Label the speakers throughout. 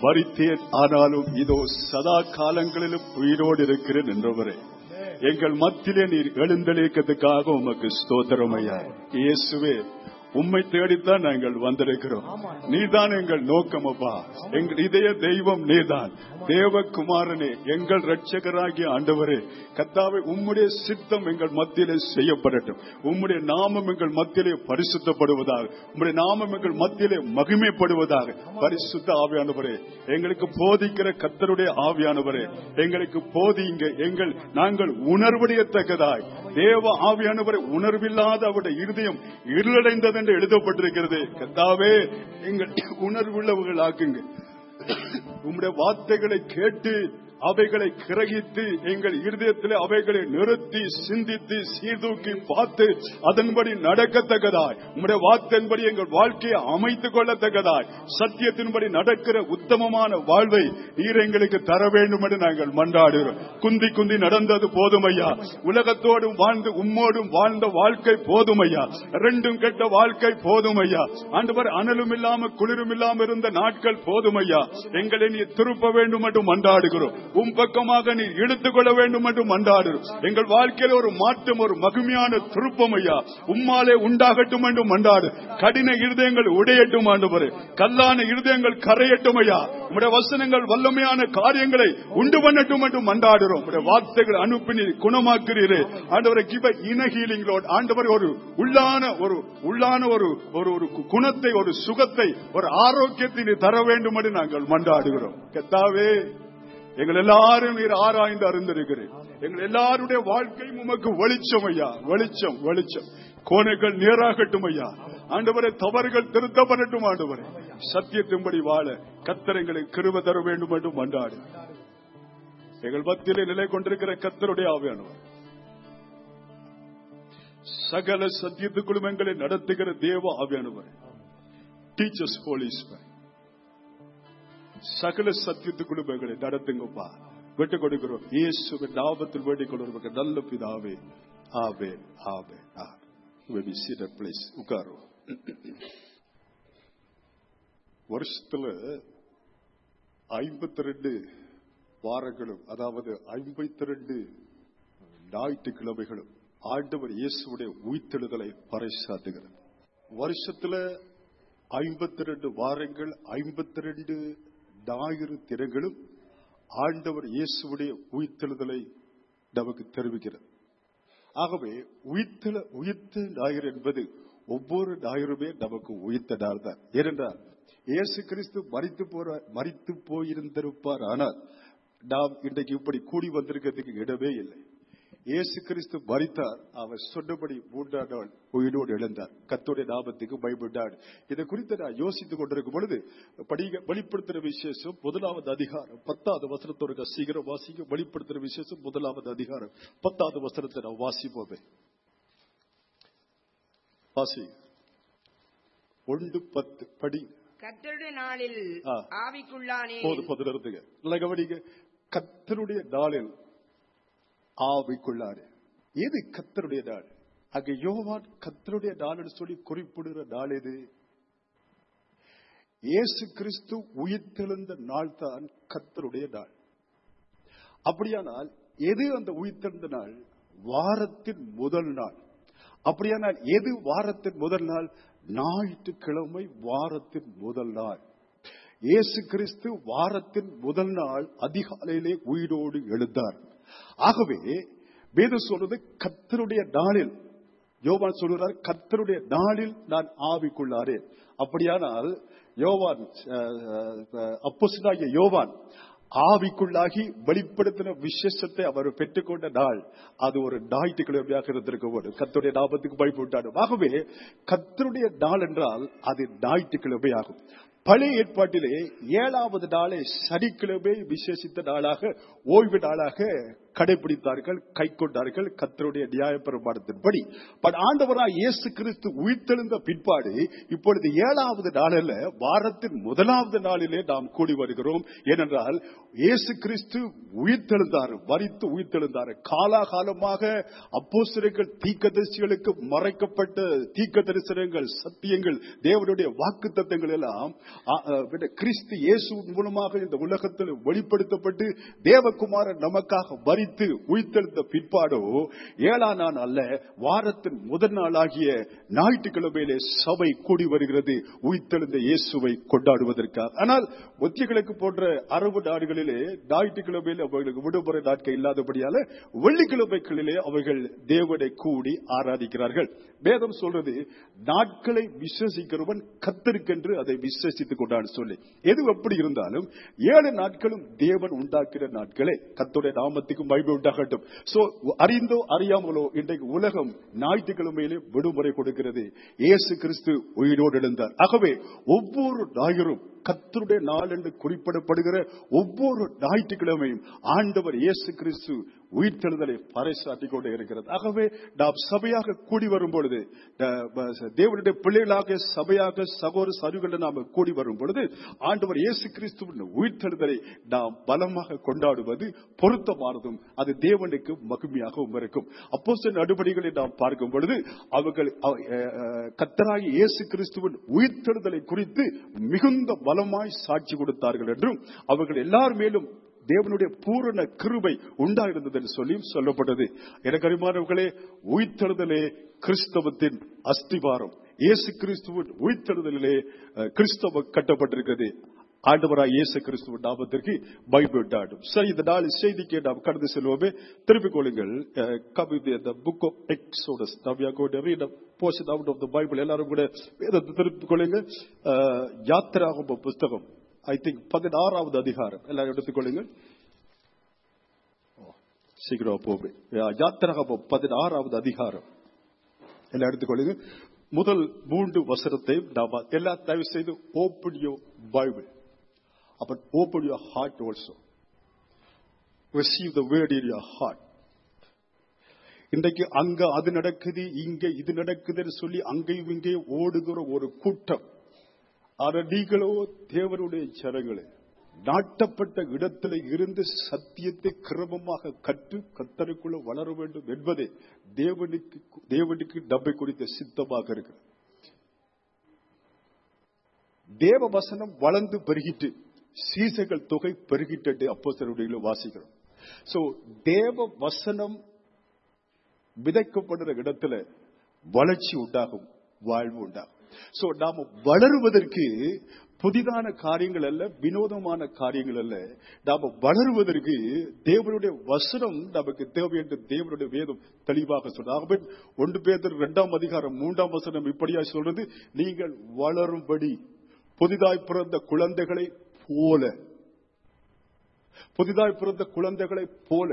Speaker 1: மறித்தேன் ஆனாலும் இதோ சதா காலங்களிலும் உயிரோடு இருக்கிறேன் என்றவரே எங்கள் மத்தியிலே நீர் எழுந்தளிக்கிறதுக்காக உமக்கு ஸ்தோத்திரம் ஐயா இயேசுவே உம்மை தேடித்தான் நாங்கள் வந்திருக்கிறோம் நீதான் எங்கள் நோக்கம் அப்பா எங்கள் இதய தெய்வம் நீதான் தேவகுமாரனே எங்கள் ரட்சகராகிய ஆண்டவரே கத்தாவை உம்முடைய சித்தம் எங்கள் மத்தியிலே செய்யப்படட்டும் உம்முடைய நாமம் எங்கள் மத்தியிலே பரிசுத்தப்படுவதாக உம்முடைய நாமம் எங்கள் மத்தியிலே மகிமைப்படுவதாக பரிசுத்த ஆவியானவரே எங்களுக்கு போதிக்கிற கத்தருடைய ஆவியானவரே எங்களுக்கு போதிங்க எங்கள் நாங்கள் உணர்வடையத்தக்கதாய் தேவ ஆவியானவரை உணர்வில்லாத அவருடைய இருதயம் இருளடைந்தது என்று எழுதப்பட்டிருக்கிறது கத்தாவே எங்கள் உணர்வுள்ளவர்கள் ஆக்குங்க உம்முடைய வார்த்தைகளை கேட்டு அவைகளை கிரகித்து எங்கள் இருதயத்தில் அவைகளை நிறுத்தி சிந்தித்து சீர்தூக்கி பார்த்து அதன்படி நடக்கத்தக்கதாய் உம்முடைய வார்த்தையின்படி எங்கள் வாழ்க்கையை அமைத்துக் கொள்ளத்தக்கதாய் சத்தியத்தின்படி நடக்கிற உத்தமமான வாழ்வை நீர் எங்களுக்கு தர வேண்டும் என்று நாங்கள் மன்றாடுகிறோம் குந்தி குந்தி நடந்தது போதுமையா உலகத்தோடும் வாழ்ந்து உம்மோடும் வாழ்ந்த வாழ்க்கை போதுமையா ரெண்டும் கெட்ட வாழ்க்கை போதுமையா ஆண்டவர் அனலும் இல்லாம குளிரும் இல்லாம இருந்த நாட்கள் போதுமையா எங்களை நீ திருப்ப வேண்டும் என்று மன்றாடுகிறோம் உம் பக்கமாக நீ இழுத்துக் கொள்ள வேண்டும் என்று மன்றாடுகிறோம் எங்கள் வாழ்க்கையில் ஒரு மாற்றம் ஒரு மகிமையான திருப்பம் ஐயா உம்மாலே உண்டாகட்டும் என்று மன்றாடு கடின இருதயங்கள் உடையட்டும் ஆண்டவரே கல்லான இருதயங்கள் கரையட்டும் ஐயா உடைய வசனங்கள் வல்லமையான காரியங்களை உண்டு பண்ணட்டும் என்று மன்றாடுகிறோம் உடைய வார்த்தைகள் அனுப்பி நீர் குணமாக்குறீரே ஆண்டவரை கிவ இன ஹீலிங் லோட் ஆண்டவர் ஒரு உள்ளான ஒரு உள்ளான ஒரு ஒரு ஒரு குணத்தை ஒரு சுகத்தை ஒரு ஆரோக்கியத்தை நீர் தர வேண்டும் என்று நாங்கள் மன்றாடுகிறோம் கத்தாவே எங்கள் எல்லாரும் நீர் ஆராய்ந்து அறிந்திருக்கிறேன் எங்கள் எல்லாருடைய வாழ்க்கையும் உமக்கு வெளிச்சம் ஐயா வெளிச்சம் வெளிச்சம் கோணைகள் நேராகட்டும் ஐயா ஆண்டவரை தவறுகள் திருத்தப்படட்டும் ஆண்டவரே சத்தியத்தின்படி வாழ கத்தரங்களை கிருப தர வேண்டும் என்று மன்றாடு எங்கள் மத்தியிலே நிலை கொண்டிருக்கிற கத்தருடைய ஆவியானவர் சகல சத்தியத்துக்குள்ளும் எங்களை நடத்துகிற தேவ ஆவியானவர் டீச்சர்ஸ் போலீஸ் சகல சத்தியத்துக்குள்ளும் எங்களை நடத்துங்கப்பா விட்டு கொடுக்கிறோம் இயேசுவின் நாமத்தில் வேண்டிக் கொள்வதற்கு நல்ல பிதாவே ஆவே ஆவே ஆவே சீட்டர் பிளேஸ் உட்காரும் வருஷத்துல ஐம்பத்தி ரெண்டு வாரங்களும் அதாவது ஐம்பத்தி ரெண்டு ஞாயிற்றுக்கிழமைகளும் ஆண்டவர் இயேசுடைய உயிர்த்தெழுதலை பறைசாட்டுகிறது வருஷத்துல ஐம்பத்தி ரெண்டு வாரங்கள் ஐம்பத்தி ரெண்டு ஞாயிறு தினங்களும் ஆண்டவர் இயேசுடைய உயிர்த்தெழுதலை நமக்கு தெரிவிக்கிறது ஆகவே உயிர்த்தெழ உயிர்த்த ஞாயிறு என்பது ஒவ்வொரு ஞாயிறுமே நமக்கு உயிர்த்த நாள் தான் ஏனென்றால் இயேசு கிறிஸ்து மறித்து போற மறித்து போயிருந்திருப்பார் ஆனால் நாம் இன்றைக்கு இப்படி கூடி வந்திருக்கிறதுக்கு இடமே இல்லை இயேசு கிறிஸ்து மறித்தார் அவர் சொன்னபடி மூன்றாம் நாள் உயிரோடு எழுந்தார் கத்தோடைய நாமத்துக்கு பயப்பட்டார் இதை குறித்து நான் யோசித்துக் கொண்டிருக்கும் பொழுது படிக வெளிப்படுத்துற விசேஷம் முதலாவது அதிகாரம் பத்தாவது வசனத்தோட சீக்கிரம் வாசிக்க வெளிப்படுத்துற விசேஷம் முதலாவது அதிகாரம் பத்தாவது வசனத்தை நான் வாசிப்போமே வாசி ஒன்று பத்து படி
Speaker 2: கர்த்தருடைய நாளில்
Speaker 1: ஆ.
Speaker 2: ஆவிக்குள்ளானே
Speaker 1: போது போது நிறுத்துங்க இல்லை கவனிங்க கத்தருடைய நாளில் ஆவிக்குள்ளாரு எது கத்தருடைய நாள் அங்க யோவான் கத்தருடைய நாள் சொல்லி குறிப்பிடுகிற நாள் எது இயேசு கிறிஸ்து உயிர்த்தெழுந்த நாள் தான் கத்தருடைய நாள் அப்படியானால் எது அந்த உயிர்த்தெழுந்த நாள் வாரத்தின் முதல் நாள் அப்படியானால் எது வாரத்தின் முதல் நாள் ஞாயிற்றுக்கிழமை வாரத்தின் முதல் நாள் இயேசு கிறிஸ்து வாரத்தின் முதல் நாள் அதிகாலையிலே உயிரோடு எழுந்தார் ஆகவே வேதம் சொல்றது கத்தருடைய நாளில் யோவான் சொல்கிறார் கத்தருடைய நாளில் நான் ஆவிக்குள்ளாரேன் அப்படியானால் யோவான் அப்போஸ்தலனாகிய யோவான் ஆவிக்குள்ளாகி வெளிப்படுத்தின விசேஷத்தை அவர் பெற்றுக்கொண்ட நாள் அது ஒரு ஞாயிற்றுக்கிழமையாக இருந்திருக்க வேண்டும் கத்தருடைய நாமத்துக்கு பயப்பட்டாடும் ஆகவே கத்தருடைய நாள் என்றால் அது ஞாயிற்றுக்கிழமை ஆகும் பழைய ஏற்பாட்டிலே ஏழாவது நாளை சனிக்கிழமை விசேஷித்த நாளாக ஓய்வு நாளாக கடைபிடித்தார்கள் கை கொண்டார்கள் கத்தருடைய நியாய பிரமாணத்தின்படி பட் ஆண்டவராய் இயேசு கிறிஸ்து உயிர்த்தெழுந்த பிற்பாடு இப்பொழுது ஏழாவது நாளில் வாரத்தின் முதலாவது நாளிலே நாம் கூடி வருகிறோம் ஏனென்றால் இயேசு கிறிஸ்து உயிர்த்தெழுந்தார் மறித்து உயிர்த்தெழுந்தார் காலாகாலமாக அப்போஸ்தலர்கள் தீர்க்கதரிசிகளுக்கு மறைக்கப்பட்ட தீர்க்க தரிசனங்கள் சத்தியங்கள் தேவனுடைய வாக்கு தத்தங்கள் எல்லாம் ஆ, ஆ, விட கிறிஸ்து இயேசு மூலமாக இந்த உலகத்தில் வெளிப்படுத்தப்பட்டு தேவகுமாரன் நமக்காக மறித்து உயிர்த்தெழுந்த பிற்பாடோ ஏழாம் நாள் அல்ல வாரத்தின் முதல் நாளாகிய ஞாயிற்றுக்கிழமையிலே சபை கூடி வருகிறது உயிர்த்தெழுந்த இயேசுவை கொண்டாடுவதற்காக ஆனால் மத்திய கிழக்கு போன்ற அரபு நாடுகளிலே ஞாயிற்றுக்கிழமையில் அவர்களுக்கு விடுமுறை நாட்கள் இல்லாதபடியால வெள்ளிக்கிழமைகளிலே அவர்கள் தேவனை கூடி ஆராதிக்கிறார்கள் வேதம் சொல்றது நாட்களை விசுவசிக்கிறவன் கத்தருக்கென்று அதை விசுவசித்துக் கொண்டான்னு சொல்லி எது எப்படி இருந்தாலும் ஏழு நாட்களும் தேவன் உண்டாக்கிற நாட்களே கத்தோடைய நாமத்துக்கும் மகிமை உண்டாகட்டும் சோ அறிந்தோ அறியாமலோ இன்றைக்கு உலகம் ஞாயிற்றுக்கிழமையிலே விடுமுறை கொடுக்கிறது இயேசு கிறிஸ்து உயிரோடு எழுந்தார் ஆகவே ஒவ்வொரு ஞாயிறும் கத்தருடைய நாள் என்று குறிப்பிடப்படுகிற ஒவ்வொரு ஞாயிற்றுக்கிழமையும் ஆண்டவர் இயேசு கிறிஸ்து உயிர்த்தெழுதலை பறைசாட்டிக் கொண்டே இருக்கிறது ஆகவே நாம் சபையாக கூடி வரும் பொழுது அஹ், ப- தேவனுடைய பிள்ளைகளாக சபையாக சகோதர சருகளை நாம் கூடி வரும் பொழுது ஆண்டவர் இயேசு கிறிஸ்துவின் உயிர்த்தெழுதலை நாம் பலமாக கொண்டாடுவது பொருத்தமானதும் அது தேவனுக்கு மகிமையாகவும் இருக்கும் அப்போ சில நடவடிக்கைகளை நாம் பார்க்கும் பொழுது அவர்கள் அவ- அஹ், அஹ், கர்த்தராகிய இயேசு கிறிஸ்துவின் உயிர்த்தெழுதலை குறித்து மிகுந்த பலமாய் சாட்சி கொடுத்தார்கள் என்றும் அவர்கள் எல்லார் மேலும் தேவனுடைய பூரண கிருபை உண்டாயிருந்தது என்று சொல்லியும் சொல்லப்பட்டது எனக்கு அறிமானவர்களே உயிர்த்தெழுதலே கிறிஸ்தவத்தின் அஸ்திவாரம் இயேசு கிறிஸ்துவின் உயிர்த்தெழுதலிலே அஹ், கிறிஸ்தவம் கட்டப்பட்டிருக்கிறது ஆண்டவராய் இயேசு கிறிஸ்துவின் நாமத்திற்கு பைபிள் டாடும் சரி இந்த நாள் செய்திக்கு நாம் கடந்து செல்வோமே திருப்பிக் கொள்ளுங்கள் அஹ், come with the book of Exodus now we are going to read a portion out of the Bible எல்லாரும் கூட வேதத்தை திருப்பிக் கொள்ளுங்க அஹ், யாத்திராகம புஸ்தகம் ஐ திங்க் பதினாறாவது அதிகாரம் எல்லாரும் எடுத்துக்கொள்ளுங்க ஓ, சீக்கிரம் போவே யாத்திராகம பதினாறாவது அதிகாரம் எல்லாம் எடுத்துக்கொள்ளுங்க முதல் மூன்று வசனத்தை நாம எல்லா தயவு செய்து ஓப்பன் யோ பைபிள் அப்ப open your heart also receive the word in your heart இன்றைக்கு அங்க அது நடக்குது இங்க இது நடக்குதுன்னு சொல்லி அங்கேயும் இங்கேயும் ஓடுகிற ஒரு கூட்டம் ஆனா நீங்களோ தேவனுடைய ஜனங்களே நாட்டப்பட்ட இடத்துல இருந்து சத்தியத்தை கிரமமாக கற்று கத்தருக்குள்ள வளர வேண்டும் என்பதே தேவனுக்கு தேவனுக்கு நம்மை குறித்த சித்தமாக இருக்கு தேவ வசனம் வளர்ந்து பெருகிட்டு சீசைகள் தொகை பெருகிட்டு அப்போ வாசிக்கிறோம் சோ தேவ வசனம் விதைக்கப்படுற இடத்துல வளர்ச்சி உண்டாகும் வாழ்வு உண்டாகும் சோ நாம வளருவதற்கு புதிதான காரியங்கள் அல்ல வினோதமான காரியங்கள் அல்ல நாம வளருவதற்கு தேவனுடைய வசனம் நமக்கு தேவை என்று தேவனுடைய வேதம் தெளிவாக சொல்றாங்க ஒன்று பேர் இரண்டாம் அதிகாரம் மூன்றாம் வசனம் இப்படியா சொல்றது நீங்கள் வளரும்படி புதிதாய் பிறந்த குழந்தைகளை போல புதிதாய் பிறந்த குழந்தைகளை போல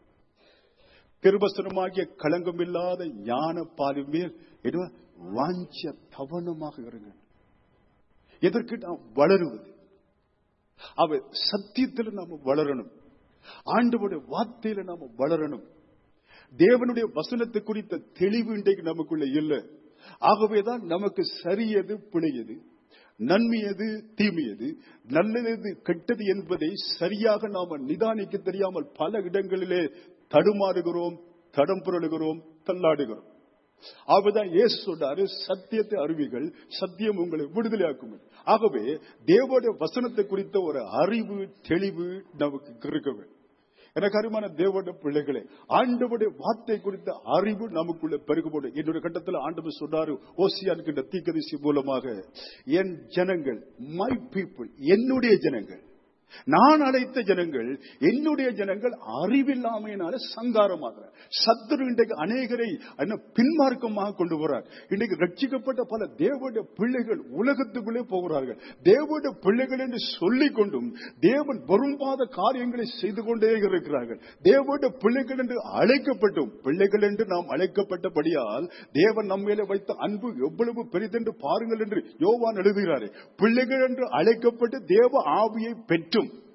Speaker 1: திருவசனமாகிய களங்கமில்லாத ஞான பாலின் மேல் என்ன வாஞ்ச தவணமாக இருங்க எதற்கு நாம் வளருவது அவ சத்தியத்தில் நாம வளரணும் ஆண்டவருடைய வார்த்தையில நாம வளரணும் தேவனுடைய வசனத்தை குறித்த தெளிவு இன்றைக்கு நமக்குள்ள இல்லை ஆகவேதான் நமக்கு சரியது பிழையது நன்மையது தீமையது நல்லது கெட்டது என்பதை சரியாக நாம நிதானிக்க தெரியாமல் பல இடங்களிலே தடுமாறுகிறோம் தடம் புரளுகிறோம் தள்ளாடுகிறோம் அவர்தான் இயேசு சொன்னாரு சத்தியத்தை அறிவிகள் சத்தியம் உங்களை விடுதலையாக்கும் ஆகவே தேவனுடைய வசனத்தை குறித்த ஒரு அறிவு தெளிவு நமக்கு இருக்க வேண்டும் எனக்கு அருமான தேவனுடைய பிள்ளைகளே ஆண்டவருடைய வார்த்தை குறித்த அறிவு நமக்குள்ள பெருகப்படும் என்னுடைய கட்டத்தில் ஆண்டவர் சொன்னாரு ஓசியான்கின்ற தீக்கரிசி மூலமாக என் ஜனங்கள் மை பீப்புள் என்னுடைய ஜனங்கள் நான் அழைத்த ஜனங்கள் என்னுடைய ஜனங்கள் அறிவில்லாமையினால சங்காரமாக சத்துரு இன்றைக்கு அநேகரை என்ன பின்மார்க்கமாக கொண்டு போறார் இன்றைக்கு ரட்சிக்கப்பட்ட பல தேவனுடைய பிள்ளைகள் உலகத்துக்குள்ளே போகிறார்கள் தேவனுடைய பிள்ளைகள் என்று சொல்லிக் கொண்டும் தேவன் வரும்பாத காரியங்களை செய்து கொண்டே இருக்கிறார்கள் தேவனுடைய பிள்ளைகள் என்று அழைக்கப்பட்டும் பிள்ளைகள் என்று நாம் அழைக்கப்பட்டபடியால் தேவன் நம்மேல வைத்த அன்பு எவ்வளவு பெரிதென்று பாருங்கள் என்று யோவான் எழுதுகிறாரு பிள்ளைகள் என்று அழைக்கப்பட்டு தேவ ஆவியை பெற்றும்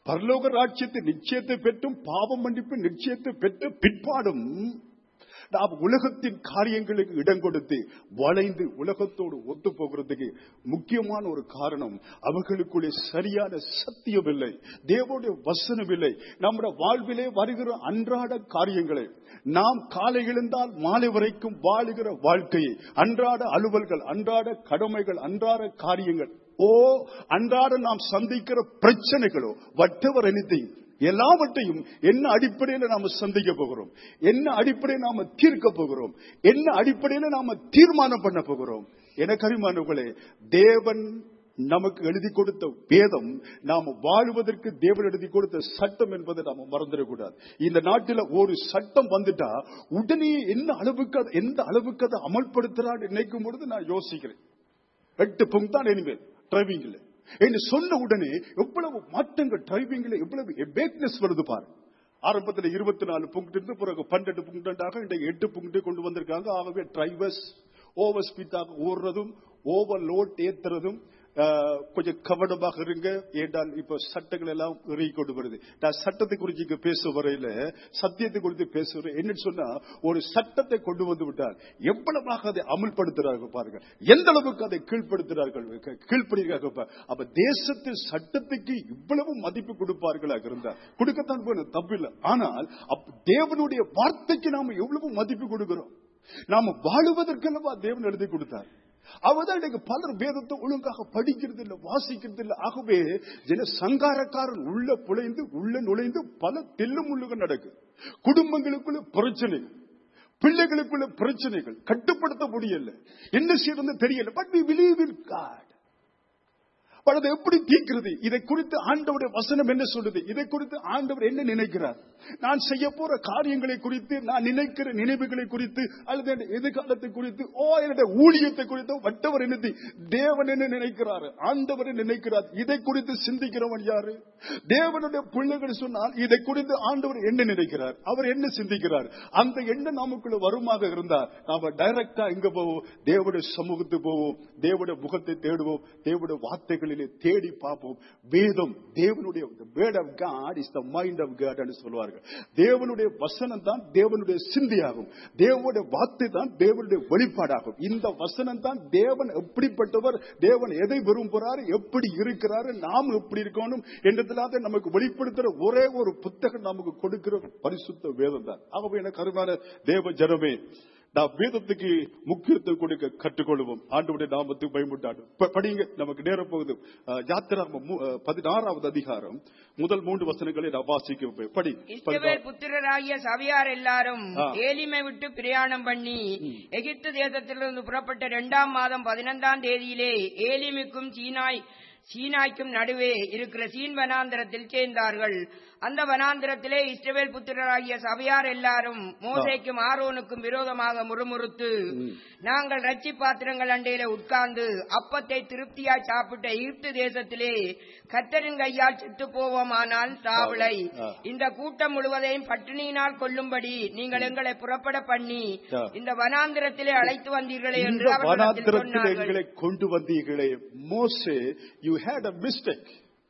Speaker 1: பரலோக ராட்சியத்தை நிச்சயத்தை பெற்றும் பாவம் மன்னிப்பு நிச்சயத்தை பெற்று பிற்பாடும் நாம் உலகத்தின் காரியங்களுக்கு இடம் கொடுத்து வளைந்து உலகத்தோடு ஒத்து போகிறதுக்கு முக்கியமான ஒரு காரணம் அவர்களுக்குள்ளே சரியான சத்தியம் இல்லை தேவனுடைய வசனம் இல்லை நம்முடைய வாழ்விலே வருகிற அன்றாட காரியங்களை நாம் காலை எழுந்தால் மாலை வரைக்கும் வாழுகிற வாழ்க்கையை அன்றாட அலுவல்கள் அன்றாட கடமைகள் அன்றாட காரியங்கள் ஓ அன்றாட நாம் சந்திக்கிற பிரச்சனைகளோ வட்டவர் anything எல்லாவற்றையும் என்ன அடிப்படையில் நாம சந்திக்க போகிறோம் என்ன அடிப்படையில் நாம தீர்க்க போகிறோம் என்ன அடிப்படையில் நாம தீர்மானம் பண்ண போகிறோம் என கரிமானவர்களே தேவன் நமக்கு எழுதி கொடுத்த வேதம் நாம வாழுவதற்கு தேவன் எழுதி கொடுத்த சட்டம் என்பதை நாம மறந்துடக்கூடாது இந்த நாட்டில் ஒரு சட்டம் வந்துட்டா உடனே என்ன அளவுக்கு அது- எந்த அளவுக்கு அதை அமல்படுத்துறான்னு நினைக்கும் பொழுது நான் யோசிக்கிறேன் எட்டு பங்கு தான் இனிமேல் டிரைவிங்ல என்று சொன்ன உடனே எவ்வளவு மாற்றங்கள் டிரைவிங்ல எவ்வளவு பேக்னஸ் வருது பாரு ஆரம்பத்துல இருபத்தி நாலு புங்கு இருந்து பிறகு பன்னெண்டு புங்காக இன்றைக்கு எட்டு புங்கு கொண்டு வந்திருக்காங்க ஆகவே டிரைவர்ஸ் ஓவர் ஸ்பீடாக ஓடுறதும் ஓவர் லோட் ஏத்துறதும் ஆஹ், கொஞ்சம் கவனமாக இருங்க ஏண்டால் இப்ப சட்டங்கள் எல்லாம் இறுகி கொண்டு வருது நான் சட்டத்தை குறித்து இங்க பேச வரையில சத்தியத்தை குறித்து பேசுறேன் என்னன்னு சொன்னா ஒரு சட்டத்தை கொண்டு வந்து விட்டால் எவ்வளவாக அதை அமல்படுத்துறார்கள் பாருங்க எந்த அளவுக்கு அதை கீழ்ப்படுத்துறார்கள் கீழ்ப்படுகிறார்கள் பாரு. அப்ப தேசத்தின் சட்டத்துக்கு இவ்வளவு மதிப்பு கொடுப்பார்களாக இருந்தா கொடுக்கத்தான் போகணும் தப்பில்லை ஆனால் அப்ப தேவனுடைய வார்த்தைக்கு நாம எவ்வளவு மதிப்பு கொடுக்கிறோம் நாம வாழுவதற்கல்லவா தேவன் எழுதி கொடுத்தார் அவதான் இன்னைக்கு பலர் வேதத்தை ஒழுங்காக படிக்கிறது இல்ல வாசிக்கிறது இல்ல ஆகவே ஜன சங்காரக்காரன் உள்ள புழைந்து உள்ள நுழைந்து பல தெல்லு முள்ளுகள் நடக்கு குடும்பங்களுக்குள்ள பிரச்சனைகள் பிள்ளைகளுக்குள்ள பிரச்சனைகள் கட்டுப்படுத்த முடியல என்ன செய்யறது தெரியல but we believe in God but அதை எப்படி தீர்க்கிறது இதை குறித்து ஆண்டவருடைய வசனம் என்ன சொல்லுது இதை குறித்து ஆண்டவர் என்ன நினைக்கிறார் நான் செய்ய போற காரியங்களை குறித்து நான் நினைக்கிற நினைவுகளை குறித்து அல்லது என் எதிர்காலத்தை குறித்து ஓ என்னுடைய ஊழியத்தை குறித்து வட்டவர் என்னது தேவன் என்ன நினைக்கிறாரு ஆண்டவர் என்ன நினைக்கிறார் இதை குறித்து சிந்திக்கிறவன் யாரு தேவனுடைய பிள்ளைகள் சொன்னால் இதை குறித்து ஆண்டவர் என்ன நினைக்கிறார் அவர் என்ன சிந்திக்கிறார் அந்த எண்ணம் நமக்குள்ள வருமாக இருந்தால் நாம டைரக்டா எங்க போவோம் தேவனுடைய சமூகத்துக்கு போவோம் தேவனுடைய முகத்தை தேடுவோம் தேவனுடைய வார்த்தைகளிலே தேடி பார்ப்போம் வேதம் தேவனுடைய word of God is the mind of God என்று சொல்வார்கள் தேவனுடைய வசனம் தான் தேவனுடைய சிந்தியாகும் தேவனுடைய வார்த்தை தான் தேவனுடைய வெளிப்பாடாகும் இந்த வசனம் தான் தேவன் எப்படிப்பட்டவர் தேவன் எதை விரும்புகிறார் எப்படி இருக்கிறாரு நாம் எப்படி இருக்கணும் என்றதுலாத நமக்கு வெளிப்படுத்துற ஒரே ஒரு புத்தகம் நமக்கு கொடுக்கிற பரிசுத்த வேதம் தான் ஆகவே எனக்கு அருமையான தேவ ஜனமே நாம் வேதத்துக்கு முக்கியத்துவம் கொடுக்க கற்றுக்கொள்வோம் ஆண்டவுடைய நாமத்துக்கு பயமுட்டாடு படிங்க நமக்கு நேரம் போகுது அஹ், யாத்திராகமம் மு- அஹ், பதினாறாவது அதிகாரம் முதல் மூன்று வசனங்களை நான் வாசிக்க படி
Speaker 2: இஸ்ரவேல் புத்திரராகிய சபையார் எல்லாரும்
Speaker 1: ஆ.
Speaker 2: ஏலிமை விட்டு பிரயாணம் பண்ணி எகிப்து தேசத்திலிருந்து புறப்பட்ட இரண்டாம் மாதம் பதினைந்தாம் தேதியிலே ஏலிமுக்கும் சீனாய் சீனாய்க்கும் நடுவே இருக்கிற சீன் வனாந்திரத்தில் சேர்ந்தார்கள் அந்த வனாந்திரத்திலே இஸ்ரவேல் புத்திரராகிய சபையார் எல்லாரும் மோசேக்கும் ஆரோனுக்கும் விரோதமாக முறுமுறுத்து நாங்கள் ரட்சி பாத்திரங்கள் அண்டையில உட்கார்ந்து அப்பத்தை திருப்தியாய் சாப்பிட்ட எகிப்து தேசத்திலே கத்தரின் கையால் செத்து போவோமானால் சாவலை
Speaker 1: ஆ.
Speaker 2: இந்த கூட்டம் முழுவதையும் பட்டினியினால் கொல்லும்படி நீங்கள் எங்களை புறப்பட பண்ணி
Speaker 1: ஆ.
Speaker 2: இந்த வனாந்திரத்திலே அழைத்து வந்தீர்களே என்று
Speaker 1: இந்த
Speaker 2: அவர்களிடத்தில்
Speaker 1: வனாந்திரத்தில்
Speaker 2: சொன்னார்கள்
Speaker 1: எங்களை கொண்டு வந்தீர்களே மோசே you had a mistake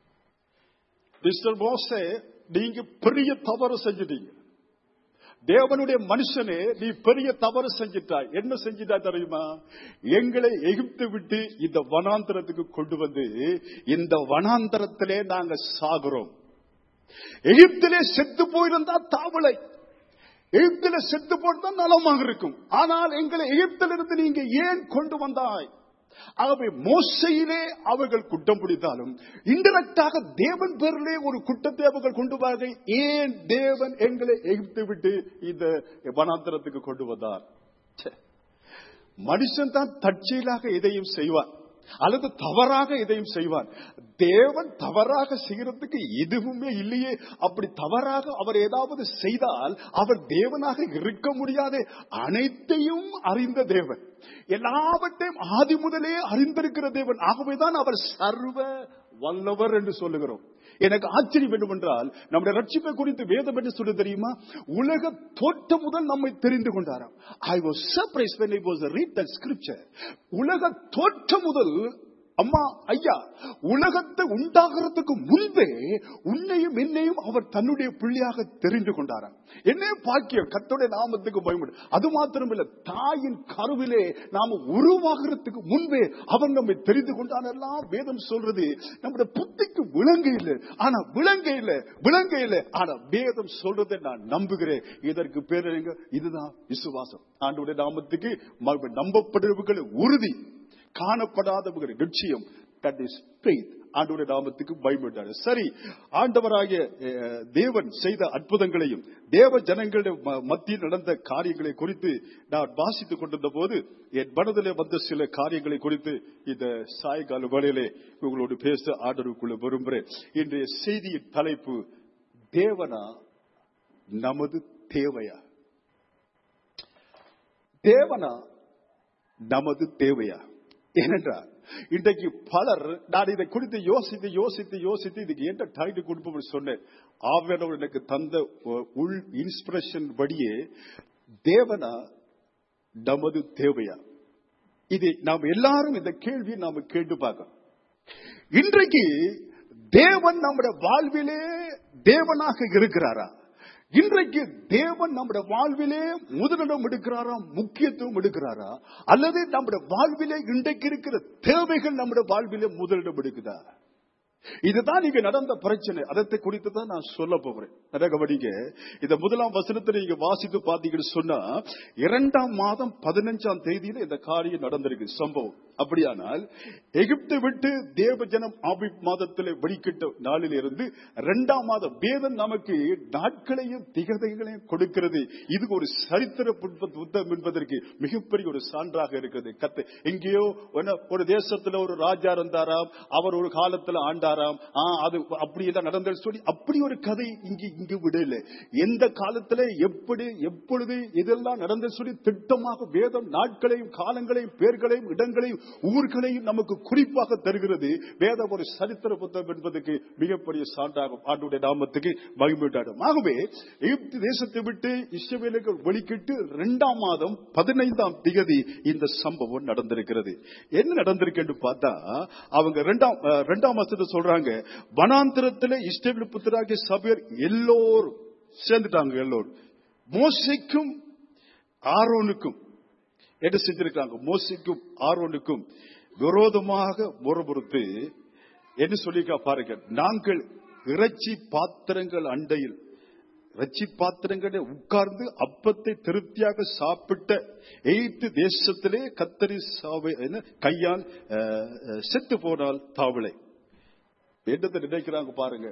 Speaker 1: mister மோசே நீங்க பெரிய தவறு செஞ்சிட்டீங்க தேவனுடைய மனுஷனே நீ பெரிய தவறு செஞ்சிட்டாய் என்ன செஞ்சிட்டா தெரியுமா எங்களை எகிப்து விட்டு இந்த வனாந்தரத்துக்கு கொண்டு வந்து இந்த வனாந்தரத்திலே நாங்க சாகுறோம் எகிப்திலே செத்து போயிருந்தா தாவலை எகிப்தில செத்து போட்டா நலமாக இருக்கும் ஆனால் எங்களை எகிப்திலிருந்து நீங்க ஏன் கொண்டு வந்தாய் ஆகவே மோசையிலே அவர்கள் குற்றம் பிடித்தாலும் இன்டெரக்டாக தேவன் பேரிலே ஒரு குற்றத்தை அவர்கள் கொண்டு வார்கள் ஏன் தேவன் எங்களை எகிப்து விட்டு இந்த வனாந்தரத்துக்கு கொண்டு வந்தார் ச்சே. மனுஷன் தான் தற்செயலாக எதையும் செய்வான் அல்லது தவறாக எதையும் செய்வான் தேவன் தவறாக செய்யறதுக்கு எதுவுமே இல்லையே அப்படி தவறாக அவர் ஏதாவது செய்தால் அவர் தேவனாக இருக்க முடியாது அனைத்தையும் அறிந்த தேவன் எல்லாவற்றையும் ஆதி முதலே அறிந்திருக்கிற தேவன் ஆகவேதான் அவர் சர்வ வல்லவர் என்று சொல்லுகிறோம் எனக்கு ஆச்சரியம் வேண்டுமென்றால் நம்முடைய ரட்சிப்பை குறித்து வேதம் என்று சொல்லி தெரியுமா உலக தோற்றம் முதல் நம்மை தெரிந்து கொண்டாராம் I was surprise when it was read that scripture உலக தோற்றம் முதல் அம்மா ஐயா உலகத்தை உண்டாகிறதுக்கு முன்பே உன்னையும் என்னையும் அவர் தன்னுடைய பிள்ளையாக தெரிந்து கொண்டாராம் என்ன பாக்கியம் கத்தோடைய நாமத்துக்கு பயன்படும் அது மாத்திரமில்ல தாயின் கருவிலே நாம உருவாகிறதுக்கு முன்பே அவர் நம்மை தெரிந்து கொண்டான் எல்லாம் வேதம் சொல்றது நம்முடைய புத்திக்கு விளங்க இல்லை ஆனா விளங்க இல்லை விளங்க இல்லை ஆனா வேதம் சொல்றதை நான் நம்புகிறேன் இதற்கு பேர் என்னங்க? இதுதான் விசுவாசம் ஆண்டுடைய நாமத்துக்கு ம- நம்பப்படுறவர்கள் உறுதி காணப்படாதவர்கள் நிச்சயம் தட் இஸ் faith ஆண்டவருடைய நாமத்துக்கு பயன்பட்டாரு சரி ஆண்டவராகிய அஹ், தேவன் செய்த அற்புதங்களையும் தேவ ஜனங்களுடைய ம- மத்தியில் நடந்த காரியங்களை குறித்து நான் வாசித்துக் கொண்டிருந்த போது என் மனதிலே வந்த சில காரியங்களை குறித்து இந்த சாயங்கால வேளையிலே உங்களோடு பேச ஆண்டவருக்குள்ள விரும்புகிறேன் இன்றைய செய்தியின் தலைப்பு தேவனா நமது தேவையா தேவனா நமது தேவையா ஏனென்றால் இன்றைக்கு பலர் நான் இதை குறித்து யோசித்து யோசித்து யோசித்து இதுக்கு என்ன டைட்டில் கொடுப்போம்னு சொன்னேன் ஆவியானவர் எனக்கு தந்த ஒ- உள் இன்ஸ்பிரேஷன் படியே தேவனா நமது தேவையா இது நாம் எல்லாரும் இந்த கேள்வியை நாம கேட்டு பார்க்கணும் இன்றைக்கு தேவன் நம்முடைய வாழ்விலே தேவனாக இருக்கிறாரா இன்றைக்கு தேவன் நம்முடைய வாழ்விலே முதலிடம் எடுக்கிறாரா முக்கியத்துவம் எடுக்கிறாரா அல்லது நம்முடைய வாழ்விலே இன்றைக்கு இருக்கிற தேவைகள் நம்முடைய வாழ்விலே முதலிடம் எடுக்குதா இதுதான் நீங்க நடந்த பிரச்சனை அதை குறித்து தான் நான் சொல்ல போகிறேன் அதை கவனிங்க இந்த முதலாம் வசனத்தை நீங்க வாசித்து பாத்தீங்கன்னு சொன்னா இரண்டாம் மாதம் பதினஞ்சாம் தேதியில இந்த காரியம் நடந்திருக்கு சம்பவம் அப்படியானால் எகிப்தை விட்டு தேவ ஜனம் ஆபி மாதத்தில் வெளிக்கிட்ட நாளில் இருந்து இரண்டாம் மாதம் வேதம் நமக்கு நாட்களையும் திகதைகளையும் கொடுக்கிறது இது ஒரு சரித்திர புத்த- புத்தகம் என்பதற்கு மிகப்பெரிய ஒரு சான்றாக இருக்கிறது கத்து எங்கேயோ ஒன்ன- ஒரு தேசத்துல ஒரு ராஜா இருந்தாராம் அவர் ஒரு காலத்துல ஆண்டாராம் ஆ, அது அப்படி எல்லாம் நடந்தது சொல்லி அப்படி ஒரு கதை இங்கு இங்கு விடல எந்த காலத்துல எப்படி எப்பொழுது இதெல்லாம் நடந்தது சொல்லி திட்டமாக வேதம் நாட்களையும் காலங்களையும் பேர்களையும் இடங்களையும் ஊர்களையும் நமக்கு குறிப்பாக தருகிறது வேதம் ஒரு சரித்திர புத்தகம் என்பதற்கு மிகப்பெரிய சான்றாகும் ஆண்டுடைய நாமத்துக்கு மகிழ்ந்தாடும் ஆகவே எகிப்து தேசத்தை விட்டு இஸ்ரவேலுக்கு வெளிக்கிட்டு இரண்டாம் மாதம் பதினைந்தாம் திகதி இந்த சம்பவம் நடந்திருக்கிறது என்ன நடந்திருக்கு என்று பார்த்தா அவங்க இரண்டாம் அஹ், இரண்டாம் மாசத்தை சொல்றாங்க வனாந்திரத்தில் இஸ்ரவேல் புத்தராகிய சபையர் எல்லோரும் சேர்ந்துட்டாங்க எல்லோரும் மோசைக்கும் ஆரோனுக்கும் என்ன செஞ்சிருக்காங்க மோசிக்கும் ஆரோனுக்கும் விரோதமாக முறபுறுத்து என்ன சொல்லிக்கா பாருங்க நாங்கள் இறைச்சி பாத்திரங்கள் அண்டையில் இறைச்சி பாத்திரங்களை உட்கார்ந்து அப்பத்தை திருப்தியாக சாப்பிட்ட எய்த்து தேசத்திலே கத்தரி சாவை என்ன, கையால் அஹ், அஹ், செத்து போனால் தாவளை என்னத்தை நினைக்கிறாங்க பாருங்க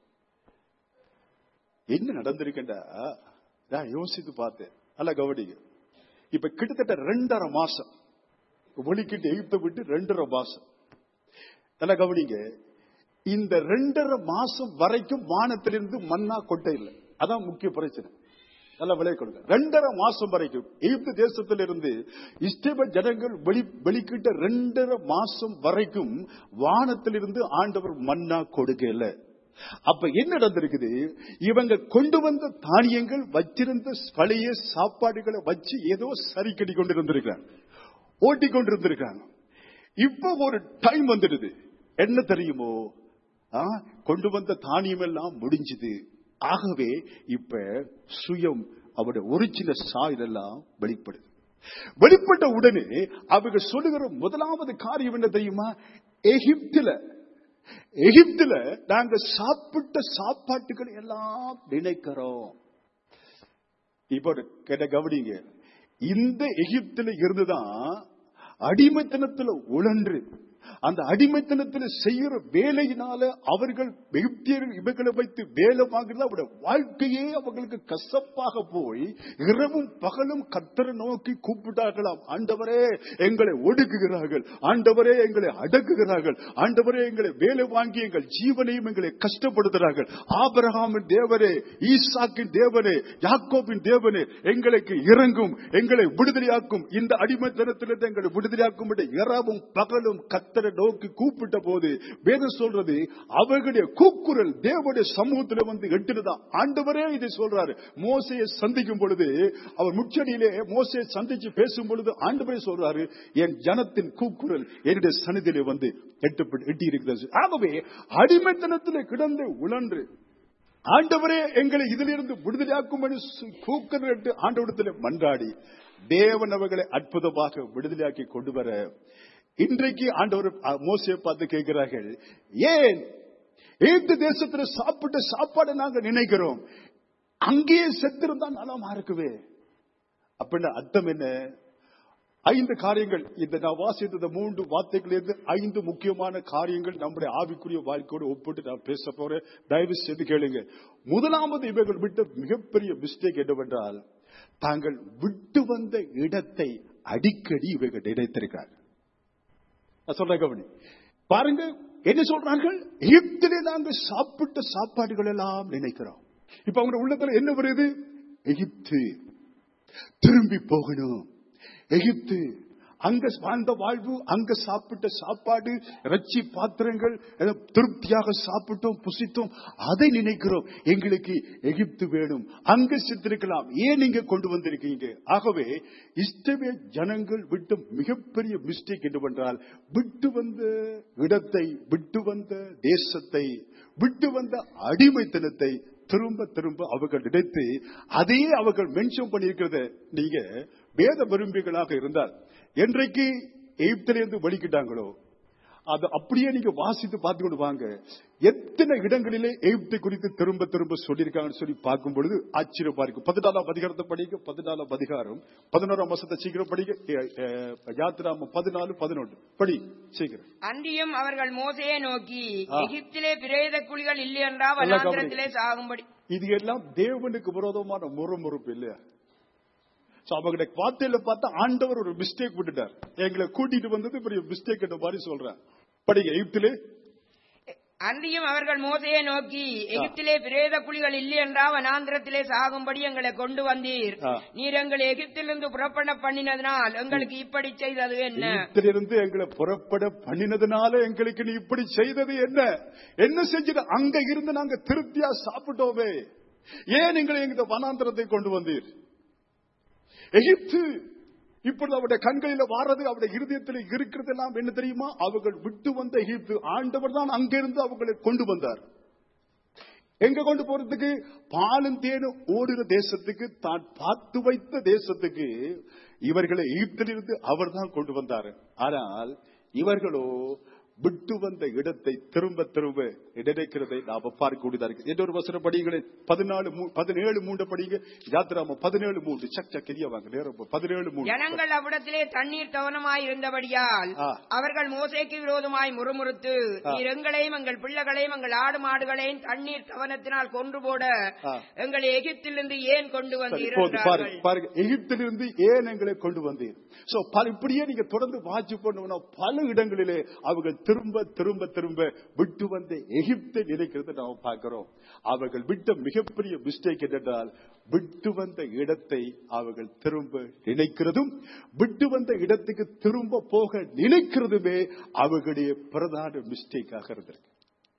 Speaker 1: என்ன நடந்திருக்கேன்டா நான் யோசித்து பார்த்தேன் அல்ல கவனிங்க இப்ப கிட்டத்தட்ட ரெண்டரை மாசம் ஒலிக்கிட்டு எகிப்தை விட்டு ரெண்டரை மாசம் நல்லா கவனிங்க இந்த ரெண்டரை மாசம் வரைக்கும் வானத்திலிருந்து மண்ணா கொட்டை இல்லை அதான் முக்கிய பிரச்சனை நல்லா விலை கொடுங்க ரெண்டரை மாசம் வரைக்கும் எகிப்து தேசத்திலிருந்து இஸ்ரேல் ஜனங்கள் வெளி வெளிக்கிட்ட ரெண்டரை மாசம் வரைக்கும் வானத்திலிருந்து ஆண்டவர் மண்ணா கொடுக்கல அப்ப என்ன நடந்திருக்குது இவங்க கொண்டு வந்த தானியங்கள் வச்சிருந்த பழைய சாப்பாடுகளை வச்சு ஏதோ சரி கட்டி கொண்டு இருந்திருக்காங்க ஓட்டி கொண்டு இருந்திருக்காங்க இப்ப ஒரு டைம் வந்துடுது என்ன தெரியுமோ ஆ, கொண்டு வந்த தானியம் எல்லாம் முடிஞ்சுது ஆகவே இப்ப சுயம் அவருடைய ஒரிஜினல் சாயல் எல்லாம் வெளிப்படுது வெளிப்பட்ட உடனே அவங்க சொல்லுகிற முதலாவது காரியம் என்ன தெரியுமா எகிப்தில எகிப்தில நாங்க சாப்பிட்ட சாப்பாட்டுகள் எல்லாம் நினைக்கிறோம் இப்போ ஒரு கேட்ட கவனிங்க இந்த எகிப்தில இருந்துதான் அடிமைத்தனத்துல உழன்று அந்த அடிமைத்தனத்துல செய்யற வேலையினால அவர்கள் எகிப்தியர்கள் இவர்களை வைத்து வேலை வாங்குறது அவருடைய வாழ்க்கையே அவங்களுக்கு கசப்பாக போய் இரவும் பகலும் கத்தரை நோக்கி கூப்பிட்டார்களாம் ஆண்டவரே எங்களை ஒடுக்குகிறார்கள் ஆண்டவரே எங்களை அடக்குகிறார்கள் ஆண்டவரே எங்களை வேலை வாங்கி எங்கள் ஜீவனையும் எங்களை கஷ்டப்படுத்துகிறார்கள் ஆபிரகாமின் தேவரே ஈசாக்கின் தேவனே யாக்கோபின் தேவனே எங்களுக்கு இறங்கும் எங்களை விடுதலையாக்கும் இந்த அடிமைத்தனத்திலிருந்து எங்களை விடுதலையாக்கும் என்று இரவும் பகலும் கத்த கத்தரை நோக்கி கூப்பிட்ட போது வேதம் சொல்றது அவர்களுடைய கூக்குரல் தேவனுடைய சமூகத்துல வந்து எட்டுனதா ஆண்டவரே இதை சொல்றாரு மோசையை சந்திக்கும் பொழுது அவர் முச்சடியிலே மோசையை சந்திச்சு பேசும் பொழுது ஆண்டவரே சொல்றாரு என் ஜனத்தின் கூக்குரல் என்னுடைய சன்னிதியிலே வந்து எட்டு எட்டி இருக்கிறது ஆகவே அடிமைத்தனத்திலே கிடந்து உழன்று ஆண்டவரே எங்களை இதிலிருந்து விடுதலையாக்கும் கூக்குரலிட்டு ஆண்டவரத்தில் மன்றாடி தேவன் அவர்களை அற்புதமாக விடுதலையாக்கி கொண்டு வர இன்றைக்கு ஆண்டவர் அஹ், மோசையை பார்த்து கேட்கிறார்கள் ஏன் ஏத்து தேசத்துல சாப்பிட்ட சாப்பாடை நாங்க நினைக்கிறோம் அங்கேயே செத்திருந்தா நலமா இருக்குவே அப்படின்னா அர்த்தம் என்ன ஐந்து காரியங்கள் இந்த நான் வாசித்த மூன்று வார்த்தைகளிலிருந்து ஐந்து முக்கியமான காரியங்கள் நம்முடைய ஆவிக்குரிய வாழ்க்கையோடு ஒப்பிட்டு நான் பேச போறேன் தயவு செய்து கேளுங்க முதலாவது இவர்கள் விட்ட மிகப்பெரிய மிஸ்டேக் என்னவென்றால் தாங்கள் விட்டு வந்த இடத்தை அடிக்கடி இவர்கள் நினைத்திருக்கிறார் நான் சொல்றேன் கவனி பாருங்க என்ன சொல்றார்கள் எகிப்திலே நாங்கள் சாப்பிட்ட சாப்பாடுகள் எல்லாம் நினைக்கிறோம் இப்ப அவங்க உள்ளத்துல என்ன வருது எகிப்து திரும்பி போகணும் எகிப்து அங்க வாழ்ந்த வாழ்வு அங்க சாப்பிட்ட சாப்பாடு இறைச்சி பாத்திரங்கள் ஏதோ திருப்தியாக சாப்பிட்டோம் புசித்தோம் அதை நினைக்கிறோம் எங்களுக்கு எகிப்து வேணும் அங்க சித்திருக்கலாம் ஏன் நீங்க கொண்டு வந்திருக்கீங்க ஆகவே இஷ்டமே ஜனங்கள் விட்டு மிகப்பெரிய மிஸ்டேக் என்னவென்றால் விட்டு வந்த இடத்தை விட்டு வந்த தேசத்தை விட்டு வந்த அடிமைத்தனத்தை திரும்ப திரும்ப அவர்கள் நினைத்து அதையே அவர்கள் மென்ஷன் பண்ணியிருக்கிறத நீங்க வேத விரும்பிகளாக இருந்தால் என்றைக்கு எகிப்திலிருந்து வெளிக்கிட்டாங்களோ அது அப்படியே நீங்க வாசித்து பார்த்து கொண்டு வாங்க எத்தனை இடங்களிலே எகிப்தை குறித்து திரும்ப திரும்ப சொல்லியிருக்காங்கன்னு சொல்லி பார்க்கும் பொழுது ஆச்சரியமா இருக்கு பதினாலாம் அதிகாரத்தை படிக்க பதினாலாம் அதிகாரம் பதினோராம் வருஷத்தை சீக்கிரம் படிக்க யாத்திராம பதினாலு பதினொன்று படி சீக்கிரம்
Speaker 2: அன்றியும் அவர்கள் மோசையை நோக்கி
Speaker 1: ஆ.
Speaker 2: எகிப்திலே பிரேத குழிகள் இல்லை என்றா
Speaker 1: நல்லா கவனி.
Speaker 2: வனாந்திரத்திலே சாகும்படி
Speaker 1: இது எல்லாம் தேவனுக்கு விரோதமான முறுமுறுப்பு இல்லையா சோ அவங்களுடைய வார்த்தையில பார்த்தா ஆண்டவர் ஒரு மிஸ்டேக் விட்டுட்டார் எங்களை கூட்டிட்டு வந்தது பெரிய மிஸ்டேக் மாதிரி சொல்றேன் படிங்க எகிப்திலே
Speaker 2: அன்றியும் அவர்கள் மோசையை நோக்கி எகிப்திலே பிரேத குழிகள் இல்லை என்றா வனாந்திரத்திலே சாகும்படி எங்களை கொண்டு வந்தீர்
Speaker 1: ஆ.
Speaker 2: நீர் எங்களை எகிப்திலிருந்து புறப்பட பண்ணினதினால் எங்களுக்கு இப்படி செய்தது என்ன
Speaker 1: எகிப்திலிருந்து எங்களை புறப்பட பண்ணினதுனால எங்களுக்கு நீ இப்படி செய்தது என்ன என்ன செஞ்சது அங்க இருந்து நாங்க திருப்தியா சாப்பிட்டோமே ஏன் எங்களை இந்த வனாந்திரத்தை கொண்டு வந்தீர் எகிப்து இப்பொழுது அவருடைய கண்களில வாரது அவருடைய இருதயத்தில் இருக்கிறது எல்லாம் என்ன தெரியுமா அவர்கள் விட்டு வந்த எகிப்து ஆண்டவர் தான் அங்கிருந்து அவர்களை கொண்டு வந்தார் எங்க கொண்டு போறதுக்கு பாலும் தேனும் ஓடுகிற தேசத்துக்கு தான் பார்த்து வைத்த தேசத்துக்கு இவர்களை எகிப்திலிருந்து அவர் தான் கொண்டு வந்தார் ஆனால் இவர்களோ விட்டு வந்த இடத்தை திரும்ப திரும்ப நினைக்கிறதை நாம பார்க்கக்கூடியதா இருக்கு இன்னொரு வசனம் படிங்களேன் பதினாலு மூ- பதினேழு மூன்று படிங்க யாத்திராம பதினேழு மூன்று சக் சக் கிரியா வாங்க நேரம் பதினேழு மூன்று
Speaker 2: ஜனங்கள் அவ்விடத்திலே தண்ணீர் தவனமாய் இருந்தபடியால்
Speaker 1: ஆ.
Speaker 2: அவர்கள் மோசைக்கு விரோதமாய் முறுமுறுத்து
Speaker 1: ஆ.
Speaker 2: நீர் எங்களையும் எங்கள் பிள்ளைகளையும் எங்கள் ஆடு மாடுகளையும் தண்ணீர் தவனத்தினால் கொன்று போட
Speaker 1: ஆ.
Speaker 2: எங்களை எகிப்திலிருந்து ஏன் கொண்டு
Speaker 1: சரி,
Speaker 2: வந்தீர்
Speaker 1: போதும். பாருங்க
Speaker 2: என்றார்கள்.
Speaker 1: பாருங்க எகிப்திலிருந்து ஏன் எங்களை கொண்டு வந்தீர் சோ பல இப்படியே நீங்க தொடர்ந்து வாட்சி பண்ணுவோம்னா பல இடங்களிலே அவர்கள் திரும்ப திரும்ப திரும்ப விட்டு வந்த எகிப்தை நினைக்கிறத நாம பார்க்கிறோம் அவர்கள் விட்ட மிகப்பெரிய மிஸ்டேக் என்னென்றால் விட்டு வந்த இடத்தை அவர்கள் திரும்ப நினைக்கிறதும் விட்டு வந்த இடத்துக்கு திரும்ப போக நினைக்கிறதுமே அவர்களுடைய பிரதான மிஸ்டேக்காக இருந்திருக்கு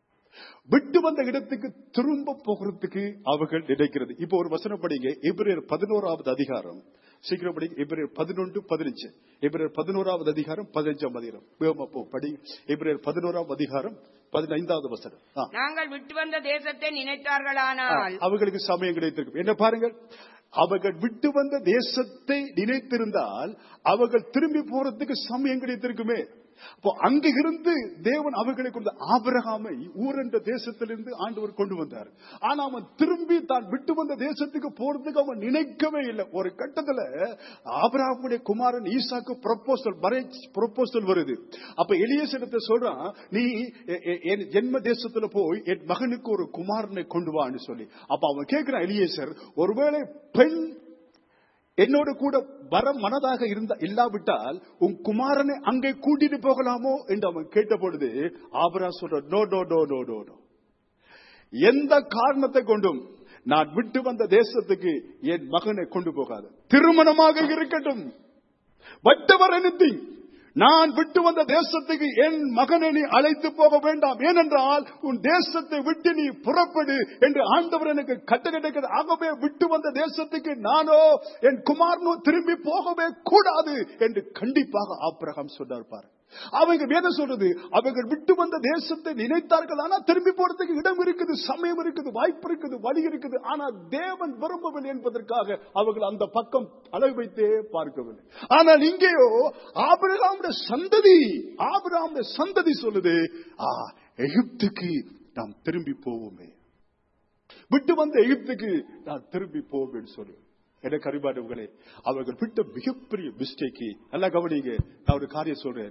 Speaker 1: விட்டு வந்த இடத்துக்கு திரும்ப போகிறதுக்கு அவர்கள் நினைக்கிறது இப்போ ஒரு வசனம் படிங்க எபிரேயர் பதினோராவது அதிகாரம் சீக்கிரம் படிங்க எபிரேயர் பதினொன்று பதினஞ்சு எபிரேயர் பதினோராவது அதிகாரம் பதினஞ்சாம் அதிகாரம் வேகமா போ படி எபிரேயர் பதினோராவது அதிகாரம் பதினைந்தாவது வசனம் ஆ.
Speaker 2: நாங்கள் விட்டு வந்த தேசத்தை நினைத்தார்களானால்
Speaker 1: அவர்களுக்கு சமயம் கிடைத்திருக்கும் என்ன பாருங்கள் அவர்கள் விட்டு வந்த தேசத்தை நினைத்திருந்தால் அவர்கள் திரும்பி போறதுக்கு சமயம் கிடைத்திருக்குமே அப்போ அங்க இருந்து தேவன் அவர்களை கொண்டு ஆபிரகாமை ஊர் என்ற தேசத்திலிருந்து ஆண்டவர் கொண்டு வந்தார் ஆனா அவன் திரும்பி தான் விட்டு வந்த தேசத்துக்கு போறதுக்கு அவன் நினைக்கவே இல்லை ஒரு கட்டத்துல ஆபிரகாமுடைய குமாரன் ஈசாக்கு ப்ரொபோசல் மேரேஜ் ப்ரொபோசல் வருது அப்ப எலியேசனத்தை சொல்றான் நீ எ- எ- என் ஜென்ம தேசத்துல போய் என் மகனுக்கு ஒரு குமாரனை கொண்டு வான்னு சொல்லி அப்ப அவன் கேட்கிறான் எலியேசர் ஒருவேளை பெண் என்னோட கூட வர மனதாக இருந்த இல்லாவிட்டால் உன் குமாரனை அங்கே கூட்டிட்டு போகலாமோ என்று அவன் கேட்ட பொழுது ஆபரா சொல்ற no no no no no no எந்த காரணத்தை கொண்டும் நான் விட்டு வந்த தேசத்துக்கு என் மகனை கொண்டு போகாது திருமணமாக இருக்கட்டும் whatever anything நான் விட்டு வந்த தேசத்துக்கு என் மகனை நீ அழைத்து போக வேண்டாம் ஏனென்றால் உன் தேசத்தை விட்டு நீ புறப்படு என்று ஆண்டவர் எனக்கு கட்ட கிடைக்கிறது ஆகவே விட்டு வந்த தேசத்துக்கு நானோ என் குமாரனோ திரும்பி போகவே கூடாது என்று கண்டிப்பாக ஆபிரகாம் சொன்னார் பாரு அவங்க வேதம் சொல்றது அவர்கள் விட்டு வந்த தேசத்தை நினைத்தார்கள் ஆனா திரும்பி போறதுக்கு இடம் இருக்குது சமயம் இருக்குது வாய்ப்பு இருக்குது வழி இருக்குது ஆனா தேவன் விரும்பவில்லை என்பதற்காக அவர்கள் அந்த பக்கம் அளவு வைத்தே பார்க்கவில்லை ஆனால் இங்கேயோ ஆபிரகாமுடைய சந்ததி ஆபிரகாமுடைய சந்ததி சொல்லுது ஆ எகிப்துக்கு நாம் திரும்பி போவோமே விட்டு வந்த எகிப்துக்கு நான் திரும்பி போவேன் சொல்லு எனக்கு அறிவானவர்களே அவர்கள் விட்ட மிகப்பெரிய மிஸ்டேக்கு நல்லா கவனிங்க நான் ஒரு காரியம் சொல்றேன்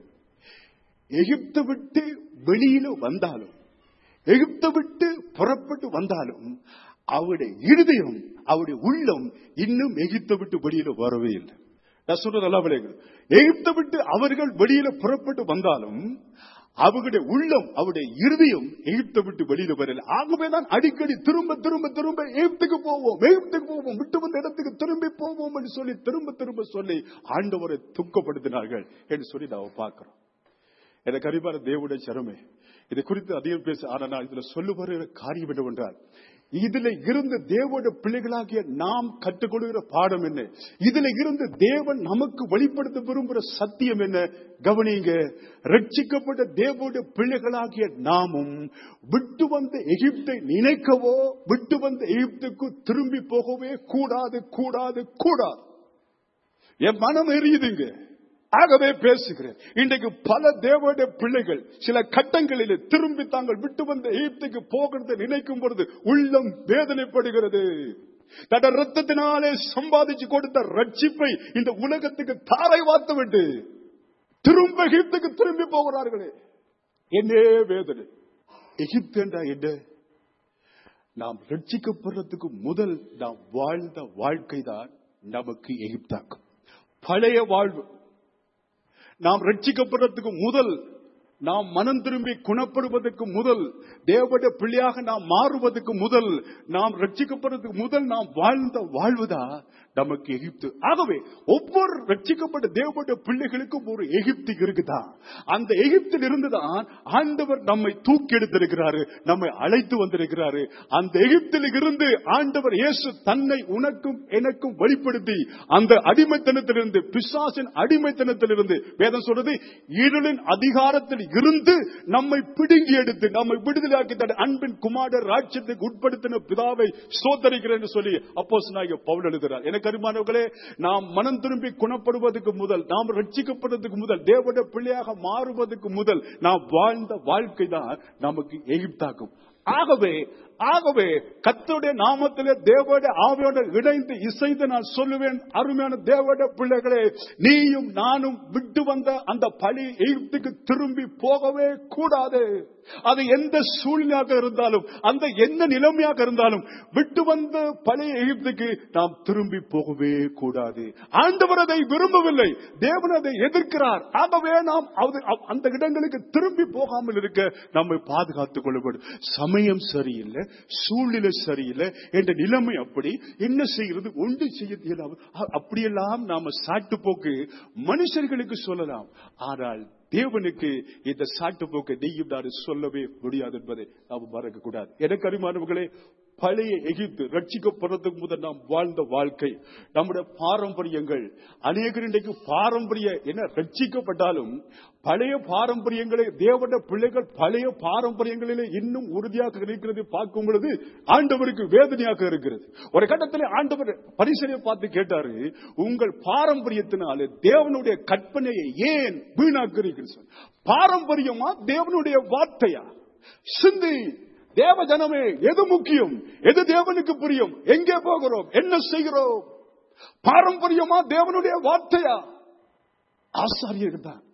Speaker 1: எகிப்தை விட்டு வெளியில வந்தாலும் எகிப்தை விட்டு புறப்பட்டு வந்தாலும் அவருடைய இருதயம் அவருடைய உள்ளம் இன்னும் எகிப்தை விட்டு வெளியில வரவே இல்லை நான் சொல்றது நல்லா விளையுங்க எகிப்தை விட்டு அவர்கள் வெளியில புறப்பட்டு வந்தாலும் அவருடைய உள்ளம் அவருடைய இருதயம் எகிப்தை விட்டு வெளியில வரல ஆகவே தான் அடிக்கடி திரும்ப திரும்ப திரும்ப எகிப்துக்கு போவோம் எகிப்துக்கு போவோம் விட்டு வந்த இடத்துக்கு திரும்பி போவோம் என்று சொல்லி திரும்ப திரும்ப சொல்லி ஆண்டவரை துக்கப்படுத்தினார்கள் என்று சொல்லி நாம் பார்க்கிறோம் எனக்கு அறிவான தேவனுடைய சிறமை இதை குறித்து அதிகம் பேச ஆனா நான் இதுல சொல்ல வருகிற காரியம் என்னவென்றால் இதுல இருந்து தேவோட பிள்ளைகளாகிய நாம் கற்றுக்கொள்கிற பாடம் என்ன இதுல இருந்து தேவன் நமக்கு வெளிப்படுத்த விரும்புகிற சத்தியம் என்ன கவனிங்க ரட்சிக்கப்பட்ட தேவோட பிள்ளைகளாகிய நாமும் விட்டு வந்த எகிப்தை நினைக்கவோ விட்டு வந்த எகிப்துக்கு திரும்பி போகவே கூடாது கூடாது கூடாது என் மனம் எரியுதுங்க ஆகவே பேசுகிறேன் இன்றைக்கு பல தேவனுடைய பிள்ளைகள் சில கட்டங்களில் திரும்பி தாங்கள் விட்டு வந்த எகிப்துக்கு போகிறது நினைக்கும் பொழுது உள்ளம் வேதனைப்படுகிறது தட ரத்தத்தினாலே சம்பாதிச்சு கொடுத்த ரட்சிப்பை இந்த உலகத்துக்கு தாரை வார்த்து விட்டு திரும்ப எகிப்துக்கு திரும்பி போகிறார்களே என்னே வேதனை எகிப்து என்றா என்ன நாம் ரட்சிக்கப்படுறதுக்கு முதல் நாம் வாழ்ந்த வாழ்க்கை தான் நமக்கு எகிப்தாக்கும் பழைய வாழ்வு நாம் ரட்சிக்கப்படுறதுக்கு முதல் நாம் மனம் திரும்பி குணப்படுவதற்கு முதல் தேவடைய பிள்ளையாக நாம் மாறுவதற்கு முதல் நாம் ரட்சிக்கப்படுறதுக்கு முதல் நாம் வாழ்ந்த வாழ்வுதான் நமக்கு எகிப்து ஆகவே ஒவ்வொரு ரட்சிக்கப்பட்ட தேவடைய பிள்ளைகளுக்கும் ஒரு எகிப்து இருக்குதான் அந்த எகிப்தில் இருந்துதான் ஆண்டவர் நம்மை தூக்கி எடுத்திருக்கிறாரு நம்மை அழைத்து வந்திருக்கிறாரு அந்த எகிப்தில் இருந்து ஆண்டவர் இயேசு தன்னை உனக்கும் எனக்கும் வெளிப்படுத்தி அந்த அடிமைத்தனத்திலிருந்து பிசாசின் அடிமைத்தனத்திலிருந்து வேதம் சொல்றது இருளின் அதிகாரத்தில் இருந்து நம்மை பிடுங்கி எடுத்து நம்மை விடுதலாக்கி தன் அன்பின் குமாரர் ராட்சியத்துக்கு உட்படுத்தின பிதாவை சோதரிக்கிறேன் என்று சொல்லி அப்போ பவுல் எழுதுகிறார் எனக்கு அருமானவர்களே நாம் மனம் திரும்பி குணப்படுவதற்கு முதல் நாம் ரட்சிக்கப்படுவதற்கு முதல் தேவட பிள்ளையாக மாறுவதற்கு முதல் நாம் வாழ்ந்த வாழ்க்கை தான் நமக்கு எகிப்தாக்கும் ஆகவே ஆகவே கத்தருடைய நாமத்திலே தேவோட ஆவியோட இணைந்து இசைந்து நான் சொல்லுவேன் அருமையான தேவோட பிள்ளைகளே நீயும் நானும் விட்டு வந்த அந்த பழி எகிப்துக்கு திரும்பி போகவே கூடாது அது எந்த சூழ்நிலையாக இருந்தாலும் அந்த எந்த நிலைமையாக இருந்தாலும் விட்டு வந்த பழைய எகிப்துக்கு நாம் திரும்பி போகவே கூடாது ஆண்டவர் அதை விரும்பவில்லை தேவன் அதை எதிர்க்கிறார் ஆகவே நாம் அது- அந்த இடங்களுக்கு திரும்பி போகாமல் இருக்க நம்மை பாதுகாத்துக் கொள்ளப்படும் சமயம் சரியில்லை சூழ்நிலை சரியில்லை என்ற நிலைமை அப்படி என்ன செய்கிறது ஒன்று செய்ய இயலாது அ- அப்படியெல்லாம் நாம சாட்டு போக்கு மனுஷர்களுக்கு சொல்லலாம் ஆனால் தேவனுக்கு இந்த சாட்டு போக்கை நீயும் நான் சொல்லவே முடியாது என்பதை நாம் மறக்க கூடாது எனக்கு அறிமானவர்களே பழைய எகிப்து ரட்சிக்கப்படுறதுக்கு முதல் நாம் வாழ்ந்த வாழ்க்கை நம்முடைய பாரம்பரியங்கள் அநேகர் இன்றைக்கு பாரம்பரிய என்ன ரட்சிக்கப்பட்டாலும் பழைய பாரம்பரியங்களை தேவன பிள்ளைகள் பழைய பாரம்பரியங்களிலே இன்னும் உறுதியாக இருக்கிறது பார்க்கும் பொழுது ஆண்டவருக்கு வேதனையாக இருக்கிறது ஒரு கட்டத்தில் ஆண்டவர் பரிசனை பார்த்து கேட்டாரு உங்கள் பாரம்பரியத்தினாலே தேவனுடைய கற்பனையை ஏன் வீணாக்குறீர்கள் சொன்னார். பாரம்பரியமா தேவனுடைய வார்த்தையா சிந்தி தேவ ஜனமே எது முக்கியம் எது தேவனுக்கு புரியும் எங்கே போகிறோம் என்ன செய்கிறோம் பாரம்பரியமா தேவனுடைய வார்த்தையா ஆசாரியர்கள் தான்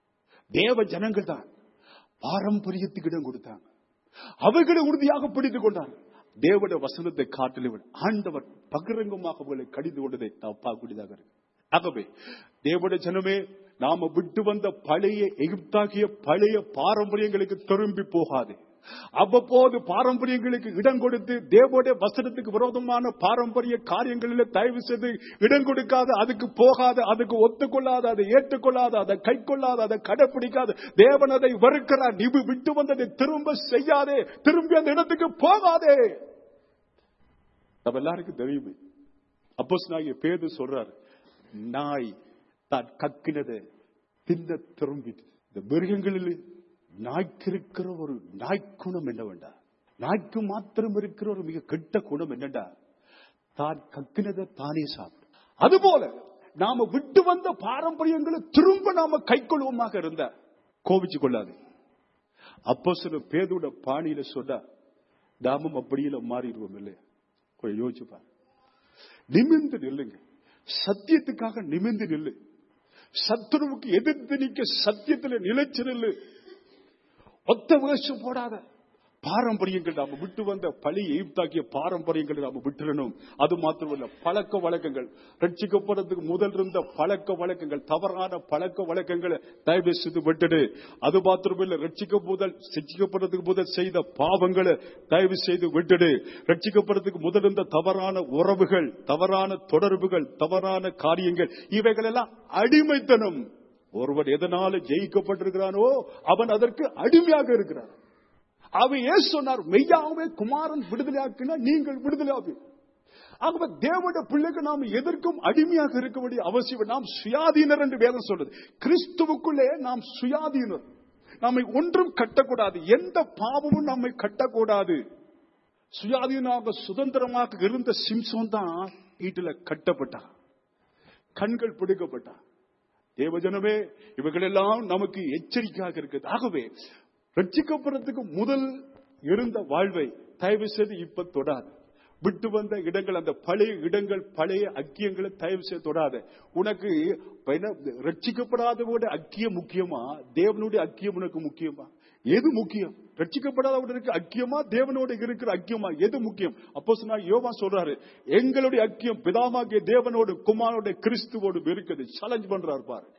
Speaker 1: தேவ ஜனங்கள் தான் பாரம்பரியத்துக்கு இடம் கொடுத்தாங்க அவர்களை உறுதியாக பிடித்துக் கொண்டார் தேவனுடைய வசனத்தை காட்டிலும் ஆண்டவர் பகிரங்கமாக அவர்களை கடிந்து கொண்டதை நாம் பார்க்கக்கூடியதாக இருக்கு ஆகவே தேவனுடைய ஜனமே நாம விட்டு வந்த பழைய எகிப்தாகிய பழைய பாரம்பரியங்களுக்கு திரும்பி போகாது அவ்வப்போது பாரம்பரியங்களுக்கு இடம் கொடுத்து தேவோடைய வசனத்துக்கு விரோதமான பாரம்பரிய காரியங்களில் தயவு செய்து இடம் கொடுக்காத அதுக்கு போகாத அதுக்கு ஒத்துக்கொள்ளாத அதை ஏற்றுக்கொள்ளாத அதை கை கொள்ளாத அதை கடைப்பிடிக்காத தேவன் அதை வெறுக்கிறார் நீ விட்டு வந்ததை திரும்ப செய்யாதே திரும்பி அந்த இடத்துக்கு போகாதே நம்ம எல்லாருக்கும் தெரியுமே அப்போஸ் நாய பேது சொல்றாரு நாய் தான் கக்கினதை தின்ன திரும்பி இந்த மிருகங்களில் நாய்க்கு இருக்கிற ஒரு நாய்க்குணம் என்னவெண்டா நாய்க்கு மாத்திரம் இருக்கிற ஒரு மிக கெட்ட குணம் என்னடா தான் கக்கினதை தானே சாப்பிடும் அதுபோல நாம விட்டு வந்த பாரம்பரியங்களை திரும்ப நாம கை கொள்வோமாக இருந்த கோபிச்சு கொள்ளாது அப்போ சில பேதோட பாணியில சொன்னா நாமும் அப்படியில மாறிடுவோம் இல்லையா கொஞ்சம் யோசிச்சு பாரு நிமிர்ந்து நில்லுங்க சத்தியத்துக்காக நிமிர்ந்து நில்லு சத்துருவுக்கு எதிர்த்து நிக்க சத்தியத்துல நிலைச்சு நில்லு ஒத்த வேஷம் போடாத பாரம்பரியங்கள் நாம விட்டு வந்த பழி எய்ப்தாக்கிய பாரம்பரியங்களை நாம விட்டுறணும் அது மாத்திரமல்ல பழக்க வழக்கங்கள் ரட்சிக்கப்படுறதுக்கு முதல் இருந்த பழக்க வழக்கங்கள் தவறான பழக்க வழக்கங்களை தயவு செய்து விட்டுடு அது மாத்திரமில்ல ரட்சிக்க முதல் ரட்சிக்கப்படுறதுக்கு முதல் செய்த பாவங்களை தயவு செய்து விட்டுடு ரட்சிக்கப்படுறதுக்கு முதல் இருந்த தவறான உறவுகள் தவறான தொடர்புகள் தவறான காரியங்கள் இவைகள் எல்லாம் அடிமைத்தனம் ஒருவன் எதனால ஜெயிக்கப்பட்டிருக்கிறானோ அவன் அதற்கு அடிமையாக இருக்கிறான் அவன் ஏன் சொன்னார் மெய்யாகவே குமாரன் விடுதலையாக்கினா நீங்கள் விடுதலையாகு ஆகவே தேவனுடைய பிள்ளைக்கு நாம் எதற்கும் அடிமையாக இருக்க வேண்டிய அவசியம் நாம் சுயாதீனர் என்று வேதம் சொல்றது கிறிஸ்துவுக்குள்ளே நாம் சுயாதீனர் நம்மை ஒன்றும் கட்டக்கூடாது எந்த பாவமும் நம்மை கட்டக்கூடாது சுயாதீனமாக சுதந்திரமாக இருந்த சிம்சோன் தான் வீட்டில் கட்டப்பட்டான் கண்கள் பிடிக்கப்பட்டான் தேவஜனமே இவைகளெல்லாம் நமக்கு எச்சரிக்கையாக இருக்குது ஆகவே ரட்சிக்கப்படுறதுக்கு முதல் இருந்த வாழ்வை தயவு செய்து இப்ப தொடாது விட்டு வந்த இடங்கள் அந்த பழைய இடங்கள் பழைய அக்கியங்களை தயவு செய்து தொடாத உனக்கு ரட்சிக்கப்படாதவோட அக்கியம் முக்கியமா தேவனுடைய அக்கியம் உனக்கு முக்கியமா எது முக்கியம் ரட்சிக்கப்படாதவனுக்கு அக்கியமா தேவனோட இருக்கிற அக்கியமா எது முக்கியம் அப்போ சொன்னா யோவா சொல்றாரு எங்களுடைய அக்கியம் பிதாமாகிய தேவனோடு குமாரோட கிறிஸ்துவோடு இருக்குது சேலஞ்ச் பண்றாரு பாரு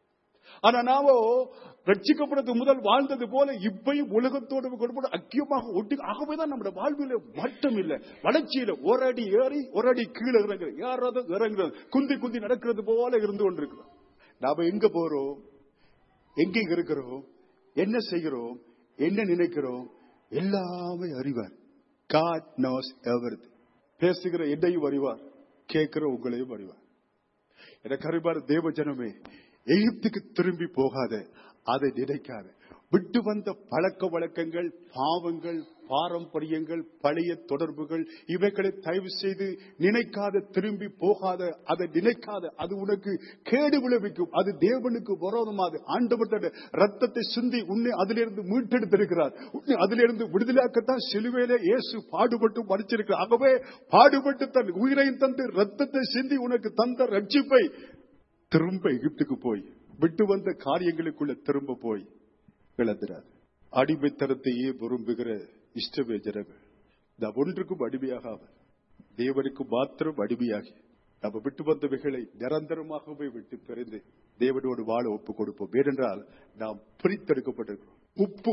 Speaker 1: ஆனா நாமோ ரட்சிக்கப்படுறது முதல் வாழ்ந்தது போல இப்பையும் உலகத்தோடு கொடுப்பது அக்கியமாக ஒட்டி ஆகவேதான் நம்முடைய வாழ்வில் மாற்றம் இல்லை வளர்ச்சி இல்லை ஒரு அடி ஏறி ஒரு அடி கீழே இறங்குறது யாராவது இறங்குறது குந்தி குந்தி நடக்கிறது போல இருந்து கொண்டிருக்கிறோம் நாம எங்க போறோம் எங்க இருக்கிறோம் என்ன செய்கிறோம் என்ன நினைக்கிறோம் எல்லாமே அறிவார் காட் நோஸ் எவர்த் பேசுகிற என்னையும் அறிவார் கேட்கிற உங்களையும் அறிவார் எனக்கு அறிவார் தேவ ஜனமே எகிப்துக்கு திரும்பி போகாத அதை நினைக்காத விட்டு வந்த பழக்க வழக்கங்கள் பாவங்கள் பாரம்பரியங்கள் பழைய தொடர்புகள் இவைகளை தயவு செய்து நினைக்காத திரும்பி போகாத அதை நினைக்காத அது உனக்கு கேடு விளைவிக்கும் அது தேவனுக்கு விரோதமாது ஆண்டவர் ரத்தத்தை சிந்தி உன்னை அதிலிருந்து மீட்டெடுத்திருக்கிறார் உன்னை அதிலிருந்து விடுதலாக்கத்தான் சிலுவையில இயேசு பாடுபட்டு மறிச்சிருக்கிறார் ஆகவே பாடுபட்டு தன் உயிரையும் தந்து ரத்தத்தை சிந்தி உனக்கு தந்த ரட்சிப்பை திரும்ப எகிப்துக்கு போய் விட்டு வந்த காரியங்களுக்குள்ள திரும்ப போய் இழந்துறார் அடிமைத்தனத்தையே விரும்புகிற இஷ்டமே ஜனங்கள் நாம் ஒன்றுக்கும் அடிமையாக அவர் தேவனுக்கு மாத்திரம் அடிமையாகி நம்ம விட்டு வந்தவைகளை நிரந்தரமாகவே விட்டு பிறந்து தேவனோடு வாழ ஒப்பு கொடுப்போம் ஏனென்றால் நாம் பிரித்தெடுக்கப்பட்டிருக்கிறோம் உப்பு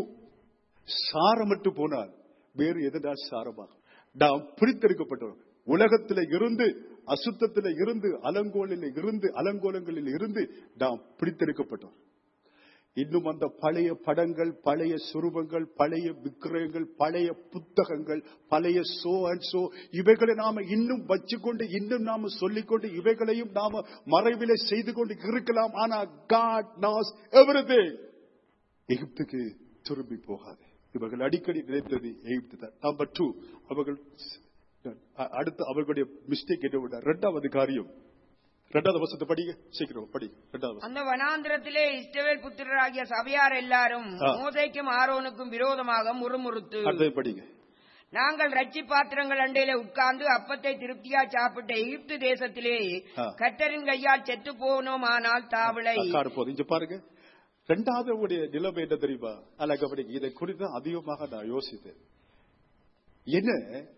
Speaker 1: சாரமட்டு போனால் வேறு எதனால் சாரமாகும் நாம் பிரித்தெடுக்கப்பட்டோம் உலகத்தில இருந்து அசுத்தத்தில இருந்து அலங்கோலில் இருந்து அலங்கோலங்களில் இருந்து நாம் பிடித்தெடுக்கப்பட்டோம் இன்னும் அந்த பழைய படங்கள் பழைய சுரூபங்கள் பழைய விக்கிரகங்கள் பழைய புத்தகங்கள் பழைய சோ அண்ட் சோ இவைகளை நாம இன்னும் வச்சுக்கொண்டு இன்னும் நாம சொல்லிக்கொண்டு இவைகளையும் நாம மறைவிலே செய்து கொண்டு இருக்கலாம் ஆனா காட் நாஸ் எவரது எகிப்துக்கு திரும்பி போகாது இவர்கள் அடிக்கடி நினைத்தது எகிப்து தான் நம்பர் டூ அவர்கள் அடுத்து அவர்களுடைய மிஸ்டேக் என்ன விட ரெண்டாவது காரியம் ரெண்டாவது வசத்தை படிங்க சீக்கிரம் படி ரெண்டாவது
Speaker 2: அந்த வனாந்திரத்திலே இஸ்ரவேல் புத்திரராகிய சபையார் எல்லாரும்
Speaker 1: ஆ.
Speaker 2: மோசைக்கும் ஆரோனுக்கும் விரோதமாக முறுமுறுத்து
Speaker 1: அடுத்தது படிங்க
Speaker 2: நாங்கள் ரட்சி பாத்திரங்கள் அண்டையில உட்கார்ந்து அப்பத்தை திருப்தியா சாப்பிட்ட எகிப்து தேசத்திலே
Speaker 1: ஆ.
Speaker 2: கட்டரின் கையால் செத்து போனோமானால் தாவளை
Speaker 1: காடு போதும் இங்க பாருங்க ரெண்டாவது உடைய நிலைமை என்ன தெரியுமா அழக படிங்க இதை குறித்து அதிகமாக நான் யோசித்தேன் என்ன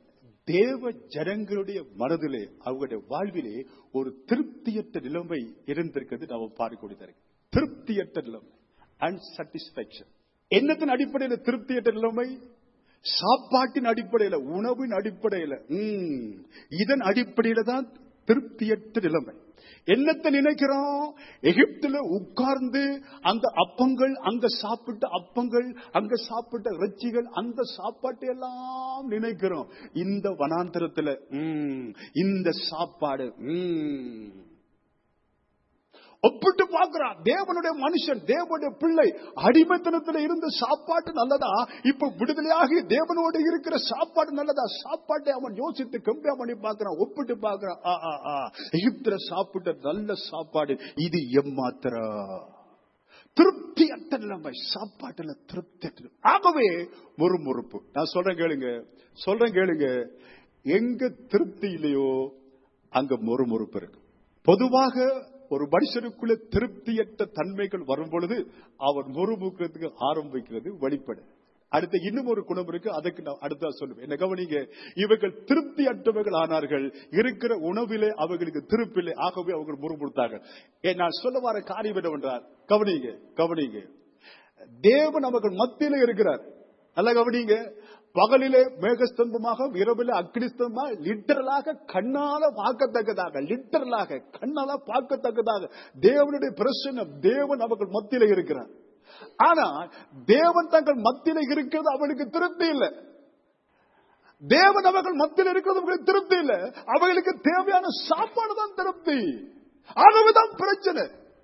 Speaker 1: தேவ ஜனங்களுடைய மனதிலே அவங்களுடைய வாழ்விலே ஒரு திருப்தியற்ற நிலைமை இருந்திருக்கிறது நாம் பார்க்கக்கூடிய திருப்தியற்ற நிலைமை அன்சாட்டிஸ்பேக்ஷன் என்னத்தின் அடிப்படையில் திருப்தியற்ற நிலைமை சாப்பாட்டின் அடிப்படையில உணவின் அடிப்படையில ம், இதன் அடிப்படையில தான் திருப்தியற்ற நிலைமை என்னத்தை நினைக்கிறோம் எகிப்துல உட்கார்ந்து அந்த அப்பங்கள் அங்க சாப்பிட்ட அப்பங்கள் அங்க சாப்பிட்ட இறைச்சிகள் அந்த சாப்பாட்டை எல்லாம் நினைக்கிறோம் இந்த வனாந்தரத்துல ம், இந்த சாப்பாடு ம், ஒப்பிட்டு பார்க்கிறான் தேவனுடைய மனுஷன் தேவனுடைய பிள்ளை அடிமைத்தனத்தில் இருந்த சாப்பாட்டு நல்லதா இப்ப விடுதலையாகி தேவனோடு இருக்கிற சாப்பாடு நல்லதா சாப்பாட்டை அவன் யோசித்து கம்பேர் பண்ணி பார்க்கிறான் ஒப்பிட்டு பார்க்கிறான் ஆ, ஆ, ஆ. எகிப்துல சாப்பிட்ட நல்ல சாப்பாடு இது எம்மாத்திர திருப்தி அற்ற நிலைமை சாப்பாட்டுல திருப்தி அற்ற நிலைமை. ஆகவே முறுமுறுப்பு நான் சொல்றேன் கேளுங்க சொல்றேன் கேளுங்க எங்க திருப்தி இல்லையோ அங்க முறுமுறுப்பு இருக்கு பொதுவாக ஒரு மனுஷனுக்குள்ள திருப்தியற்ற தன்மைகள் வரும் பொழுது அவன் முறுமுக்கிறதுக்கு ஆரம்பிக்கிறது வெளிப்படு அடுத்த இன்னும் ஒரு குணம் இருக்கு அதுக்கு நான் அடுத்தா சொல்லுவேன் என்ன கவனிங்க இவர்கள் திருப்தி அற்றவர்கள் ஆனார்கள் இருக்கிற உணவிலே அவர்களுக்கு திருப்பில்லை ஆகவே அவர்கள் முறுமுறுத்தார்கள் ஏ, நான் சொல்ல வர காரியம் என்னவென்றால் கவனிங்க கவனிங்க தேவன் அவர்கள் மத்தியிலே இருக்கிறார் நல்ல கவனிங்க பகலிலே மேகஸ்தம்பமாக இரவிலே அக்னிஸ்தம்பமாக லிட்டரலாக கண்ணால பார்க்கத்தக்கதாக லிட்டரலாக கண்ணால பார்க்கத்தக்கதாக தேவனுடைய பிரசன்னம் தேவன் அவர்கள் மத்தியில இருக்கிறார் ஆனா தேவன் தங்கள் மத்தியில இருக்கிறது அவனுக்கு திருப்தி இல்லை தேவன் அவர்கள் மத்தியில் இருக்கிறது அவங்களுக்கு திருப்தி இல்லை அவர்களுக்கு தேவையான சாப்பாடு தான் திருப்தி ஆகவேதான் பிரச்சனை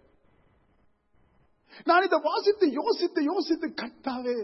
Speaker 1: நான் இதை வாசித்து யோசித்து யோசித்து கட்டாவே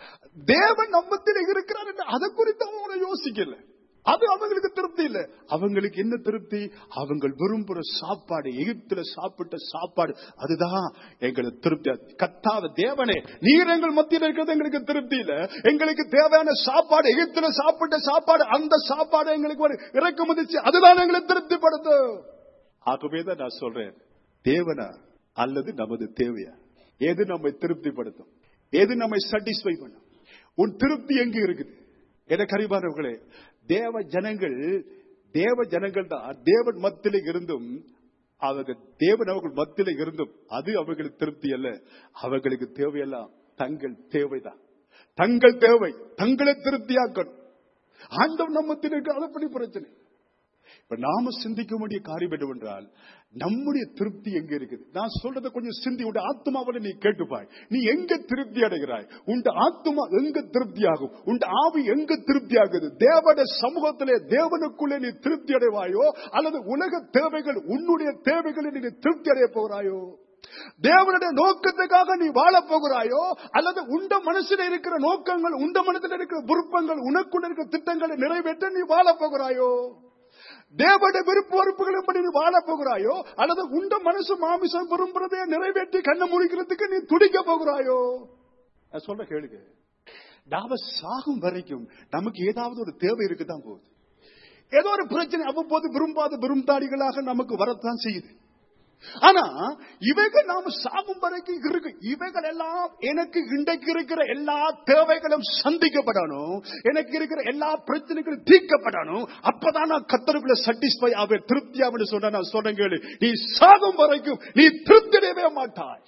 Speaker 1: தேவன் நம்மத்தில் இருக்கிறார் என்று அதை குறித்து அவங்க யோசிக்கல அது அவங்களுக்கு திருப்தி இல்ல அவங்களுக்கு என்ன திருப்தி அவங்க விரும்புற சாப்பாடு எகிப்துல சாப்பிட்ட சாப்பாடு அதுதான் எங்களுக்கு திருப்தி கத்தாத தேவனே நீர் எங்கள் மத்தியில் இருக்கிறது எங்களுக்கு திருப்தி இல்ல எங்களுக்கு தேவையான சாப்பாடு எகிப்துல சாப்பிட்ட சாப்பாடு அந்த சாப்பாடு எங்களுக்கு ஒரு இறக்குமதிச்சு அதுதான் எங்களை திருப்திப்படுத்தும் ஆகவேதான் நான் சொல்றேன் தேவனா அல்லது நமது தேவையா எது நம்மை திருப்திப்படுத்தும் எது நம்மை சாட்டிஸ்ஃபை பண்ணும் உன் திருப்தி எங்க இருக்குது என கரிபாரவர்களே தேவ ஜனங்கள் தேவ ஜனங்கள் தான் தேவன் மத்தியில இருந்தும் அவங்க தேவன் அவர்கள் மத்தியில இருந்தும் அது அவர்களுக்கு திருப்தி அல்ல அவர்களுக்கு தேவையெல்லாம் தங்கள் தேவைதான் தங்கள் தேவை தங்களை திருப்தியாக்கணும் ஆண்டவன் நம்மத்தில் இருக்க அதுபடி பிரச்சனை இப்ப நாம சிந்திக்க வேண்டிய காரியம் என்னவென்றால் நம்முடைய திருப்தி எங்க இருக்குது நான் சொல்றதை கொஞ்சம் சிந்தி உன் ஆத்மாவில நீ கேட்டுப்பாய் நீ எங்க திருப்தி அடைகிறாய் உன் ஆத்மா எங்க திருப்தி ஆகும் உன் ஆவி எங்க திருப்தி ஆகுது தேவட சமூகத்திலே தேவனுக்குள்ளே நீ திருப்தி அடைவாயோ அல்லது உலக தேவைகள் உன்னுடைய தேவைகளில் நீ திருப்தி அடைய போகிறாயோ தேவனுடைய நோக்கத்துக்காக நீ வாழ போகிறாயோ அல்லது உண்ட மனசுல இருக்கிற நோக்கங்கள் உண்ட மனதில் இருக்கிற விருப்பங்கள் உனக்குள்ள இருக்கிற திட்டங்களை நிறைவேற்ற நீ வாழ போகிறாயோ தேவனுடைய விருப்ப வெறுப்புகளின்படி நீ வாழ போகிறாயோ அல்லது உண்ட மனசு மாமிசம் விரும்புறதே நிறைவேற்றி கண்ணை முடிக்கிறதுக்கு நீ துடிக்க போகிறாயோ நான் சொல்ற கேளுங்க நாம சாகும் வரைக்கும் நமக்கு ஏதாவது ஒரு தேவை இருக்குதான் போகுது ஏதோ ஒரு பிரச்சனை அவ்வப்போது விரும்பாத விரும்பாடிகளாக நமக்கு வரத்தான் செய்யுது ஆனா இவைகள் நாம சாகும் வரைக்கும் இருக்கு இவைகள் எல்லாம் எனக்கு இன்றைக்கு இருக்கிற எல்லா தேவைகளும் சந்திக்கப்படணும் எனக்கு இருக்கிற எல்லா பிரச்சனைகளும் தீர்க்கப்படணும் அப்பதான் நான் கத்தருக்குள்ள சாட்டிஸ்ஃபை ஆவேன் திருப்தி ஆவேன் சொன்ன நான் சொல்றேன் கேளு நீ சாகும் வரைக்கும் நீ திருப்தி அடையவே மாட்டாய்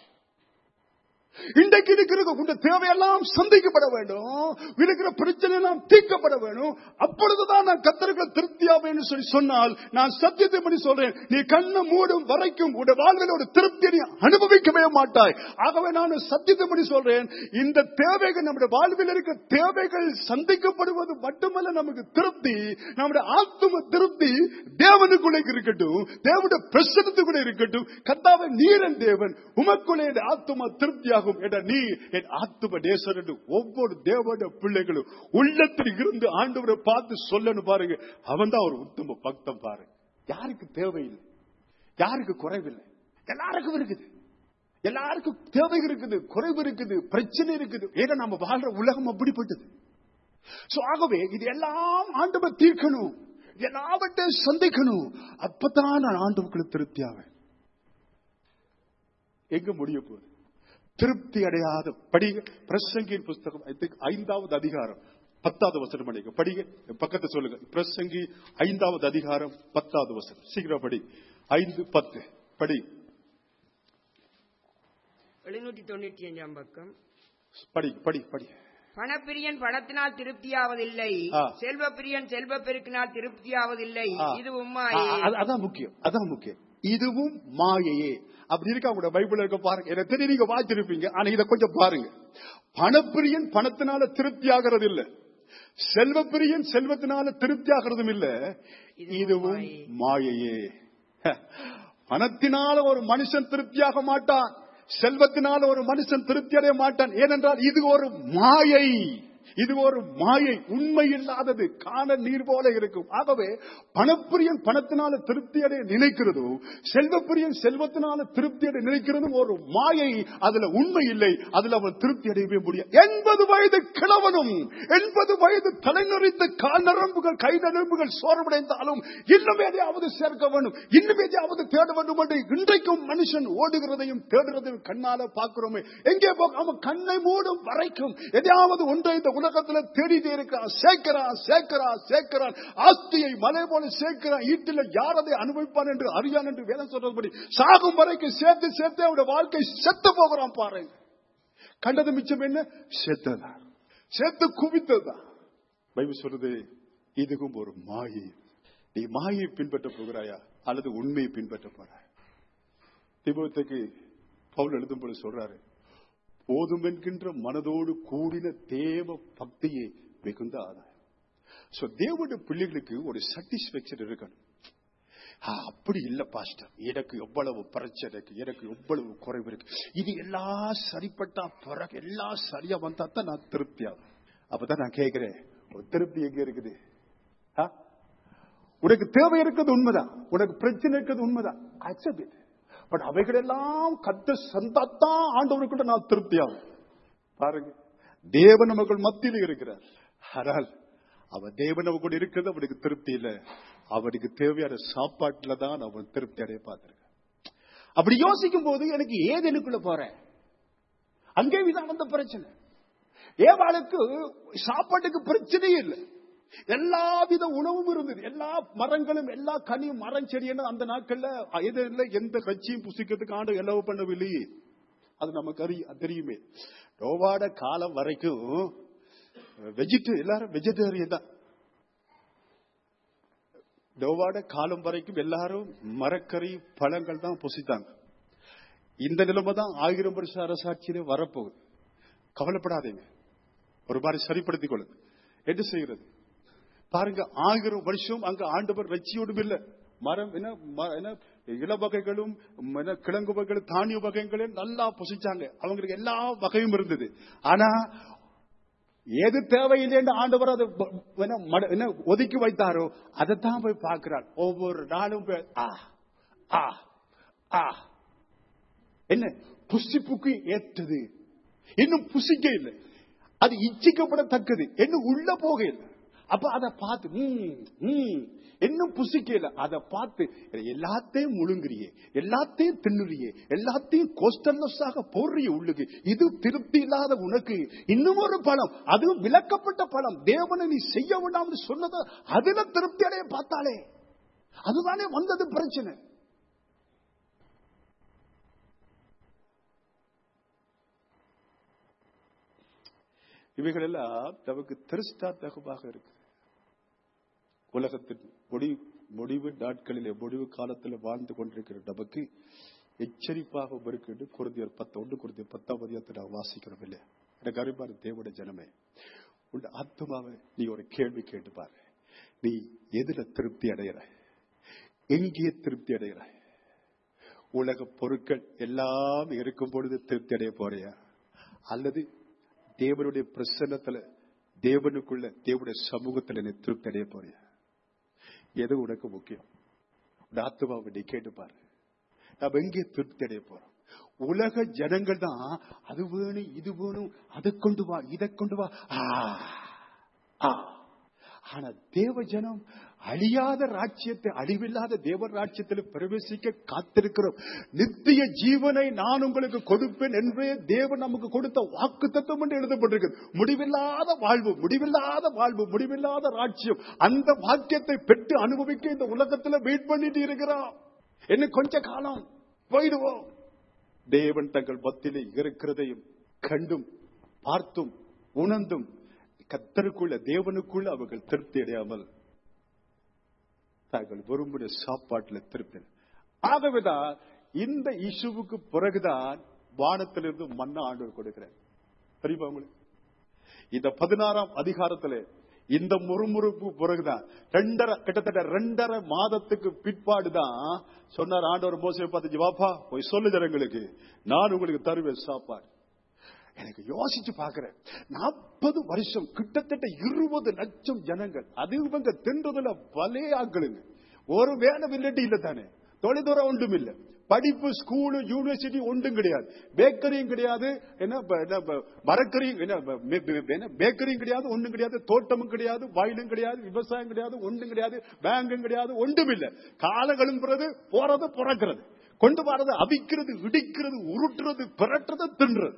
Speaker 1: இன்றைக்கு இருக்கிற உங்க தேவையெல்லாம் சந்திக்கப்பட வேண்டும் இருக்கிற பிரச்சனை எல்லாம் தீர்க்கப்பட வேண்டும் அப்பொழுதுதான் நான் கத்தர்கள் திருப்தியாவேன்னு சொல்லி சொன்னால் நான் சத்தியத்தை பண்ணி சொல்றேன் நீ கண்ணை மூடும் வரைக்கும் உடைய வாழ்வில் ஒரு திருப்தியை நீ அனுபவிக்கவே மாட்டாய் ஆகவே நான் சத்தியத்தை பண்ணி சொல்றேன் இந்த தேவைகள் நம்முடைய வாழ்வில் இருக்க தேவைகள் சந்திக்கப்படுவது மட்டுமல்ல நமக்கு திருப்தி நம்முடைய ஆத்தும திருப்தி தேவனுக்குள்ளே இருக்கட்டும் தேவனுடைய பிரசனத்துக்குள்ளே இருக்கட்டும் கத்தாவை நீரன் தேவன் உமக்குள்ளே என் ஆத்தும திருப்தியாகும் என்ற நீ என் ஆத்தும நேசர் என்று ஒவ்வொரு தேவனுடைய பிள்ளைகளும் உள்ளத்தில் இருந்து ஆண்டவரை பார்த்து சொல்லணும் பாருங்க அவன் தான் ஒரு உத்தம பக்தம் பாருங்க யாருக்கு தேவையில்லை யாருக்கு குறைவில்லை எல்லாருக்கும் இருக்குது எல்லாருக்கும் தேவை இருக்குது குறைவு இருக்குது பிரச்சனை இருக்குது ஏன்னா நம்ம வாழ்ற உலகம் அப்படிப்பட்டது சோ ஆகவே இது எல்லாம் ஆண்டவர் தீர்க்கணும் இது எல்லாவற்றையும் சந்திக்கணும் அப்பதான் நான் ஆண்டவர்களுக்கு திருப்தி ஆவேன் எங்க முடிய போகுது திருப்தி அடையாத படிக பிரசங்கியின் புஸ்தகம் I think ஐந்தாவது அதிகாரம் பத்தாவது வசனம் படிங்க படிங்க பக்கத்தை சொல்லுங்க பிரசங்கி ஐந்தாவது அதிகாரம் பத்தாவது வசனம் சீக்கிரம் படி ஐந்து பத்து படி
Speaker 2: எழுநூற்றி தொண்ணூற்றி அஞ்சாம் பக்கம்
Speaker 1: படி படி படி
Speaker 2: பணப்பிரியன் பணத்தினால் திருப்தியாவதில்லை
Speaker 1: ஆ.
Speaker 2: செல்வப்பிரியன் செல்வ பெருக்கினால் திருப்தியாவதில்லை
Speaker 1: ஆ.
Speaker 2: இது
Speaker 1: ஆ,
Speaker 2: உம்மாயே
Speaker 1: அது- அதான் முக்கியம் அதான் முக்கியம் இதுவும் மாயையே அப்படி இருக்கா கூட பைபிள் இருக்க பாருங்க எனக்கு தெரியும் நீங்க வாய்ச்சிருப்பீங்க ஆனா இத கொஞ்சம் பாருங்க பணப்பிரியன் பணத்தினால திருப்தி ஆகிறது இல்ல செல்வப்பிரியன் செல்வத்தினால திருப்தி ஆகிறதும் இல்ல
Speaker 2: இதுவும்
Speaker 1: இதுவும்
Speaker 2: மாயை.
Speaker 1: மாயையே ஹ, பணத்தினால ஒரு மனுஷன் திருப்தியாக மாட்டான் செல்வத்தினால ஒரு மனுஷன் திருப்தி அடைய மாட்டான் ஏனென்றால் இது ஒரு மாயை இது ஒரு மாயை உண்மை இல்லாதது காண நீர் போல இருக்கும் ஆகவே பணப்பிரியன் பணத்தினால திருப்தி அடைய நினைக்கிறதும் செல்வப்பிரியன் செல்வத்தினால திருப்தி அடைய நினைக்கிறதும் ஒரு மாயை அதுல உண்மை இல்லை அதுல அவன் திருப்தி அடையவே முடியும் எண்பது வயது கிழவனும் எண்பது வயது தலைநுறித்த கால் நரம்புகள் கை நரம்புகள் சோர்வடைந்தாலும் இன்னும் எதையாவது சேர்க்க வேண்டும் இன்னும் எதையாவது தேட வேண்டும் என்று இன்றைக்கும் மனுஷன் ஓடுகிறதையும் தேடுறதையும் கண்ணால பார்க்கிறோமே எங்கே போகாம கண்ணை மூடும் வரைக்கும் எதையாவது ஒன்றை இந்த உலகத்துல தேடிட்டே இருக்கிறான் சேர்க்கிறான் சேர்க்கிறான் சேர்க்கிறான் ஆஸ்தியை மலை போல சேர்க்கிறான் ஈட்டில் யார் அதை அனுபவிப்பான் என்று அறியான் என்று வேதம் சொல்றதுபடி சாகும் வரைக்கும் சேர்த்து சேர்த்து அவருடைய வாழ்க்கை செத்து போகிறான் பாருங்க கண்டது மிச்சம் என்ன செத்ததான் செத்து குவித்ததான் பைபிள் சொல்றது இதுவும் ஒரு மாயை நீ மாயை பின்பற்ற போகிறாயா அல்லது உண்மையை பின்பற்ற போறாய் திமுகத்துக்கு பவுல் எழுதும் போது சொல்றாரு போதும் என்கின்ற மனதோடு கூடின தேவ பக்தியே மிகுந்த ஆதாயம் சோ தேவனுடைய பிள்ளைகளுக்கு ஒரு சாட்டிஸ்பேக்ஷன் இருக்கணும் ஆ, அப்படி இல்ல பாஸ்டர் எனக்கு எவ்வளவு பிரச்சனை இருக்கு எனக்கு எவ்வளவு குறைவு இருக்கு இது எல்லாம் சரிப்பட்டா பிறகு எல்லாம் சரியா வந்தா தான் நான் திருப்தியாகும் அப்பதான் நான் கேட்கிறேன் ஒரு திருப்தி எங்க இருக்குது ஆ? உனக்கு தேவை இருக்கிறது உண்மைதான் உனக்கு பிரச்சனை இருக்கிறது உண்மைதான் அக்செப்ட் இட் பட் அவைகளெல்லாம் கத்த சந்தாத்தான் ஆண்டவருக்கிட்ட நான் திருப்தியாகும் பாருங்க தேவன் நமக்குள் மத்தியில் இருக்கிறார் ஆனால் அவன் தேவன் அவன் கூட இருக்கிறது அவனுக்கு திருப்தி இல்ல அவனுக்கு தேவையான சாப்பாட்டுல தான் அவன் திருப்தி அடைய பார்த்திருக்கான் அப்படி யோசிக்கும் போது எனக்கு ஏதெனுக்குள்ள போறேன் அங்கே விதான் அந்த பிரச்சனை ஏவாளுக்கு சாப்பாட்டுக்கு பிரச்சனையே இல்லை எல்லா வித உணவும் இருந்தது எல்லா மரங்களும் எல்லா கனியும் மரம் செடியும் அந்த நாட்கள்ல எதிரில் எந்த கட்சியும் புசிக்கிறதுக்கு ஆண்டு எல்லவு பண்ணவில்லையே அது நமக்கு அறி தெரியுமே நோவாட காலம் வரைக்கும் வெஜிட்டு எல்லாரும் வெஜிடேரியன் தான் நோவாட காலம் வரைக்கும் எல்லாரும் மரக்கறி பழங்கள் தான் புசித்தாங்க இந்த நிலைமை தான் ஆயிரம் வருஷ அரசாட்சியிலே வரப்போகுது கவலைப்படாதீங்க ஒரு மாதிரி சரிப்படுத்திக் கொள்ளுங்க என்ன செய்கிறது பாருங்க ஆயிரம் வருஷம் அங்க ஆண்டவர் வெச்சியோடும் இல்ல மரம் என்ன ம- என்ன இள வகைகளும் என்ன கிழங்கு வகைகளும் தானிய வகைகளும் நல்லா புசிச்சாங்க அவங்களுக்கு எல்லா வகையும் இருந்தது ஆனா எது தேவையில்லைன்னு ஆண்டவர் அதை ப- என்ன மட- என்ன ஒதுக்கி வைத்தாரோ அதைத்தான் போய் பார்க்கிறார் ஒவ்வொரு நாளும் போய் ஆ ஆ ஆ என்ன புசிப்புக்கு ஏற்றது இன்னும் புசிக்க இல்லை அது இச்சிக்கப்படத்தக்கது இன்னும் உள்ள போக இல்லை அப்ப அதை பார்த்து ம், ம், இன்னும் புசிக்கல அதை பார்த்து எல்லாத்தையும் முழுங்குறியே எல்லாத்தையும் தின்னுறியே எல்லாத்தையும் கோஸ்டல்லஸாக போடுறிய உள்ளுக்கு இது திருப்தி இல்லாத உனக்கு இன்னும் ஒரு பழம் அதுவும் விளக்கப்பட்ட பழம் தேவனை நீ செய்ய விடாமல் சொன்னது அதுல திருப்தி அடைய பார்த்தாலே அதுதானே வந்தது பிரச்சனை இவைகள் எல்லாம் நமக்கு திருஷ்டா தகுவாக இருக்கு உலகத்தின் முடிவு முடிவு நாட்களிலே முடிவு காலத்தில் வாழ்ந்து கொண்டிருக்கிற நமக்கு எச்சரிப்பாக இருக்கு குருந்தியர் பத்து ஒன்று குருந்தியர் பத்தாம் அதிகாரத்தை நான் வாசிக்கிறோம் இல்லையா எனக்கு அறிவான தேவட ஜனமே உன் ஆத்மாவை நீ ஒரு கேள்வி கேட்டு பாரு நீ எதுல திருப்தி அடைகிற எங்கே திருப்தி அடைகிற உலக பொருட்கள் எல்லாம் இருக்கும் பொழுது திருப்தி அடைய போறியா அல்லது தேவனுடைய பிரசன்னத்துல தேவனுக்குள்ள தேவனுடைய சமூகத்துல நீ திருப்தி அடைய போறியா எது உனக்கு முக்கியம் உன் ஆத்மாவை நீ கேட்டு பாரு நாம் எங்கே திருப்தி அடைய போறோம் உலக ஜனங்கள் தான் அது வேணும் இது வேணும் அதை கொண்டு வா இதை கொண்டு வா ஆ, ஆ. ஆனா தேவ ஜனம் அழியாத ராஜ்யத்தை அழிவில்லாத தேவ ராஜ்யத்தில் பிரவேசிக்க காத்திருக்கிறோம் நித்திய ஜீவனை நான் உங்களுக்கு கொடுப்பேன் என்றே தேவன் நமக்கு கொடுத்த வாக்கு தத்துவம் என்று எழுதப்பட்டிருக்கிறது முடிவில்லாத வாழ்வு முடிவில்லாத வாழ்வு முடிவில்லாத ராஜ்யம் அந்த வாக்கியத்தை பெற்று அனுபவிக்க இந்த உலகத்துல வெயிட் பண்ணிட்டு இருக்கிறோம் இன்னும் கொஞ்ச காலம் போயிடுவோம் தேவன் தங்கள் மத்தியிலே இருக்கிறதையும் கண்டும் பார்த்தும் உணர்ந்தும் கத்தருக்குள்ள தேவனுக்குள்ள அவர்கள் திருப்தி அடையாமல் தாங்கள் விரும்பின சாப்பாட்டுல திருப்தி அடை- ஆகவேதான் இந்த இசுவுக்கு பிறகுதான் வானத்திலிருந்து மண்ணா ஆண்டவர் கொடுக்கிறார் தெரியுமா உங்களுக்கு இந்த பதினாறாம் அதிகாரத்துல இந்த முறுமுறுப்பு பிறகுதான் ரெண்டரை கிட்டத்தட்ட ரெண்டரை மாதத்துக்கு பிற்பாடுதான் சொன்னார் ஆண்டவர் மோசை பார்த்து வாப்பா போய் சொல்லு ஜனங்களுக்கு நான் உங்களுக்கு தருவேன் சாப்பாடு எனக்கு யோசிச்சு பாக்குறேன் நாற்பது வருஷம் கிட்டத்தட்ட இருபது லட்சம் ஜனங்கள் அது இவங்க தின்றதுல வலையாக்களுங்க ஒரு வேலை வில்லட்டி இல்ல தானே தொலைதூரம் ஒன்றும் இல்ல படிப்பு ஸ்கூலு யூனிவர்சிட்டி ஒன்றும் கிடையாது பேக்கரியும் கிடையாது என்ன ப- என்ன ப- மரக்கறியும் என்ன ப- மே- மே- என்ன பேக்கரியும் கிடையாது ஒண்ணும் கிடையாது தோட்டமும் கிடையாது வயலும் கிடையாது விவசாயம் கிடையாது ஒன்றும் கிடையாது பேங்கும் கிடையாது ஒன்றும் இல்ல காலம் எழும்புறது போறது பிறக்கிறது கொண்டு வரது அவிக்கிறது இடிக்கிறது உருட்டுறது பிரட்டுறது தின்றது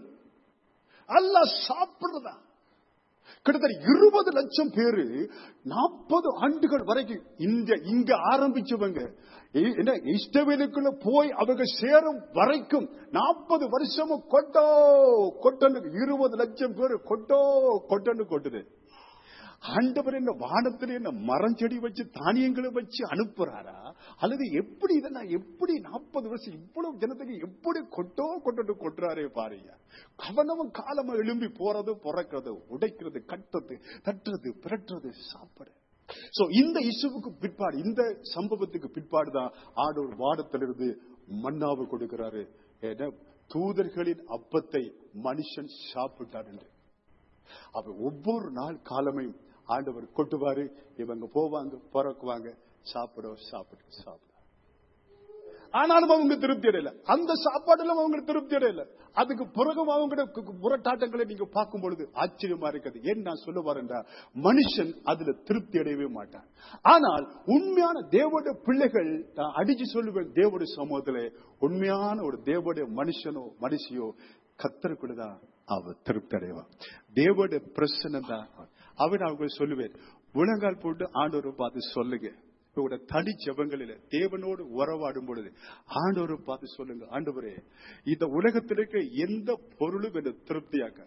Speaker 1: அல்ல சாப்பிடுறதா கிட்டத்தட்ட இருபது லட்சம் பேரு நாற்பது ஆண்டுகள் வரைக்கும் இந்த இங்க ஆரம்பிச்சவங்க இ- என்ன இஷ்டவேலுக்குள்ள போய் அவங்க சேரும் வரைக்கும் நாற்பது வருஷமும் கொட்டோ கொட்டனு இருபது லட்சம் பேரு கொட்டோ கொட்டன்னு கொட்டுது ஆண்டவர் என்ன வானத்துல என்ன மரம் செடி வச்சு தானியங்களை வச்சு அனுப்புறாரா அல்லது எப்படி இதை நான் எப்படி நாற்பது வருஷம் இவ்வளவு ஜனத்துக்கு எப்படி கொட்டோ கொட்டட்டு கொட்டுறாரே பாருங்க கவனமும் காலமா எழும்பி போறது பிறக்கிறது உடைக்கிறது கட்டுறது தட்டுறது பிரட்டுறது சாப்பிட சோ இந்த இசுவுக்கு பிற்பாடு இந்த சம்பவத்துக்கு பிற்பாடு தான் ஆடோர் வானத்திலிருந்து மன்னாவை கொடுக்கிறாரு ஏன்னா தூதர்களின் அப்பத்தை மனுஷன் சாப்பிட்டார் என்று அப்ப ஒவ்வொரு நாள் காலமையும் ஆண்டவர் கொட்டுவாரு இவங்க போவாங்க பிறக்குவாங்க சாப்பிட சாப்பிட சாப்பிட ஆனாலும் அவங்க திருப்தி அடையல அந்த சாப்பாடுல அவங்க திருப்தி அடையல அதுக்கு பிறகும் அவங்க புறட்டாட்டங்களை நீங்க பார்க்கும் பொழுது ஆச்சரியமா இருக்குது ஏன் நான் சொல்ல வரேன்டா மனுஷன் அதுல திருப்தி அடையவே மாட்டான் ஆனால் உண்மையான தேவோட பிள்ளைகள் நான் அடிச்சு சொல்லுவேன் தேவோட சமூகத்துல உண்மையான ஒரு தேவோட மனுஷனோ மனுஷியோ கத்தருக்குள்ளதான் அவ திருப்தி அடைவான் தேவோட பிரச்சனை தான் அவன் அவங்க சொல்லுவேன் உலகால் போட்டு ஆண்டவரை பார்த்து சொல்லுங்க உங்களோட தனி ஜெபங்களில தேவனோடு உறவாடும் பொழுது ஆண்டவரை பார்த்து சொல்லுங்க ஆண்டவரே இந்த உலகத்தில் இருக்க எந்த பொருளும் என்ன திருப்தியாக்க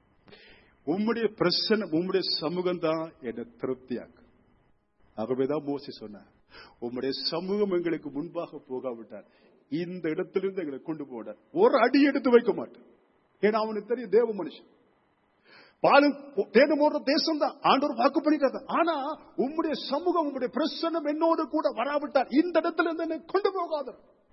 Speaker 1: உம்முடைய பிரச்சனை உம்முடைய சமூகம் தான் என்ன திருப்தியாக்க ஆகவேதான் மோசி சொன்னார் உம்முடைய சமூகம் எங்களுக்கு முன்பாக போகாவிட்டார் இந்த இடத்திலிருந்து எங்களை கொண்டு போனார் ஒரு அடி எடுத்து வைக்க மாட்டேன் ஏன்னா அவனுக்கு தெரியும் தேவ மனுஷன் பாலும் தேடும் போடுற தேசம் தான் ஆண்டவர் வாக்கு பண்ணிட்டார் ஆனா உம்முடைய சமூகம் உம்முடைய பிரசனம் என்னோடு கூட வராவிட்டார் இந்த இடத்துல இருந்து என்னை கொண்டு போகாத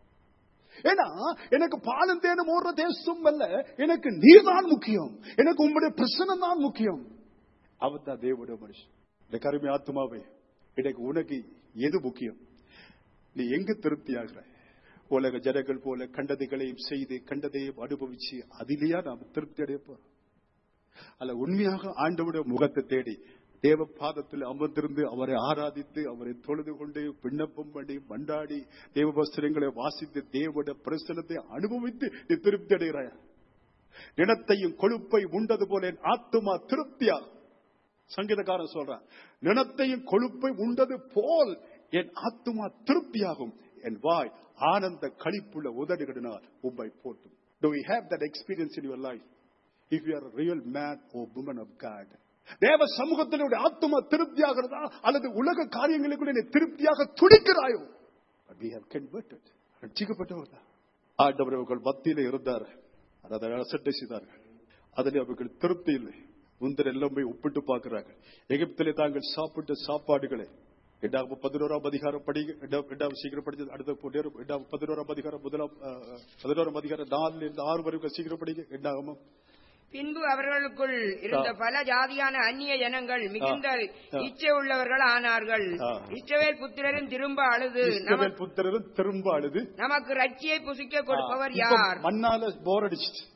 Speaker 1: ஏன்னா எனக்கு பாலும் தேனும் ஓடுற தேசம் அல்ல எனக்கு நீர்தான் முக்கியம் எனக்கு உம்முடைய பிரசனம் தான் முக்கியம் அவர் தான் தேவனுடைய மனுஷன் இந்த கருமை ஆத்மாவே எனக்கு உனக்கு எது முக்கியம் நீ எங்க திருப்தி ஆகிற உலக ஜனங்கள் போல கண்டதைகளையும் செய்து கண்டதையும் அனுபவிச்சு அதிலேயா நாம் திருப்தி அடைய போறோம் அல்ல உண்மையாக ஆண்டவுடைய முகத்தை தேடி தேவ பாதத்தில் அமர்ந்திருந்து அவரை ஆராதித்து அவரை தொழுது கொண்டு விண்ணப்பம் பண்ணி மண்டாடி தேவ வஸ்திரங்களை வாசித்து தேவனுடைய பிரசனத்தை அனுபவித்து நீ திருப்தி அடைகிறாய் நினத்தையும் கொழுப்பை உண்டது போல என் ஆத்துமா திருப்தியா சங்கீதக்காரன் சொல்றான் நினத்தையும் கொழுப்பை உண்டது போல் என் ஆத்துமா திருப்தியாகும் என் வாய் ஆனந்த களிப்புள்ள உதடுகளினால் உம்மை போட்டும் Do we have that experience in your life? If you are a real man or woman of God. தேவ சமூகத்தினுடைய ஆத்துமா திருப்தியாகிறதா அல்லது உலக காரியங்களுக்குள்ள நீ திருப்தியாக துடிக்கிறாயோ But we have converted. ரட்சிக்கப்பட்டவர் தான் ஆண்டவர் அவர்கள் மத்தியில இருந்தார் அதை அசட்டை செய்தார்கள் அதில் அவர்கள் திருப்தி இல்லை முந்தர் எல்லாம் போய் ஒப்பிட்டு பார்க்கிறார்கள் எகிப்திலே தாங்கள் சாப்பிட்ட சாப்பாடுகளை எட்டாவது பதினோராம் அதிகாரம் படி எட்டாவது சீக்கிரம் படிச்சது அடுத்த நேரம் எட்டாவது பதினோராம் அதிகாரம் முதலாம் அஹ், பதினோராம் அதிகாரம் நாலுல இருந்து ஆறு வரைக்கும் சீக்கிரம் படிங்க எட்டாகமம்
Speaker 2: பின்பு அவர்களுக்குள் இருந்த
Speaker 1: ஆ.
Speaker 2: பல ஜாதியான அந்நிய ஜனங்கள் மிகுந்த
Speaker 1: ஆ.
Speaker 2: இச்சை உள்ளவர்கள் ஆனார்கள்
Speaker 1: ஆ.
Speaker 2: இஸ்ரவேல் புத்திரரும் திரும்ப அழுது
Speaker 1: இஸ்ரவேல்
Speaker 2: நமக்கு-
Speaker 1: புத்திரரும் திரும்ப அழுது
Speaker 2: நமக்கு ரட்சியை புசிக்க கொடுப்பவர்
Speaker 1: இப்ப
Speaker 2: யார்
Speaker 1: மண்ணால போர் அடிச்சிச்சு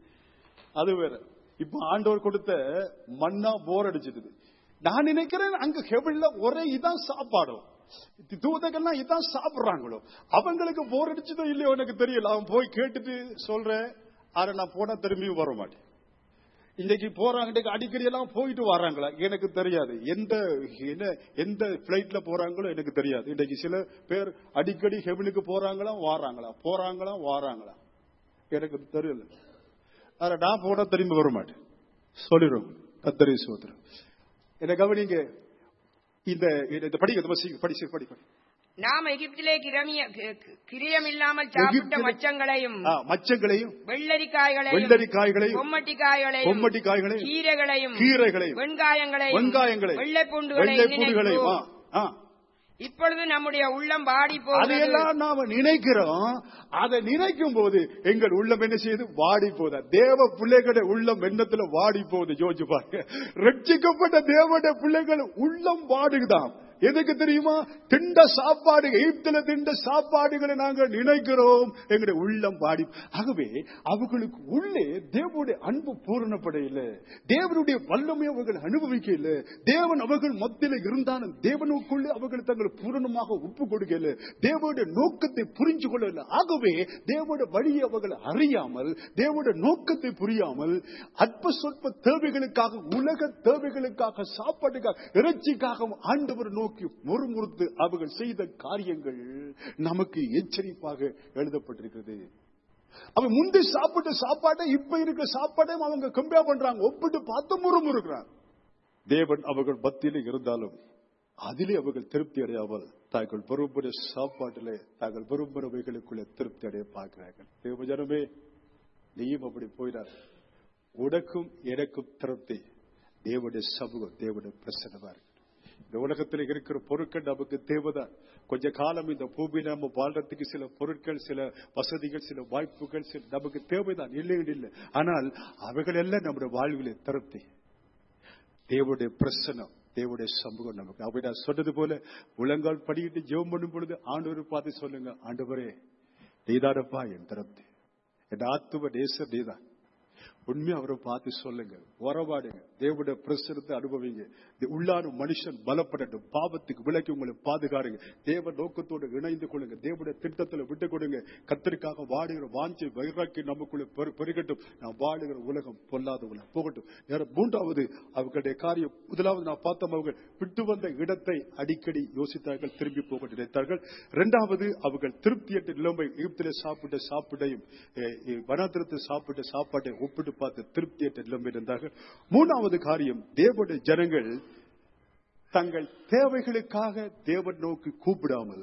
Speaker 1: அது வேற இப்ப ஆண்டவர் கொடுத்த மண்ணா போர் அடிச்சிடுது நான் நினைக்கிறேன் அங்க ஹெவன்ல ஒரே இதான் சாப்பாடும் தூதகள்லாம் இதான் சாப்பிடுறாங்களோ அவங்களுக்கு போர் அடிச்சதோ இல்லையோ எனக்கு தெரியல அவன் போய் கேட்டுட்டு சொல்றேன் ஆனா நான் போனா திரும்பியும் வர மாட்டேன் இன்னைக்கு போறாங்க இன்னைக்கு அடிக்கடி எல்லாம் போயிட்டு வராங்களா எனக்கு தெரியாது எந்த என்ன எந்த பிளைட்ல போறாங்களோ எனக்கு தெரியாது இன்னைக்கு சில பேர் அடிக்கடி ஹெவனுக்கு போறாங்களா வாராங்களா போறாங்களா வாராங்களா எனக்கு தெரியல ஆனா நான் போனா திரும்பி வர மாட்டேன் சொல்லிடும் கத்தரை சோதரம் என்ன கவனிங்க இந்த இந்த படிக்க இந்த பசி- படிச்சு படி படி.
Speaker 2: நாம் எகிப்திலே கிரமிய கி- கி- கிரியமில்லாமல் சாப்பிட்ட
Speaker 1: எகிப்திலே-
Speaker 2: மச்சங்களையும்
Speaker 1: ஆ, மச்சங்களையும்
Speaker 2: வெள்ளரிக்காய்களையும்
Speaker 1: வெள்ளரிக்காய்களையும்
Speaker 2: கொம்மட்டிக்காய்களையும்
Speaker 1: கொம்மட்டி காய்களையும்
Speaker 2: கீரைகளையும்
Speaker 1: கீரைகளையும்
Speaker 2: வெங்காயங்களையும்
Speaker 1: வெங்காயங்களையும்
Speaker 2: வெள்ளைப்பூண்டுகளையும்
Speaker 1: வெள்ளைப்பூண்டுகளையும் ஆ,
Speaker 2: நினைத்தோம்.
Speaker 1: ஆ.
Speaker 2: இப்பொழுது நம்முடைய உள்ளம் வாடி போகிறது
Speaker 1: அதையெல்லாம் நாம நினைக்கிறோம் அதை நினைக்கும் போது எங்கள் உள்ளம் என்ன செய்யுது வாடி போதா தேவ பிள்ளைகளோட உள்ளம் எண்ணத்துல வாடி போகுது யோசிச்சு பாருங்க ரட்சிக்கப்பட்ட தேவனுடைய பிள்ளைகள் உள்ளம் வாடுதான் எதுக்கு தெரியுமா திண்ட சாப்பாடு எகிப்துல திண்ட சாப்பாடுகளை நாங்கள் நினைக்கிறோம் எங்களுடைய உள்ளம் வாடி ஆகவே அவர்களுக்கு உள்ளே தேவனுடைய அன்பு பூரணப்படையில தேவனுடைய வல்லமை அவர்கள் அனுபவிக்கல தேவன் அவர்கள் மத்தியில இருந்தாலும் தேவனுக்குள்ளே அவர்கள் தங்கள் பூரணமாக ஒப்பு கொடுக்கல தேவனுடைய நோக்கத்தை புரிஞ்சு கொள்ளல ஆகவே தேவனுடைய வழியை அவர்கள் அறியாமல் தேவனுடைய நோக்கத்தை புரியாமல் அற்ப சொற்ப தேவைகளுக்காக உலக தேவைகளுக்காக சாப்பாட்டுக்காக இறைச்சிக்காக ஆண்டவர் நோக்கி முறுமுறுத்து அவர்கள் செய்த காரியங்கள் நமக்கு எச்சரிப்பாக எழுதப்பட்டிருக்கிறது அவன் முந்தி சாப்பிட்ட சாப்பாட்டை இப்ப இருக்கிற சாப்பாட்டையும் அவங்க கம்பேர் பண்றாங்க ஒப்பிட்டு பார்த்து முறுமுறுக்கிறாங்க தேவன் அவர்கள் பக்தியில இருந்தாலும் அதிலே அவர்கள் திருப்தி அடையாமல் தாங்கள் பெரும்புற சாப்பாட்டிலே தாங்கள் பெரும்புறவைகளுக்குள்ளே திருப்தி அடைய பார்க்கிறார்கள் தேவஜனமே நீயும் அப்படி போயிடார் உனக்கும் எனக்கும் திருப்தி தேவனுடைய சமூகம் தேவனுடைய பிரசனமா இருக்கு இந்த உலகத்தில் இருக்கிற பொருட்கள் நமக்கு தேவைதான் கொஞ்ச காலம் இந்த பூமியில நம்ம வாழ்றதுக்கு சில பொருட்கள் சில வசதிகள் சில வாய்ப்புகள் சில நமக்கு தேவைதான் இல்லை இல்லை ஆனால் அவைகள் எல்லாம் நம்முடைய வாழ்விலே திருப்தி தேவனுடைய பிரசனம் தேவனுடைய சமூகம் நமக்கு அப்படி நான் சொன்னது போல உலங்கால் படிக்கிட்டு ஜெபம் பண்ணும் பொழுது ஆண்டவர் பார்த்து சொல்லுங்க ஆண்டவரே நீதானப்பா என் திருப்தி என் ஆத்துவ நேசர் நீதான் உண்மையா அவரை பார்த்து சொல்லுங்க உறவாடுங்க தேவனுடைய பிரசனத்தை அனுபவிங்க இந்த உள்ளான மனுஷன் பலப்படட்டும் பாவத்துக்கு விலக்கி உங்களை பாதுகாருங்க தேவ நோக்கத்தோடு இணைந்து கொள்ளுங்க தேவனுடைய திட்டத்துல விட்டு கொடுங்க கத்திற்காக வாடுகிற வாஞ்சை வைராக்கி நமக்குள்ள பெரு- பெருகட்டும் நான் வாடுகிற உலகம் பொல்லாத உலகம் போகட்டும் நேரம் மூன்றாவது அவர்களுடைய காரியம் முதலாவது நான் பார்த்தோம் அவங்க விட்டு வந்த இடத்தை அடிக்கடி யோசித்தார்கள் திரும்பி போக நினைத்தார்கள் இரண்டாவது அவர்கள் திருப்தியற்ற நிலைமை எகிப்திலே சாப்பிட்ட சாப்பிடையும் வனாந்திரத்தில் சாப்பிட்ட சாப்பாட்டை ஒப்பிட்டு பார்த்து திருப்தியற்ற நிலைமை இருந்தார்கள் மூணாவது காரியம் தேவனுடைய ஜனங்கள் தங்கள் தேவைகளுக்காக தேவன் நோக்கி கூப்பிடாமல்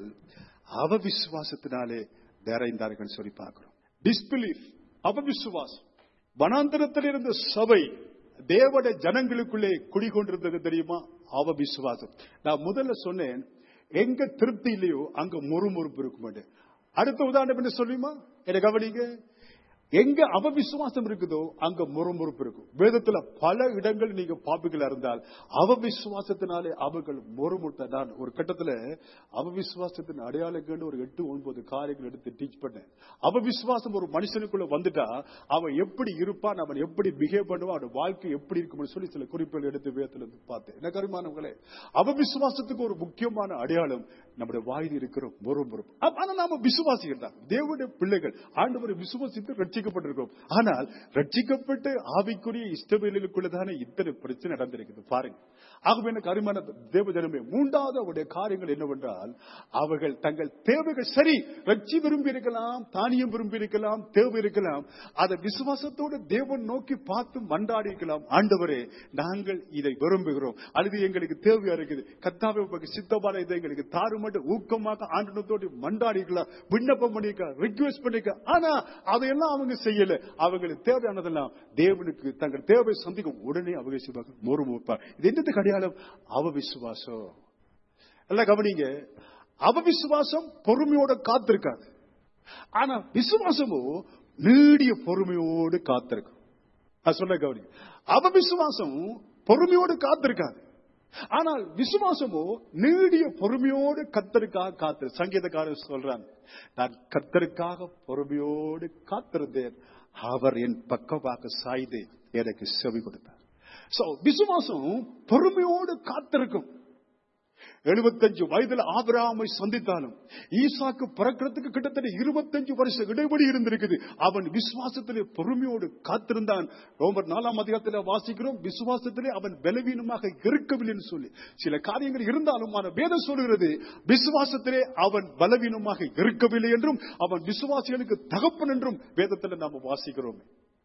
Speaker 1: அவ விசுவாசத்தினாலே நிறைந்தார்கள் சொல்லி பார்க்கிறோம் டிஸ்பிலீஃப் அவ விசுவாசம் வனாந்தரத்தில் இருந்த சபை தேவட ஜனங்களுக்குள்ளே குடிகொண்டிருந்தது தெரியுமா அவ விசுவாசம் நான் முதல்ல சொன்னேன் எங்க திருப்தி இல்லையோ அங்க முறுமுறுப்பு இருக்கும் அடுத்த உதாரணம் என்ன சொல்லுமா என்ன கவனிங்க எங்க அவ விசுவாசம் இருக்குதோ அங்க முறுமுறுப்பு இருக்கும் வேதத்துல பல இடங்கள் நீங்க பாப்பிகளா இருந்தால் அவ விசுவாசத்தினாலே அவர்கள் முறுமுட்ட நான் ஒரு கட்டத்துல அவ விசுவாசத்தின் அடையாளங்கள் ஒரு எட்டு ஒன்பது காரியங்கள் எடுத்து டீச் பண்ணேன் அவ விசுவாசம் ஒரு மனுஷனுக்குள்ள வந்துட்டா அவன் எப்படி இருப்பான் அவன் எப்படி பிஹேவ் பண்ணுவான் அவன் வாழ்க்கை எப்படி இருக்கும்னு சொல்லி சில குறிப்புகள் எடுத்து வேதத்துல இருந்து பார்த்தேன் என்ன கருமானவங்களே அவ விசுவாசத்துக்கு ஒரு முக்கியமான அடையாளம் நம்முடைய வாயில் இருக்கிற முறுமுறுப்பு ஆ- ஆனா நாம விசுவாசிகள் தான் தேவனுடைய பிள்ளைகள் ஆண்டவரை விசுவாசித்து ரட்சிக்கப்பட்டிருக்கிறோம் ஆனால் ரட்சிக்கப்பட்டு ஆவிக்குரிய இஷ்டவேலுக்குள்ளதானே இத்தனை பிரச்சனை நடந்திருக்குது பாருங்க ஆகவே எனக்கு அருமையான தேவ ஜனமே மூன்றாவது அவருடைய காரியங்கள் என்னவென்றால் அவர்கள் தங்கள் தேவைகள் சரி ரட்சி விரும்பி இருக்கலாம் தானியம் விரும்பி இருக்கலாம் தேவை இருக்கலாம் அதை விசுவாசத்தோடு தேவன் நோக்கி பார்த்து மன்றாடி இருக்கலாம் ஆண்டவரே நாங்கள் இதை விரும்புகிறோம் அல்லது எங்களுக்கு தேவையா இருக்குது கத்தாவை உமக்கு சித்தமான இதை எங்களுக்கு தாறுமட்டு ஊக்கமாக ஆண்டனத்தோடு மன்றாடிக்கலாம் விண்ணப்பம் பண்ணிருக்கலாம் ரிக்வெஸ்ட் பண்ணிருக்க ஆனா அதையெல்லாம் அவங்க செய்யல அவங்களுக்கு தேவையானதெல்லாம் தேவனுக்கு தங்கள் தேவை சந்திக்கும் உடனே அவங்க செய்வாங்க மோறு மூப்பார் இது என்னது அடையாளம் அவ விசுவாசம் எல்லாம் கவனிங்க அவ விசுவாசம் பொறுமையோட காத்திருக்காது ஆனா விசுவாசமோ நீடிய பொறுமையோடு காத்திருக்கும் நான் சொல்ல கவனிங்க அவ விசுவாசம் பொறுமையோடு காத்திருக்காது ஆனால் விசுவாசமோ நீடிய பொறுமையோடு கத்தருக்காக காத்து சங்கீதக்காரர் சொல்றாங்க நான் கத்தருக்காக பொறுமையோடு காத்திருந்தேன் அவர் என் பக்கமாக சாய்ந்து எனக்கு செவி கொடுத்தார் சோ விசுவாசம் பொறுமையோடு காத்திருக்கும் எழுபத்தஞ்சு வயதுல ஆபிரகாமை சந்தித்தாலும் ஈசாக்கு பிறக்கிறதுக்கு கிட்டத்தட்ட இருபத்தஞ்சு வருஷம் இடைவெளி இருந்திருக்குது அவன் விசுவாசத்திலே பொறுமையோடு காத்திருந்தான் ரோமர் நாலாம் அதிகாரத்தில் வாசிக்கிறோம் விசுவாசத்திலே அவன் பலவீனமாக இருக்கவில்லைன்னு சொல்லி சில காரியங்கள் இருந்தாலும் ஆன வேதம் சொல்கிறது விசுவாசத்திலே அவன் பலவீனமாக இருக்கவில்லை என்றும் அவன் விசுவாசிகளுக்கு தகப்பன் என்றும் வேதத்தில் நாம வாசிக்கிறோம்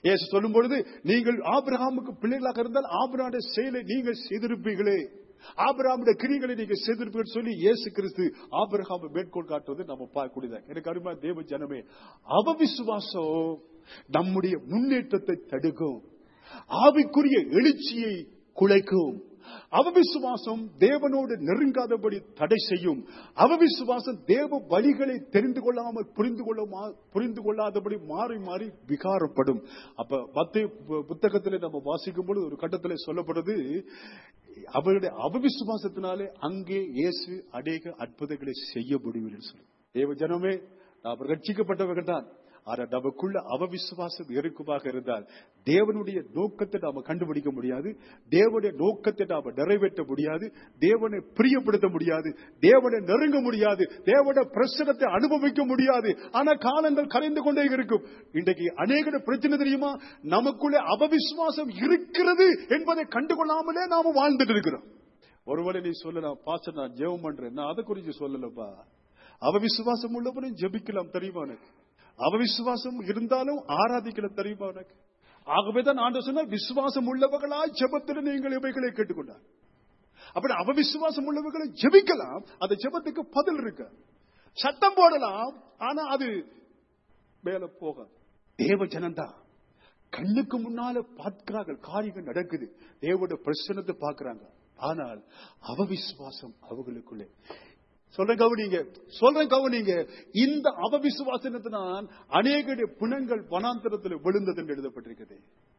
Speaker 1: இயேசு சொல்லும் பொழுது நீங்கள் ஆபிரகாமுக்கு பிள்ளைகளாக இருந்தால் ஆபிரகாமுடைய செயலை நீங்கள் செய்திருப்பீர்களே ஆபிரகாமுடைய கிரிகளை நீங்க செய்திருப்பீர்கள் சொல்லி இயேசு கிறிஸ்து ஆபிரகாமை மேற்கோள் காட்டுவது நம்ம பார்க்கக்கூடியதான் எனக்கு அருமையா தேவ ஜனமே அவவிசுவாசம் நம்முடைய முன்னேற்றத்தை தடுக்கும் ஆவிக்குரிய எழுச்சியை குலைக்கும் அவவிசுவாசம் தேவனோடு நெருங்காதபடி தடை செய்யும் அவவிசுவாசம் தேவ வழிகளை தெரிந்து கொள்ளாமல் புரிந்து கொள்ள புரிந்து கொள்ளாதபடி மாறி மாறி விகாரப்படும் அப்ப மத்திய புத்தகத்தில் நம்ம வாசிக்கும் பொழுது ஒரு கட்டத்தில் சொல்லப்படுது அவருடைய அவவிசுவாசத்தினாலே அங்கே இயேசு அநேக அற்புதங்களை செய்ய முடியும் சொல்லி தேவ ஜனமே நாம் ரட்சிக்கப்பட்டவர்கள் தான் ஆனா நமக்குள்ள அவவிசுவாசம் இருக்குமாக இருந்தால் தேவனுடைய நோக்கத்தை நாம கண்டுபிடிக்க முடியாது தேவனுடைய நோக்கத்தை நாம நிறைவேற்ற முடியாது தேவனை பிரியப்படுத்த முடியாது தேவனை நெருங்க முடியாது தேவனுடைய பிரசனத்தை அனுபவிக்க முடியாது ஆனா காலங்கள் கரைந்து கொண்டே இருக்கும் இன்றைக்கு அநேக பிரச்சனை தெரியுமா நமக்குள்ள அவவிசுவாசம் இருக்கிறது என்பதை கண்டுகொள்ளாமலே நாம வாழ்ந்துட்டு இருக்கிறோம் ஒருவேளை நீ சொல்லலாம் பாச நான் ஜெபம் பண்றேன் நான் அதை குறித்து சொல்லலப்பா அவ விசுவாசம் உள்ளவனும் ஜெபிக்கலாம் தெரியுமா எனக்கு அவ விசுவாசம் இருந்தாலும் ஆராதிக்கலாம் தெரியுமா உனக்கு ஆகவேதான் ஆண்டு சொன்ன விசுவாசம் உள்ளவர்களாய் ஜெபத்தில் நீங்கள் இவைகளை கேட்டுக்கொண்டார் அப்படி அவ விசுவாசம் உள்ளவர்களை ஜெபிக்கலாம் அந்த ஜெபத்துக்கு பதில் இருக்கு சத்தம் போடலாம் ஆனா அது மேல போகாது தேவ ஜனந்தான் கண்ணுக்கு முன்னால பார்க்கிறார்கள் காரியங்கள் நடக்குது தேவோட பிரச்சனத்தை பார்க்கிறாங்க ஆனால் அவ விசுவாசம் அவங்களுக்குள்ளே சொல்றேன் கவனிங்க சொல்றேன் கவனிங்க இந்த அவவிசுவாசனத்தினால் அநேக பிணங்கள் வனாந்தரத்தில் விழுந்தது என்று எழுதப்பட்டிருக்கிறது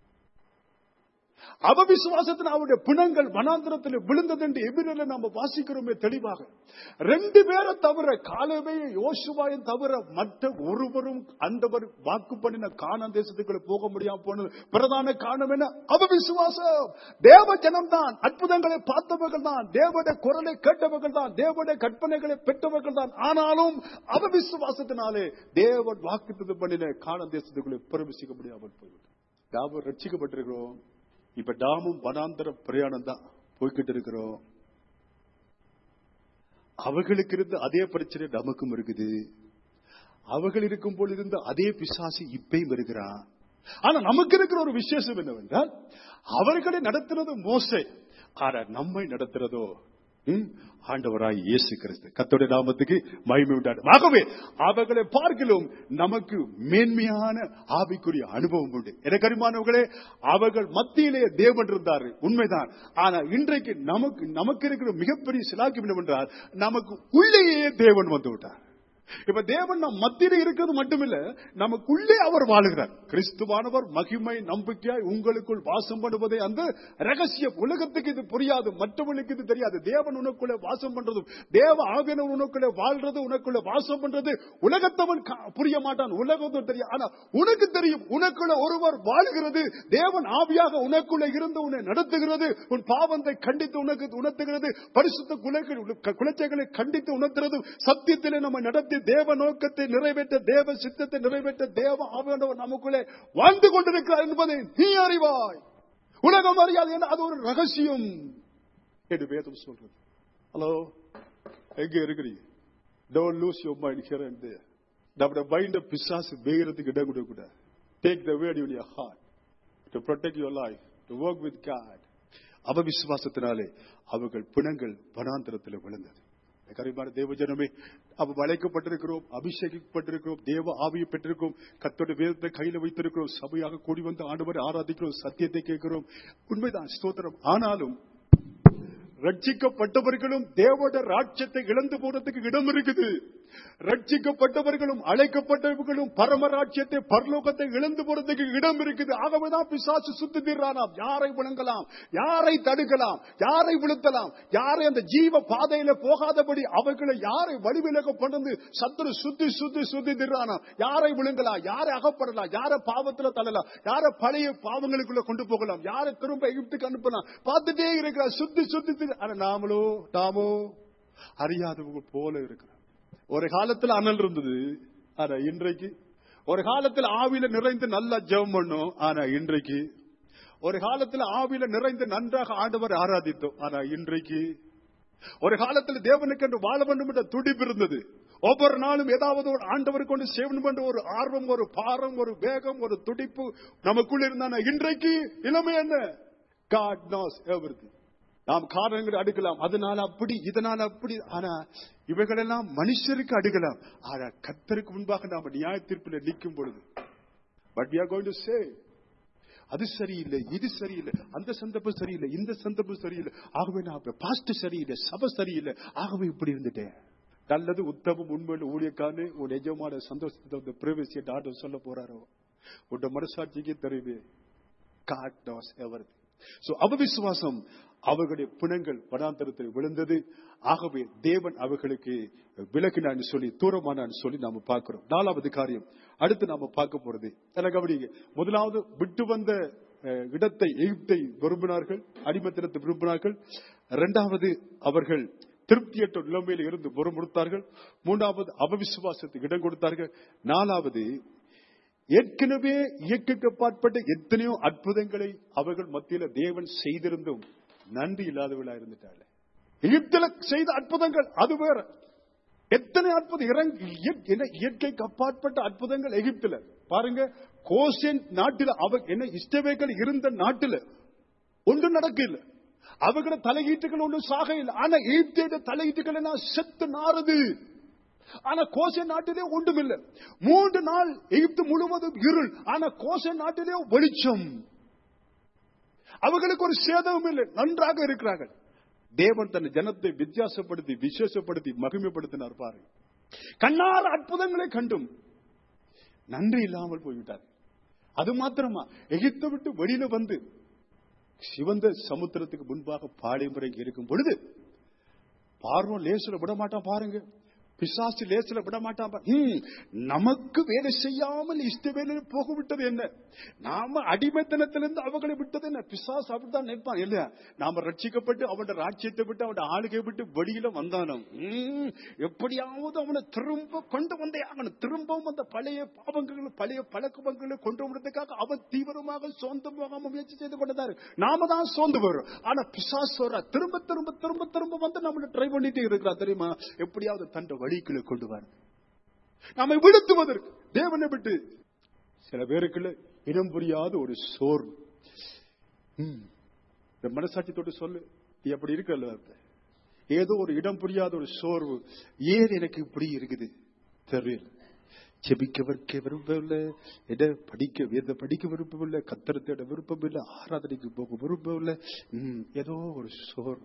Speaker 1: அவவிசுவாசத்தின் அவருடைய பிணங்கள் வனாந்திரத்தில் விழுந்தது என்று எபிரில நாம வாசிக்கிறோமே தெளிவாக ரெண்டு பேரை தவிர காலவே யோசுவாயும் தவிர மற்ற ஒருவரும் அந்தவர் வாக்கு பண்ணின காண தேசத்துக்குள்ள போக முடியாம போனது பிரதான காரணம் என்ன அவவிசுவாசம் தேவ ஜனம்தான் அற்புதங்களை பார்த்தவர்கள் தான் தேவனுடைய குரலை கேட்டவர்கள் தான் தேவனுடைய கற்பனைகளை பெற்றவர்கள் தான் ஆனாலும் அவவிசுவாசத்தினாலே தேவன் வாக்கு பண்ணின காண தேசத்துக்குள்ளே பிரவேசிக்க முடியாமல் போய்விட்டது யாவும் ரட்சிக்கப்பட்டிருக்கிறோம் இப்ப டாமும் வனாந்தர பிரயாணம் தான் போய்கிட்டு இருக்கிறோம் அவர்களுக்கு இருந்த அதே பிரச்சனை நமக்கும் இருக்குது அவர்கள் இருக்கும் போது இருந்த அதே பிசாசு இப்பயும் இருக்கிறான் ஆனா நமக்கு இருக்கிற ஒரு விசேஷம் என்னவென்றால் அவர்களை நடத்துறது மோசை ஆனா நம்மை நடத்துறதோ ஆண்டவராய் இயேசு கிறிஸ்து கத்தோட நாமத்துக்கு மகிமை உண்டாடு ஆகவே அவர்களை பார்க்கலும் நமக்கு மேன்மையான ஆவிக்குரிய அனுபவம் உண்டு எனக்கு அறிமானவர்களே அவர்கள் மத்தியிலே தேவன் இருந்தார் உண்மைதான் ஆனா இன்றைக்கு நமக்கு நமக்கு இருக்கிற மிகப்பெரிய சிலாக்கியம் என்னவென்றால் நமக்கு உள்ளேயே தேவன் வந்து விட்டார் இப்ப தேவன் நம் மத்தியில இருக்கிறது மட்டுமில்ல நமக்குள்ளே அவர் வாழுகிறார் கிறிஸ்துவானவர் மகிமை நம்பிக்கையாய் உங்களுக்குள் வாசம் பண்ணுவதை அந்த ரகசியம் உலகத்துக்கு இது புரியாது மற்றவர்களுக்கு இது தெரியாது தேவன் உனக்குள்ள வாசம் பண்றதும் தேவ ஆவியனர் உனக்குள்ள வாழ்றது உனக்குள்ள வாசம் பண்றது உலகத்தவன் புரிய மாட்டான் உலகத்தும் தெரியும் ஆனா உனக்கு தெரியும் உனக்குள்ள ஒருவர் வாழ்கிறது தேவன் ஆவியாக உனக்குள்ள இருந்து உன்னை நடத்துகிறது உன் பாவத்தை கண்டித்து உனக்கு உணர்த்துகிறது பரிசுத்த குலைச்சைகளை கண்டித்து உணர்த்துறது சத்தியத்திலே நம்ம நடத்தி தேவ நோக்கத்தை நிறைவேற்ற தேவ சித்தத்தை நிறைவேற்ற தேவ ஆவியானவர் நமக்குள்ளே வாழ்ந்து கொண்டிருக்கிறார் என்பதை நீ அறிவாய் உலகம் அறியாது என்ன அது ஒரு ரகசியம் என்று வேதம் சொல்றது ஹலோ எங்க இருக்கிறீங்க don't lose your mind here and there நம்முடைய மைண்ட பிசாசு வேகிறதுக்கு இடம் கொடுக்கூடாது take the word in your heart to protect your life to work with God அவவிசுவாசத்தினாலே அவர்கள் பிணங்கள் வனாந்திரத்தில் விழுந்தது கரிமான தேவ ஜனமே அவ வளைக்கப்பட்டிருக்கிறோம் அபிஷேகிக்கப்பட்டிருக்கிறோம் தேவ ஆவியை பெற்றிருக்கிறோம் கத்தோட வேதத்தை கையில வைத்திருக்கிறோம் சபையாக கூடி வந்து ஆண்டவரை ஆராதிக்கிறோம் சத்தியத்தை கேட்கிறோம் உண்மைதான் ஸ்தோத்திரம் ஆனாலும் ரட்சிக்கப்பட்டவர்களும் தேவோட ராட்சத்தை இழந்து போறதுக்கு இடம் இருக்குது ரட்சிக்கப்பட்டவர்களும் அழைக்கப்பட்டவர்களும் பரமராட்சியத்தை பரலோகத்தை இழந்து போறதுக்கு இடம் இருக்குது ஆகவேதான் பிசாசு சுத்தி தீர்றானாம் யாரை விளங்கலாம் யாரை தடுக்கலாம் யாரை விழுத்தலாம் யாரை அந்த ஜீவ பாதையில போகாதபடி அவர்களை யாரை வழிவிலக பண்ணது சத்துரு சுத்தி சுத்தி சுத்தி திர்றானாம் யாரை விழுங்கலாம் யாரை அகப்படலாம் யாரை பாவத்துல தள்ளலாம் யாரை பழைய பாவங்களுக்குள்ள கொண்டு போகலாம் யாரை திரும்ப எகிப்துக்கு அனுப்பலாம் பார்த்துட்டே இருக்கிறார் சுத்தி சுத்தி ஆனா நாமளோ நாமோ அறியாதவங்க போல இருக்கிறோம் ஒரு காலத்துல அனல் இருந்தது ஆனா இன்றைக்கு ஒரு காலத்துல ஆவியில நிறைந்து நல்லா ஜெபம் பண்ணும் ஆனா இன்றைக்கு ஒரு காலத்துல ஆவியில நிறைந்து நன்றாக ஆண்டவர் ஆராதித்தோம் ஆனா இன்றைக்கு ஒரு காலத்துல தேவனுக்கு என்று வாழ வேண்டும் என்ற துடிப்பு இருந்தது ஒவ்வொரு நாளும் ஏதாவது ஒரு ஆண்டவர் கொண்டு சேவனம் என்ற ஒரு ஆர்வம் ஒரு பாரம் ஒரு வேகம் ஒரு துடிப்பு நமக்குள்ள இருந்தான இன்றைக்கு இளமை என்ன காட் knows everything நாம் காரணங்களை அடுக்கலாம் அதனால அப்படி இதனால அப்படி ஆனா இவைகளெல்லாம் மனுஷருக்கு அடுக்கலாம் ஆனா கத்தருக்கு முன்பாக நாம நியாய தீர்ப்பில் நிற்கும் பொழுது but we are going to say அது சரியில்லை இது சரியில்லை அந்த சந்தர்ப்பம் சரியில்லை இந்த சந்தர்ப்பம் சரியில்லை ஆகவே நான் பாஸ்ட் சரியில்லை சபை சரியில்லை ஆகவே இப்படி இருந்துட்டேன் நல்லது உத்தமம் உண்மையில் ஊழியக்கான்னு உன் எஜமான சந்தோஷத்தை வந்து பிரவேசி என்று ஆண்டவர் சொல்ல போறாரோ உன் மனசாட்சிக்கு தெரியுமே காட் knows everything சோ அவவிசுவாசம் அவர்களுடைய பிணங்கள் வனாந்தரத்தில் விழுந்தது ஆகவே தேவன் அவர்களுக்கு விலகினான்னு சொல்லி தூரமானான்னு சொல்லி நாம பார்க்கிறோம் நாலாவது காரியம் அடுத்து நாம பார்க்க போறது எனக்கு கவனிங்க முதலாவது விட்டு வந்த அஹ், இடத்தை எகிப்தை விரும்பினார்கள் அடிமத்தினத்தை விரும்பினார்கள் இரண்டாவது அவர்கள் திருப்தியற்ற நிலைமையில் இருந்து முறுமுறுத்தார்கள் மூன்றாவது அவவிசுவாசத்துக்கு இடம் கொடுத்தார்கள் நாலாவது ஏற்கனவே இயற்கைக்கு அப்பாற்பட்ட எத்தனையோ அற்புதங்களை அவர்கள் மத்தியில தேவன் செய்திருந்தும் நன்றி இல்லாதவர்களா இருந்துட்டாங்க எகிப்தில செய்த அற்புதங்கள் அது வேற எத்தனை அற்புதம் இறங்கி இயற்- என்ன இயற்கைக்கு அப்பாற்பட்ட அற்புதங்கள் எகிப்தில பாருங்க கோசேன் நாட்டில அவ என்ன இஷ்டவேக்கள் இருந்த நாட்டில ஒன்றும் நடக்கல அவங்கள தலையீட்டுகள் ஒன்றும் சாக இல்லை ஆனா எகிப்தியோட தலையீட்டுகள் எல்லாம் செத்து நாறுது ஆனா கோசை நாட்டிலே ஒன்றுமில்லை மூன்று நாள் எகிப்து முழுவதும் இருள் ஆனா கோசை நாட்டிலே வெளிச்சம் அவர்களுக்கு ஒரு சேதமும் இல்லை நன்றாக இருக்கிறார்கள் தேவன் தன் ஜனத்தை வித்தியாசப்படுத்தி விசேஷப்படுத்தி மகிமைப்படுத்தினார் பாருங்க கண்ணார அற்புதங்களை கண்டும் நன்றி இல்லாமல் போய்விட்டார் அது மாத்திரமா எகிப்தை விட்டு வெளியில வந்து சிவந்த சமுத்திரத்துக்கு முன்பாக பாளையமுறை இருக்கும் பொழுது பார்வம் லேசுல விட மாட்டான் பாருங்க பிசாசு லேசுல விட மாட்டான் பா- ஹம், நமக்கு வேலை செய்யாமல் இஷ்ட வேலையில் போக விட்டது என்ன நாம அடிமைத்தனத்திலிருந்து அவங்களை விட்டது என்ன பிசாசு அப்படித்தான் நிற்பான் இல்லையா நாம ரட்சிக்கப்பட்டு அவனோட ராஜ்யத்தை விட்டு அவனோட ஆளுகை விட்டு வெளியில வந்தானோம் ஹம், எப்படியாவது அவனை திரும்ப கொண்டு வந்தே அவனை திரும்பவும் அந்த பழைய பாவங்கள் பழைய பழக்கங்களை கொண்டு வரதுக்காக அவன் தீவிரமாக சோர்ந்து போகாம முயற்சி செய்து கொண்டதாரு நாம தான் சோர்ந்து வரும் ஆனா பிசாசு வர்றா. திரும்ப திரும்ப திரும்ப திரும்ப வந்து நம்மள ட்ரை பண்ணிட்டே இருக்கிறா தெரியுமா எப்படியாவது தண்ட வழிக்குள்ள கொண்டு வர நம்மை விடுத்துவதற்கு தேவனை விட்டு சில பேருக்குள்ள இனம் புரியாத ஒரு சோர்வு ம். இந்த மனசாட்சி தொட்டு சொல்லு நீ அப்படி இருக்கல ஏதோ ஒரு இடம் புரியாத ஒரு சோர்வு ஏன் எனக்கு இப்படி இருக்குது தெரியல செபிக்க வைக்க விரும்பவில்லை எதை படிக்க வேத படிக்க விருப்பமில்லை கத்திரத்தோட விருப்பம் இல்லை ஆராதனைக்கு போக விருப்பமில்லை ம், ஏதோ ஒரு சோர்வு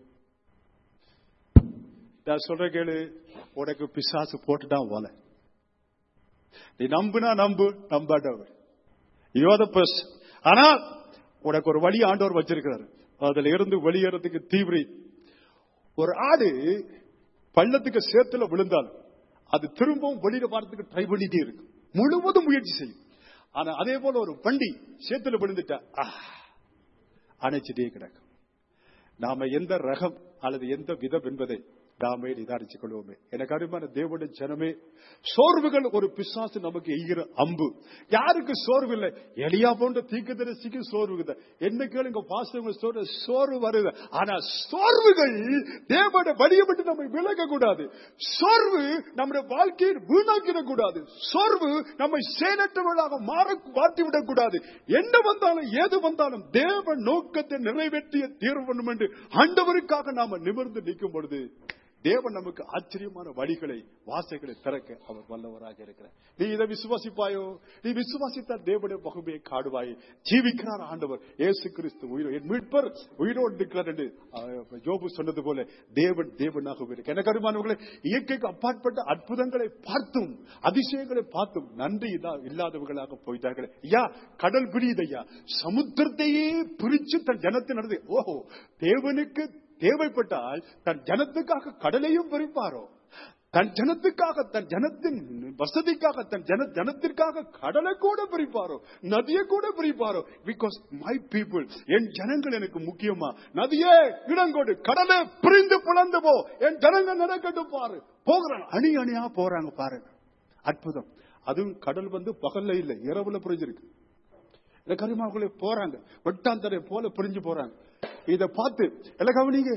Speaker 1: நான் சொல்ற கேளு உனக்கு பிசாசு போட்டுட்டான் போல நீ நம்புனா நம்பு நம்பாட்டவர் யோத பஸ் ஆனா உனக்கு ஒரு வழி ஆண்டவர் வச்சிருக்கிறாரு அதுல இருந்து வெளியேறதுக்கு தீவிரி ஒரு ஆடு பள்ளத்துக்கு சேத்துல விழுந்தால் அது திரும்பவும் வெளியில வரதுக்கு ட்ரை பண்ணிட்டே இருக்கு முழுவதும் முயற்சி செய்யும் ஆனா அதே போல ஒரு வண்டி சேத்துல விழுந்துட்டா ஆஹ், அணைச்சிட்டே கிடக்கும் நாம எந்த ரகம் அல்லது எந்த விதம் என்பதை நாமே நிதானித்துக் கொள்வோமே எனக்கு அருமையான தேவனுடைய ஜனமே சோர்வுகள் ஒரு பிசாசு நமக்கு எய்கிற அம்பு யாருக்கு சோர்வு இல்லை எளியா போன்ற தீர்க்கதரிசிக்கு சோர்வு இல்லை. என்ன கேளுங்க பாசவங்க சோர்வு சோர்வு வருது ஆனா சோர்வுகள் தேவனுடைய வழியை விட்டு நம்மை விலக கூடாது சோர்வு நம்முடைய வாழ்க்கையை வீணாக்கிட கூடாது சோர்வு நம்மை செயலற்றவர்களாக மாற மாற்றிவிடக் கூடாது என்ன வந்தாலும் ஏது வந்தாலும் தேவ நோக்கத்தை நிறைவேற்றிய தீர்வு பண்ணும் என்று ஆண்டவருக்காக நாம நிமிர்ந்து நிற்கும் பொழுது தேவன் நமக்கு ஆச்சரியமான வழிகளை வாசைகளை திறக்க அவர் வல்லவராக இருக்கிறார் நீ இதை விசுவாசிப்பாயோ நீ விசுவாசித்தால் தேவனுடைய மகுமையை காடுவாய் ஜீவிக்கிறார் ஆண்டவர் இயேசு கிறிஸ்து உயிரோ என் மீட்பர் உயிரோடு இருக்கிறார் என்று அஹ், யோபு சொன்னது போல தேவன் தேவனாக இருக்கு எனக்கு அருமானவர்களே இயற்கைக்கு அப்பாற்பட்ட அற்புதங்களை பார்த்தும் அதிசயங்களை பார்த்தும் நன்றி இல்லா- இல்லாதவர்களாக போயிட்டார்கள் ஐயா கடல் பிரியுது ஐயா சமுத்திரத்தையே பிரிச்சு தன் ஜனத்தை நடந்து ஓஹோ தேவனுக்கு தேவைப்பட்டால் தன் ஜனத்துக்காக கடலையும் பிரிப்பாரோ தன் ஜனத்துக்காக தன் ஜனத்தின் வசதிக்காக தன் ஜன ஜனத்திற்காக கடலை கூட பிரிப்பாரோ நதியை கூட பிரிப்பாரோ பிகாஸ் மை பீப்புள் என் ஜனங்கள் எனக்கு முக்கியமா நதியே இடங்கொடு கடலை பிரிந்து பிளந்து போ என் ஜனங்கள் நடக்கட்டும் பாரு போகிறாங்க அணி அணியா போறாங்க பாருங்க அற்புதம் அதுவும் கடல் வந்து பகல்ல இல்லை இரவுல புரிஞ்சிருக்கு இந்த கரிமாவுக்குள்ளே போறாங்க வெட்டாந்தரை போல பிரிஞ்சு போறாங்க இத பார்த்து எல்லாம் கவனிங்க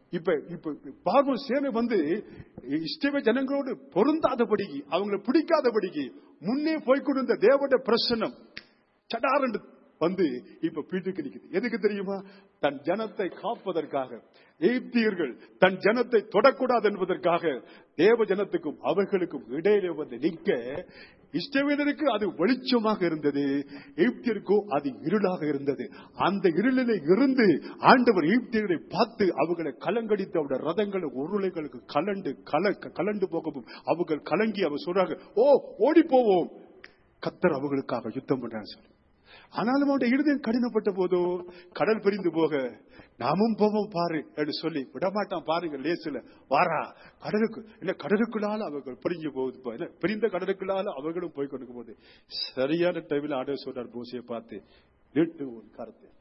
Speaker 1: இப்ப இப்ப பார்வோன் சேனை வந்து இஷ்டவே ஜனங்களோடு பொருந்தாதபடிக்கு அவங்களை பிடிக்காதபடிக்கு முன்னே போய்க்கொண்டிருந்த தேவனுடைய பிரசனம் சடாரண்டு வந்து இப்ப பீட்டுக்கு நிக்குது எதுக்கு தெரியுமா தன் ஜனத்தை காப்பதற்காக எய்தியர்கள் தன் ஜனத்தை தொடக்கூடாது என்பதற்காக தேவ ஜனத்துக்கும் அவர்களுக்கும் இடையிலே வந்து நிற்க இஷ்டவேலருக்கு அது வெளிச்சமாக இருந்தது எய்தியருக்கோ அது இருளாக இருந்தது அந்த இருளிலே இருந்து ஆண்டவர் எய்தியர்களை பார்த்து அவர்களை கலங்கடித்து அவருடைய ரதங்களை உருளைகளுக்கு கலண்டு கல கலண்டு போகவும் அவர்கள் கலங்கி அவர் சொல்றாங்க ஓ ஓடி போவோம் கத்தர் அவர்களுக்காக யுத்தம் பண்றான்னு சொல்லி ஆனாலும் அவருடைய இருதயம் கடினப்பட்ட போதோ கடல் பிரிந்து போக நாமும் போவோம் பாரு என்று சொல்லி விடமாட்டான் பாருங்க லேசுல வாரா கடலுக்கு என்ன கடலுக்குள்ளால அவர்கள் பிரிஞ்சு போகுது பா. என்ன, பிரிந்த கடலுக்குள்ளால அவர்களும் போய் கொண்டு போகுது சரியான டைம்ல ஆண்டவர் சொல்றார் பூசியை பார்த்து நீட்டு உன் கருத்தை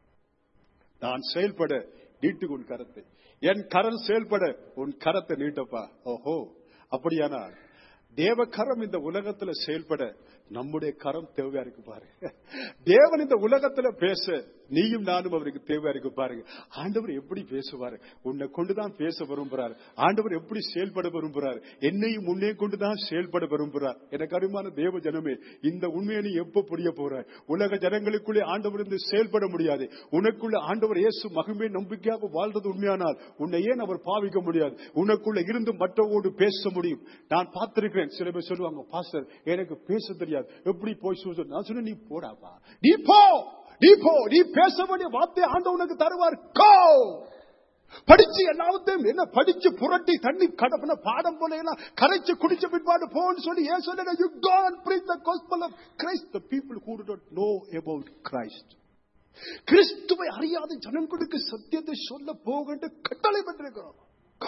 Speaker 1: நான் செயல்பட நீட்டு உன் கரத்தை என் கரம் செயல்பட உன் கரத்தை நீட்டப்பா ஓஹோ அப்படியானால் தேவ கரம் இந்த உலகத்துல செயல்பட நம்முடைய கரம் தேவையா இருக்கு பாருங்க தேவன் இந்த உலகத்துல பேச நீயும் நானும் அவருக்கு தேவையா இருக்கு பாருங்க ஆண்டவர் எப்படி பேசுவாரு உன்னை கொண்டுதான் பேச விரும்புறார் ஆண்டவர் எப்படி செயல்பட விரும்புறார் என்னையும் உன்னை கொண்டுதான் செயல்பட விரும்புறார் எனக்கு அருமான தேவ ஜனமே இந்த உண்மையை நீ எப்ப புரிய போற உலக ஜனங்களுக்குள்ளே ஆண்டவர் இருந்து செயல்பட முடியாது உனக்குள்ள ஆண்டவர் இயேசு மகிமை நம்பிக்கையாக வாழ்றது உண்மையானால் உன்னை ஏன் அவர் பாவிக்க முடியாது உனக்குள்ள இருந்து மற்றவோடு பேச முடியும் நான் பார்த்திருக்கிறேன் சில பேர் சொல்லுவாங்க பாஸ்டர் எனக்கு பேச தெரியாது எப்படி போய் சொல்ல நான் சொன்னேன் நீ போடாப்பா நீ போ நீ போ நீ பேச வேண்டிய வார்த்தை ஆண்ட உனக்கு தருவார் கோ படிச்சு எல்லாத்தையும் என்ன படிச்சு புரட்டி தண்ணி கடப்பின பாடம் போல எல்லாம் கரைச்சு குடிச்ச பிற்பாடு போன்னு சொல்லி ஏன் சொல்லுங்க you go and preach the gospel of Christ the people who do not know about Christ கிறிஸ்துவை அறியாத ஜனங்களுக்கு சத்தியத்தை சொல்ல போகின்ற கட்டளை பெற்றிருக்கிறோம் Go.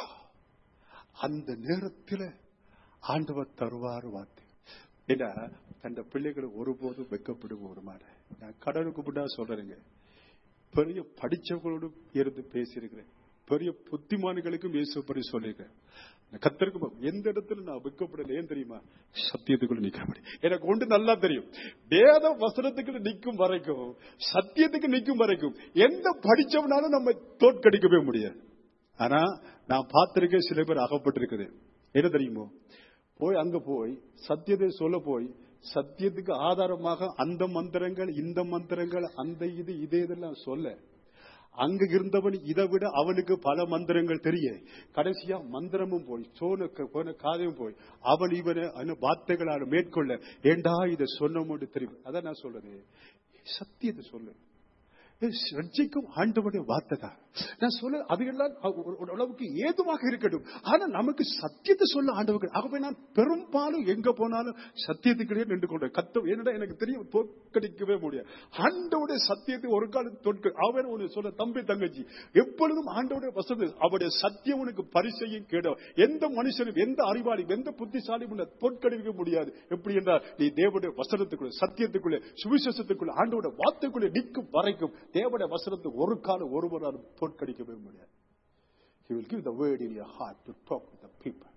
Speaker 1: அந்த நேரத்தில் ஆண்டவர் தருவார் வார்த்தை ஏன்னா தந்த பிள்ளைகளை ஒருபோதும் வெக்கப்படுவோம் ஒரு மாட நான் கடவுளுக்கு முன்னா சொல்றேங்க பெரிய படிச்சவங்களோடு இருந்து பேசியிருக்கிறேன் பெரிய புத்திமான்களுக்கும் இயேசுப்படி சொல்லியிருக்கேன் நான் கத்தருக்கு போ- எந்த இடத்துல நான் வெக்கப்படல ஏன் தெரியுமா சத்தியத்துக்குள்ள நிக்க முடியும் எனக்கு ஒன்று நல்லா தெரியும் வேத வசனத்துக்குள்ள நிக்கும் வரைக்கும் சத்தியத்துக்கு நிக்கும் வரைக்கும் எந்த படிச்சவனாலும் நம்ம தோற்கடிக்கவே முடியாது ஆனா நான் பார்த்திருக்கேன் சில பேர் அகப்பட்டிருக்குது என்ன தெரியுமோ போய் அங்க போய் சத்தியத்தை சொல்ல போய் சத்தியத்துக்கு ஆதாரமாக அந்த மந்திரங்கள் இந்த மந்திரங்கள் அந்த இது இதே இதெல்லாம் சொல்ல அங்க இருந்தவன் இதை விட அவனுக்கு பல மந்திரங்கள் தெரிய கடைசியா மந்திரமும் போய் சோன போன காதையும் போய் அவன் இவனை அந்த வார்த்தைகளால் மேற்கொள்ள ஏண்டா இதை சொன்னோம் தெரியும் அதான் நான் சொல்றது சத்தியத்தை சொல்லு ரட்சிக்கும் ஆண்டவனுடைய வார்த்தை தான் நான் சொல்ல அதுகெல்லாம் ஒரு ஒரு அளவுக்கு ஏதுவாக இருக்கட்டும் ஆனா நமக்கு சத்தியத்தை சொல்ல ஆண்டவர்கள் ஆகவே நான் பெரும்பாலும் எங்க போனாலும் சத்தியத்துக்கிடையே நின்று கொண்டேன் கத்த என்னடா எனக்கு தெரியும் தோற்கடிக்கவே முடியாது ஆண்டவுடைய சத்தியத்தை ஒரு காலம் தோற்க அவன் உனக்கு சொல்ல தம்பி தங்கச்சி எப்பொழுதும் ஆண்டவுடைய வசதி அவருடைய சத்தியம் உனக்கு பரிசையும் கேட எந்த மனுஷனும் எந்த அறிவாளி எந்த புத்திசாலியும் உன்னை தோற்கடிக்க முடியாது எப்படி என்றால் நீ தேவனுடைய வசனத்துக்குள்ள சத்தியத்துக்குள்ள சுவிசேஷத்துக்குள்ள ஆண்டோட வார்த்தைக்குள்ள நிற்கும் வரைக்கும் தேவனுடைய வசனத்துக்கு ஒரு காலம் ஒருவராலும் தோற்கடிக்கவே முடியாது He will give the word in your heart to talk with the people.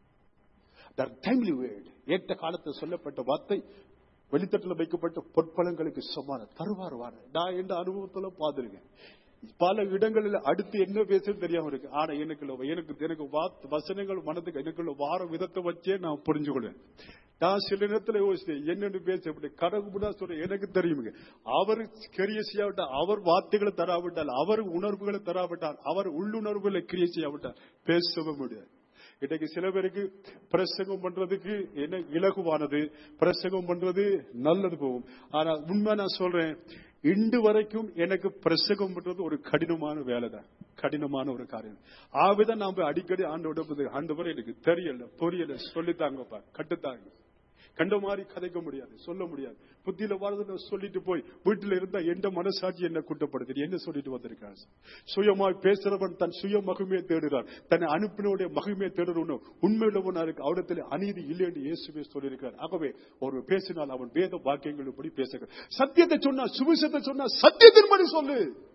Speaker 1: The timely word. ஏற்ற காலத்தில் சொல்லப்பட்ட வார்த்தை வெளித்தட்டில் வைக்கப்பட்ட பொற்பலங்களுக்கு சமான தருவார் வார நான் எந்த அனுபவத்துல பார்த்திருக்கேன் பல இடங்களில் அடுத்து என்ன பேசுன்னு தெரியாம இருக்கு ஆனா எனக்குள்ள எனக்கு எனக்கு வார்த்தை- வசனங்கள் மனதுக்கு எனக்குள்ள வார விதத்தை வச்சே நான் புரிஞ்சுக்கொள்வேன் நான் சில நேரத்துல யோசித்தேன் என்னன்னு பேச அப்படி கடவுளா சொல்ற எனக்கு தெரியுங்க அவர் கிரியை செய்யாவிட்டால் அவர் வார்த்தைகளை தராவிட்டால் அவர் உணர்வுகளை தராவிட்டால் அவர் உள்ளுணர்வுகளை கிரியை செய்யாவிட்டால் பேசவே முடியாது இன்னைக்கு சில பேருக்கு பிரசங்கம் பண்றதுக்கு என்ன இலகுவானது பிரசங்கம் பண்றது நல்லது போகும் ஆனா உண்மை நான் சொல்றேன் இன்று வரைக்கும் எனக்கு பிரசங்கம் பண்றது ஒரு கடினமான வேலை தான் கடினமான ஒரு காரியம் ஆவிதான் நாம அடிக்கடி ஆண்டோட ஆண்டவர் எனக்கு தெரியல புரியல சொல்லித்தாங்கப்பா கட்டுத்தாங்க கண்ட மாதிரி கதைக்க முடியாது சொல்ல முடியாது புத்தியில வாழ்றத சொல்லிட்டு போய் வீட்டுல இருந்தா எந்த மனசாட்சி என்ன குட்டப்படுது என்ன சொல்லிட்டு வந்திருக்கான் சுயமாய் பேசுறவன் தன் சுய மகிமையை தேடுறான் தன்னை அனுப்பினுடைய மகிமையை தேடுறவனும் உண்மையுள்ளவனா இருக்கு அவரிடத்தில் அநீதி இல்லை என்று இயேசுவே சொல்லியிருக்கிறார் ஆகவே ஒரு பேசினால் அவன் வேத வாக்கியங்கள் படி பேசுகிறான் சத்தியத்தை சொன்னா சுவிசத்தை சொன்னா சத்தியத்தின்படி சொல்லு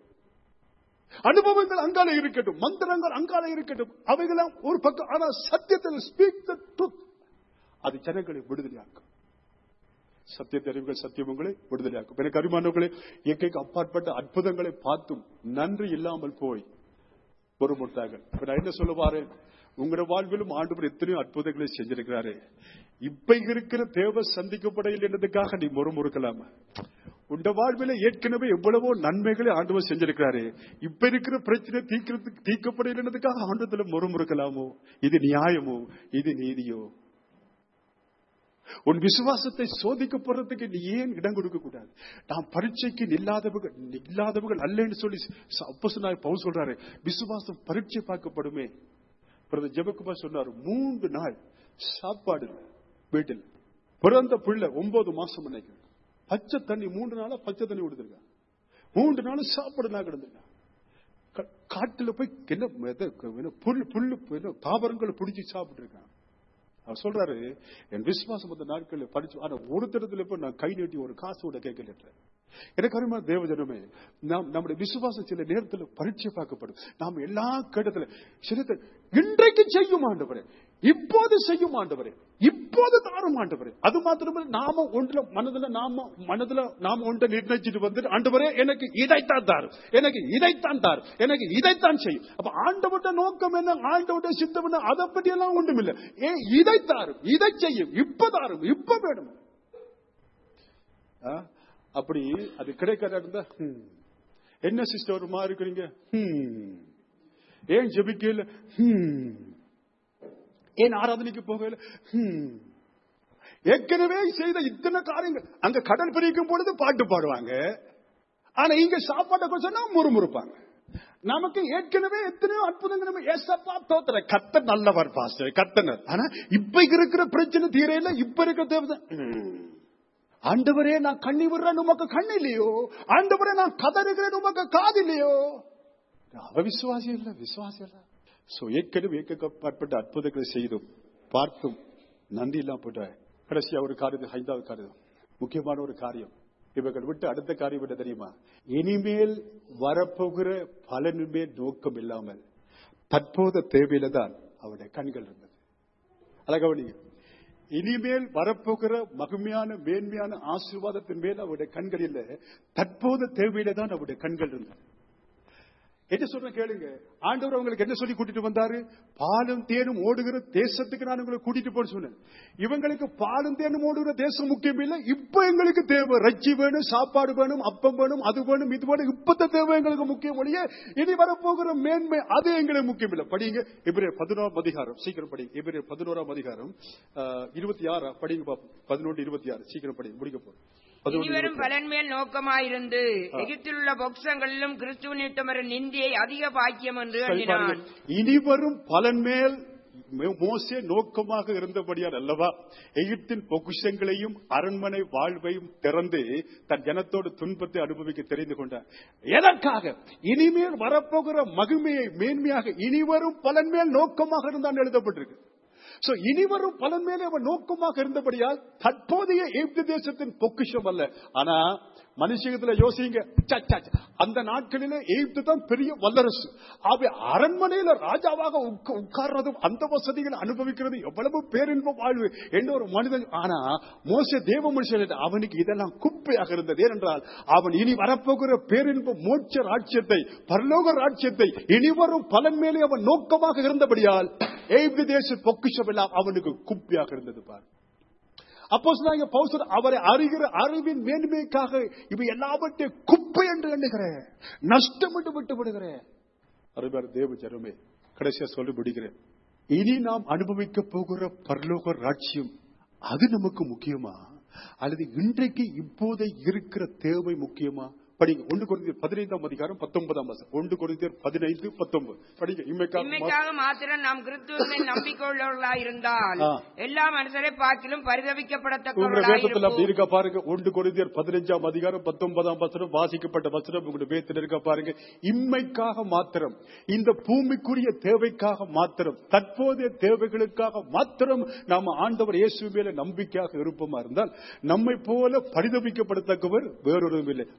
Speaker 1: அனுபவங்கள் அங்கால இருக்கட்டும் மந்திரங்கள் அங்கால இருக்கட்டும் அவைகளாம் ஒரு பக்கம் ஆனா சத்தியத்தில் ஸ்பீக் த ட்ரூத் அது ஜனங்களை விடுதலையாக்கும் சத்தியத்தை அறிவுகள் சத்தியம் உங்களை விடுதலையாக்கும் எனக்கு அருமானவர்களே இயற்கைக்கு அப்பாற்பட்ட அற்புதங்களை பார்த்தும் நன்றி இல்லாமல் போய் பொறுமுட்டாங்க இப்ப நான் என்ன சொல்லுவாரு உங்களோட வாழ்விலும் ஆண்டவர் எத்தனையோ அற்புதங்களை செஞ்சிருக்கிறாரு இப்ப இருக்கிற தேவை சந்திக்கப்படையில் என்னதுக்காக நீ முறுமுறுக்கலாமா உண்ட வாழ்வில ஏற்கனவே எவ்வளவோ நன்மைகளை ஆண்டவர் செஞ்சிருக்கிறாரு இப்ப இருக்கிற பிரச்சனை தீக்கிறதுக்கு தீக்கப்படையிலதுக்காக ஆண்டத்துல முறுமுறுக்கலாமோ இது நியாயமோ இது நீதியோ உன் விசுவாசத்தை சோதிக்கப்படுறதுக்கு நீ ஏன் இடம் கொடுக்க கூடாது நாம் பரீட்சைக்கு நில்லாதவர்கள் இல்லாதவர்கள் அல்லன்னு சொல்லி அப்போஸ்தலனாகிய பவுல் சொல்றாரு விசுவாசம் பரீட்சை பார்க்கப்படுமே பிரதர் ஜெபக்குமார் சொன்னார் மூன்று நாள் சாப்பாடு இல்ல வீட்டில் பிறந்த பிள்ளை ஒன்பது மாசம் நினைக்கிறேன் பச்சை தண்ணி மூன்று நாளா பச்சை தண்ணி விடுதிருக்கான் மூன்று நாள் சாப்பாடு நான் கிடந்திருக்கான் கா- காட்டுல போய் என்ன எது, என்ன புல்லு புல்லு என்ன தாவரங்களை பிடிச்சி சாப்பிட்டு இருக்கான் அவர் சொல்றாரு என் விசுவாசம் அந்த நாட்களில் படிச்சு ஆனா ஒரு தடத்துல போய் நான் கை நீட்டி ஒரு காசு கூட கேட்கல எனக்கு அருமா தேவஜனமே நாம் நம்முடைய விசுவாசம் சில நேரத்தில் பரீட்சை பார்க்கப்படும் நாம் எல்லா கட்டத்துல சிலத்தை இன்றைக்கு செய்யும் ஆண்டவரே இப்போது செய்யும் ஆண்டவரே இப்போது தாரும் ஆண்டவரே அது மாத்திரமல்ல நாம ஒன்றுல மனதுல நாம மனதுல நாம ஒன்றை நிர்ணயிச்சுட்டு வந்து ஆண்டவரே எனக்கு இதைத்தான் தாரு எனக்கு இதைத்தான் தாரு எனக்கு இதைத்தான் செய்யும் அப்ப ஆண்டவட்ட நோக்கம் என்ன ஆண்டவட்ட சித்தம் என்ன அதை பத்தி எல்லாம் ஒன்றும் இல்ல ஏ இதை தாரும் இதை செய்யும் இப்ப தாரும் இப்ப வேணும் ஆ? அப்படி அது கிடைக்காத இருந்தா ஹம். என்ன சிஸ்டர் ஒரு மாதிரி இருக்கிறீங்க ஹம். ஏன் ஜெபிக்கல ஹம். ஏன் ஆராதனைக்கு போகல ஹம். ஏற்கனவே செய்த இத்தனை காரியங்கள் அங்க கடல் பிரிக்கும் பொழுது பாட்டு பாடுவாங்க ஆனா இங்க சாப்பாட்டை கொஞ்சம் சொன்னா முறுமுறுப்பாங்க நமக்கு ஏற்கனவே எத்தனையோ அற்புதங்கள் நம்ம ஏசப்பா தோத்துற கத்த நல்லவர் பாஸ்டர் கத்தனர் ஆனா இப்ப இருக்கிற பிரச்சனை தீரையில இப்ப இருக்கிற தேவதை ம். ஆண்டவரே நான் கண்ணி விடுறேன் உமக்கு கண் இல்லையோ ஆண்டவரே நான் கதறுகிறேன் உமக்கு காது இல்லையோ அவ விசுவாசி இல்ல விசுவாசி இல்ல சோ ஏற்கனவே ஏற்கப்பட்ட அற்புதங்களை செய்தும் பார்த்தும் நன்றி இல்லாம போட்ட கடைசியா ஒரு காரியம் ஐந்தாவது காரியம் முக்கியமான ஒரு காரியம் இவர்கள் விட்டு அடுத்த காரியம் என்ன தெரியுமா இனிமேல் வரப்போகிற பலனுமே நோக்கம் இல்லாமல் தற்போத தேவையில தான் அவருடைய கண்கள் இருந்தது அழகவனிங்க இனிமேல் வரப்போகிற மகிமையான மேன்மையான ஆசீர்வாதத்தின் மேல் அவருடைய கண்கள் இல்ல தற்போது தேவையில தான் அவருடைய கண்கள் இருந்தது என்ன சொல்றேன் கேளுங்க ஆண்டவர் அவங்களுக்கு என்ன சொல்லி கூட்டிட்டு வந்தாரு பாலும் தேனும் ஓடுகிற தேசத்துக்கு நான் உங்களை கூட்டிட்டு போன்னு சொன்னேன் இவங்களுக்கு பாலும் தேனும் ஓடுகிற தேசம் முக்கியம் இல்ல இப்ப எங்களுக்கு தேவை ரச்சி வேணும் சாப்பாடு வேணும் அப்பம் வேணும் அது வேணும் இது வேணும் இப்பத்த தேவை எங்களுக்கு முக்கியம் ஒழிய இனி வரப்போகிற மேன்மை அது எங்களுக்கு முக்கியம் இல்ல படிங்க இவரே பதினோராம் அதிகாரம் சீக்கிரம் படிங்க இவரே பதினோராம் அதிகாரம் ஆஹ், இருபத்தி ஆறா படிங்க பாப்போம் பதினொன்று இருபத்தி ஆறு சீக்கிரம் படிங்க முடிக்க போறோம் பதினொன்று
Speaker 2: இனிவரும்
Speaker 1: இருபத்தி ஆறு.
Speaker 2: பலன் மேல் நோக்கமாயிருந்து எகிப்தில் உள்ள பொக்சங்களிலும் கிறிஸ்துவ நிமித்தமர நிந்தியை அதிக பாக்கியம் என்று
Speaker 1: சரி,
Speaker 2: எண்ணினான்
Speaker 1: பாருங்க. இனிவரும் பலன் மேல் மோ- மோசே நோக்கமாக இருந்தபடியால் அல்லவா எகிப்தின் பொக்குஷங்களையும் அரண்மனை வாழ்வையும் திறந்து தன் ஜனத்தோடு துன்பத்தை அனுபவிக்க தெரிந்து கொண்டார் எதற்காக இனிமேல் வரப்போகிற மகிமையை மேன்மையாக இனிவரும் பலன் மேல் நோக்கமாக இருந்தான் எழுதப்பட்டிருக்கு சோ இனிவரும் பலன் மேலே அவன் நோக்கமாக இருந்தபடியால் தற்போதைய எகிப்து தேசத்தின் பொக்கிஷம் அல்ல ஆனா மனுஷத்துல யோசிங்க ச, ச, ச. அந்த நாட்களிலே எகிப்து தான் பெரிய வல்லரசு அவை அரண்மனையில ராஜாவாக உட்க- உட்கார்றதும் அந்த வசதிகளை அனுபவிக்கிறது எவ்வளவு பேரின்ப வாழ்வு என்ற ஒரு மனிதன் ஆனா மோச தேவ மனுஷன் அவனுக்கு இதெல்லாம் குப்பையாக இருந்தது ஏனென்றால் அவன் இனி வரப்போகிற பேரின்ப மோட்ச ராட்சியத்தை பரலோக ராட்சியத்தை இனிவரும் பலன் மேலே அவன் நோக்கமாக இருந்தபடியால் எகிப்து தேச பொக்கிஷம் எல்லாம் அவனுக்கு குப்பையாக இருந்தது பார் அப்போ சொன்னாங்க பவுசர் அவரை அறிகிற அறிவின் மேன்மைக்காக இவை எல்லாவற்றையும் குப்பை என்று எண்ணுகிறேன் நஷ்டம் என்று விட்டு விடுகிறேன் அருமையான தேவ ஜனமே கடைசியா சொல்லி முடிக்கிறேன் இனி நாம் அனுபவிக்க போகிற பரலோக ராட்சியம் அது நமக்கு முக்கியமா அல்லது இன்றைக்கு இப்போதை இருக்கிற தேவை முக்கியமா படிங்க ஒன்று குறைந்தர் பதினைந்தாம் அதிகாரம் பத்தொன்பதாம் வருஷம் ஒன்று குறைந்தர் பதினைந்து பத்தொன்பது படிங்க இம்மைக்காக
Speaker 2: இன்மைக்காக மாத்திரம் நாம் கிறிஸ்துவின் நம்பிக்கையுள்ளவர்களாய் இருந்தால்
Speaker 1: ஆ.
Speaker 2: எல்லா மனுஷரை பார்க்கிலும்
Speaker 1: உங்க
Speaker 2: பரிதவிக்கப்படத்தக்கவர்களாய்
Speaker 1: வேதத்துல அப்படி
Speaker 2: இருப்போம்.
Speaker 1: இருக்கா பாருங்க ஒன்று கொரிந்தியர் பதினஞ்சாம் அதிகாரம் பத்தொன்பதாம் வசனம் வாசிக்கப்பட்ட வசனம் உங்களுடைய வேதத்தில் இருக்கா பாருங்க இம்மைக்காக மாத்திரம் இந்த பூமிக்குரிய தேவைக்காக மாத்திரம் தற்போதைய தேவைகளுக்காக மாத்திரம் நாம ஆண்டவர் இயேசு மேல நம்பிக்கையாக இருப்போமா இருந்தால் நம்மை போல பரிதவிக்கப்படத்தக்கவர் வேறொருவரும் இல்லை பட் நாம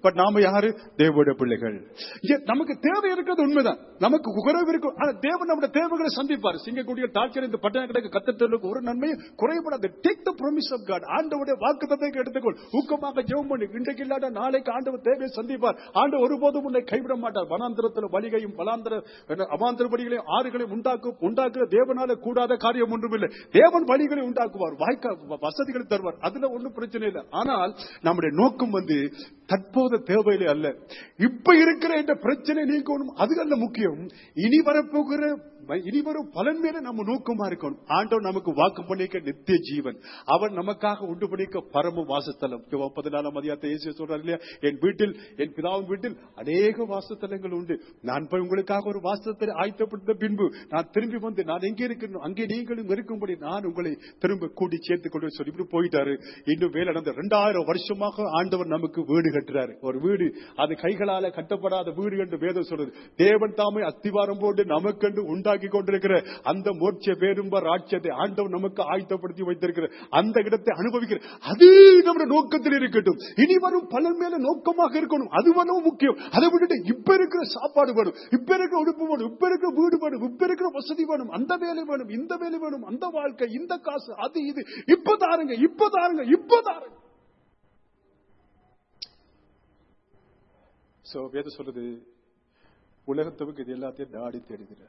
Speaker 1: யாரு தேவோட பிள்ளைகள் இங்க நமக்கு தேவை இருக்கிறது உண்மைதான் நமக்கு குறைவு இருக்கும் ஆனா தேவன் நம்முடைய தேவைகளை சந்திப்பார் சிங்கக்குடியில் தாக்கிற இந்த பட்டண கிடக்கு கத்தத்தலுக்கு ஒரு நன்மையும் குறைபடாது take the promise of God ஆண்டவருடைய வாக்கு தத்தை எடுத்துக்கொள் ஊக்கமாக ஜெபம் பண்ணி இன்றைக்கு இல்லாத நாளைக்கு ஆண்டவர் தேவையை சந்திப்பார் ஆண்டு ஒருபோதும் உன்னை கைவிட மாட்டார் வனாந்திரத்தில் வலிகையும் பலாந்திர அவாந்திர வழிகளையும் ஆறுகளையும் உண்டாக்கும் உண்டாக்குற தேவனால கூடாத காரியம் ஒன்றுமில்லை தேவன் வழிகளை உண்டாக்குவார் வாய்க்கா வசதிகளை தருவார் அதுல ஒண்ணும் பிரச்சனை இல்லை ஆனால் நம்முடைய நோக்கம் வந்து தற்போது தேவையில்லை அல்ல இப்ப இருக்கிற இந்த பிரச்சனை நீக்கணும் அது அல்ல முக்கியம் இனி வரப்போகிற இனி வரும் பலன் மேல நம்ம நோக்கமா இருக்கணும் ஆண்டவன் நமக்கு வாக்கு பண்ணிக்க நித்திய ஜீவன் அவன் நமக்காக உண்டு பண்ணிக்க பரம வாசத்தலம் முப்பது நாலாம் அதிகாரத்தை இயேசு சொல்றாரு இல்லையா என் வீட்டில் என் பிதாவின் வீட்டில் அநேக வாசத்தலங்கள் உண்டு நான் போய் உங்களுக்காக ஒரு வாசத்தை ஆயத்தப்படுத்த பின்பு நான் திரும்பி வந்து நான் எங்கே இருக்கணும் அங்கே நீங்களும் இருக்கும்படி நான் உங்களை திரும்ப கூட்டி சேர்த்து கொண்டு சொல்லி இப்படி போயிட்டாரு இன்னும் வேலை நடந்த ரெண்டாயிரம் வருஷமாக ஆண்டவர் நமக்கு வீடு கட்டுறாரு ஒரு வீடு அது கைகளால கட்டப்படாத வீடு என்று வேதம் சொல்றது தேவன் தாமே அத்திவாரம் போட்டு நமக்கென்று உண்டாக்கி கொண்டிருக்கிற அந்த மோட்ச பேரும்ப ராட்சியத்தை ஆண்டவர் நமக்கு ஆயத்தப்படுத்தி வைத்திருக்கிற அந்த இடத்தை அனுபவிக்கிற அது நம்முடைய நோக்கத்தில் இருக்கட்டும் இனி வரும் பலன் மேல நோக்கமாக இருக்கணும் அது வேணும் முக்கியம் அதை விட்டுட்டு இப்ப இருக்கிற சாப்பாடு வேணும் இப்ப இருக்கிற உடுப்பு வேணும் இப்ப இருக்கிற வீடு வேணும் இப்ப இருக்கிற வசதி வேணும் அந்த வேலை வேணும் இந்த வேலை வேணும் அந்த வாழ்க்கை இந்த காசு அது இது இப்ப தாருங்க இப்ப தாருங்க இப்ப தாருங்க சோ வேத சொல்றது உலகத்தவுக்கு இது எல்லாத்தையும் நாடி தேடுகிறார்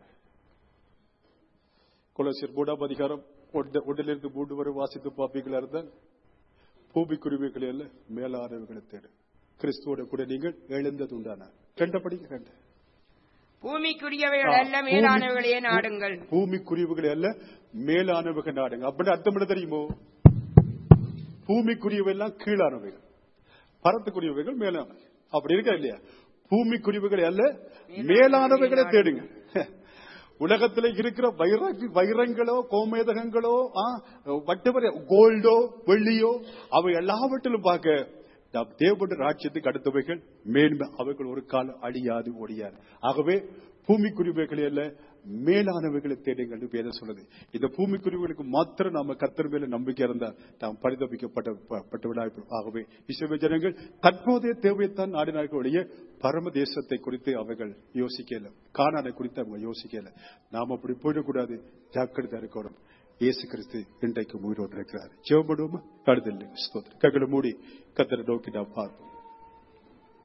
Speaker 1: கொலசியர் மூணாம் அதிகாரம் ஒன்று- ஒன்றிலிருந்து மூன்று வரை வாசித்து பார்ப்பீங்களா இருந்தால் பூமி குருவிகள் அல்ல மேலானவர்களை தேடு கிறிஸ்துவோட கூட நீங்கள் எழுந்தது உண்டான ரெண்ட படிக்க ரெண்டு
Speaker 2: பூமிக்குரியவைகள் அல்ல மேலானவைகளையே நாடுங்கள்
Speaker 1: பூமி குருவிகள் அல்ல மேலானவர்கள் நாடுங்க அப்படின்னு அர்த்தம் என்ன தெரியுமோ பூமிக்குரியவை எல்லாம் கீழானவைகள் பரத்துக்குரியவைகள் மேலானவை அப்படி இருக்கா இல்லையா பூமிக்குரியவைகள் அல்ல மேலானவைகளை தேடுங்க உலகத்துல இருக்கிற வைர வைரங்களோ கோமேதகங்களோ வட்டுவரை கோல்டோ வெள்ளியோ அவை எல்லாவற்றிலும் பார்க்க நாம் தேவனுடைய ராட்சியத்துக்கு அடுத்தவைகள் மேன்மை அவைகள் ஒரு காலம் அழியாது ஒழியாது ஆகவே பூமிக்குரிமைகளை அல்ல மேலானவைகளை தேடுங்கள் என்று வேதம் சொல்லுது இந்த பூமிக்குரிமைகளுக்கு மாத்திரம் நாம கத்தர் மேல நம்பிக்கை இருந்தால் நாம் பரிதபிக்கப்பட்ட பட்டவர்களாக ஆகவே இஸ்ரவேல் ஜனங்கள் தற்போதைய தேவையைத்தான் நாடினார்கள் ஒழிய பரம தேசத்தை குறித்து அவைகள் யோசிக்கல காணானை குறித்து அவங்க யோசிக்கல நாம் அப்படி போயிடக்கூடாது ஜாக்கிரதை இருக்கணும் இயேசு கிறிஸ்து இன்றைக்கு உயிரோடு இருக்கிறார் ஜெவப்படுவோமா கடுதல் ஸ்தோத்திரம் ககளை மூடி கத்தரை நோக்கி நாம் பார்ப்போம்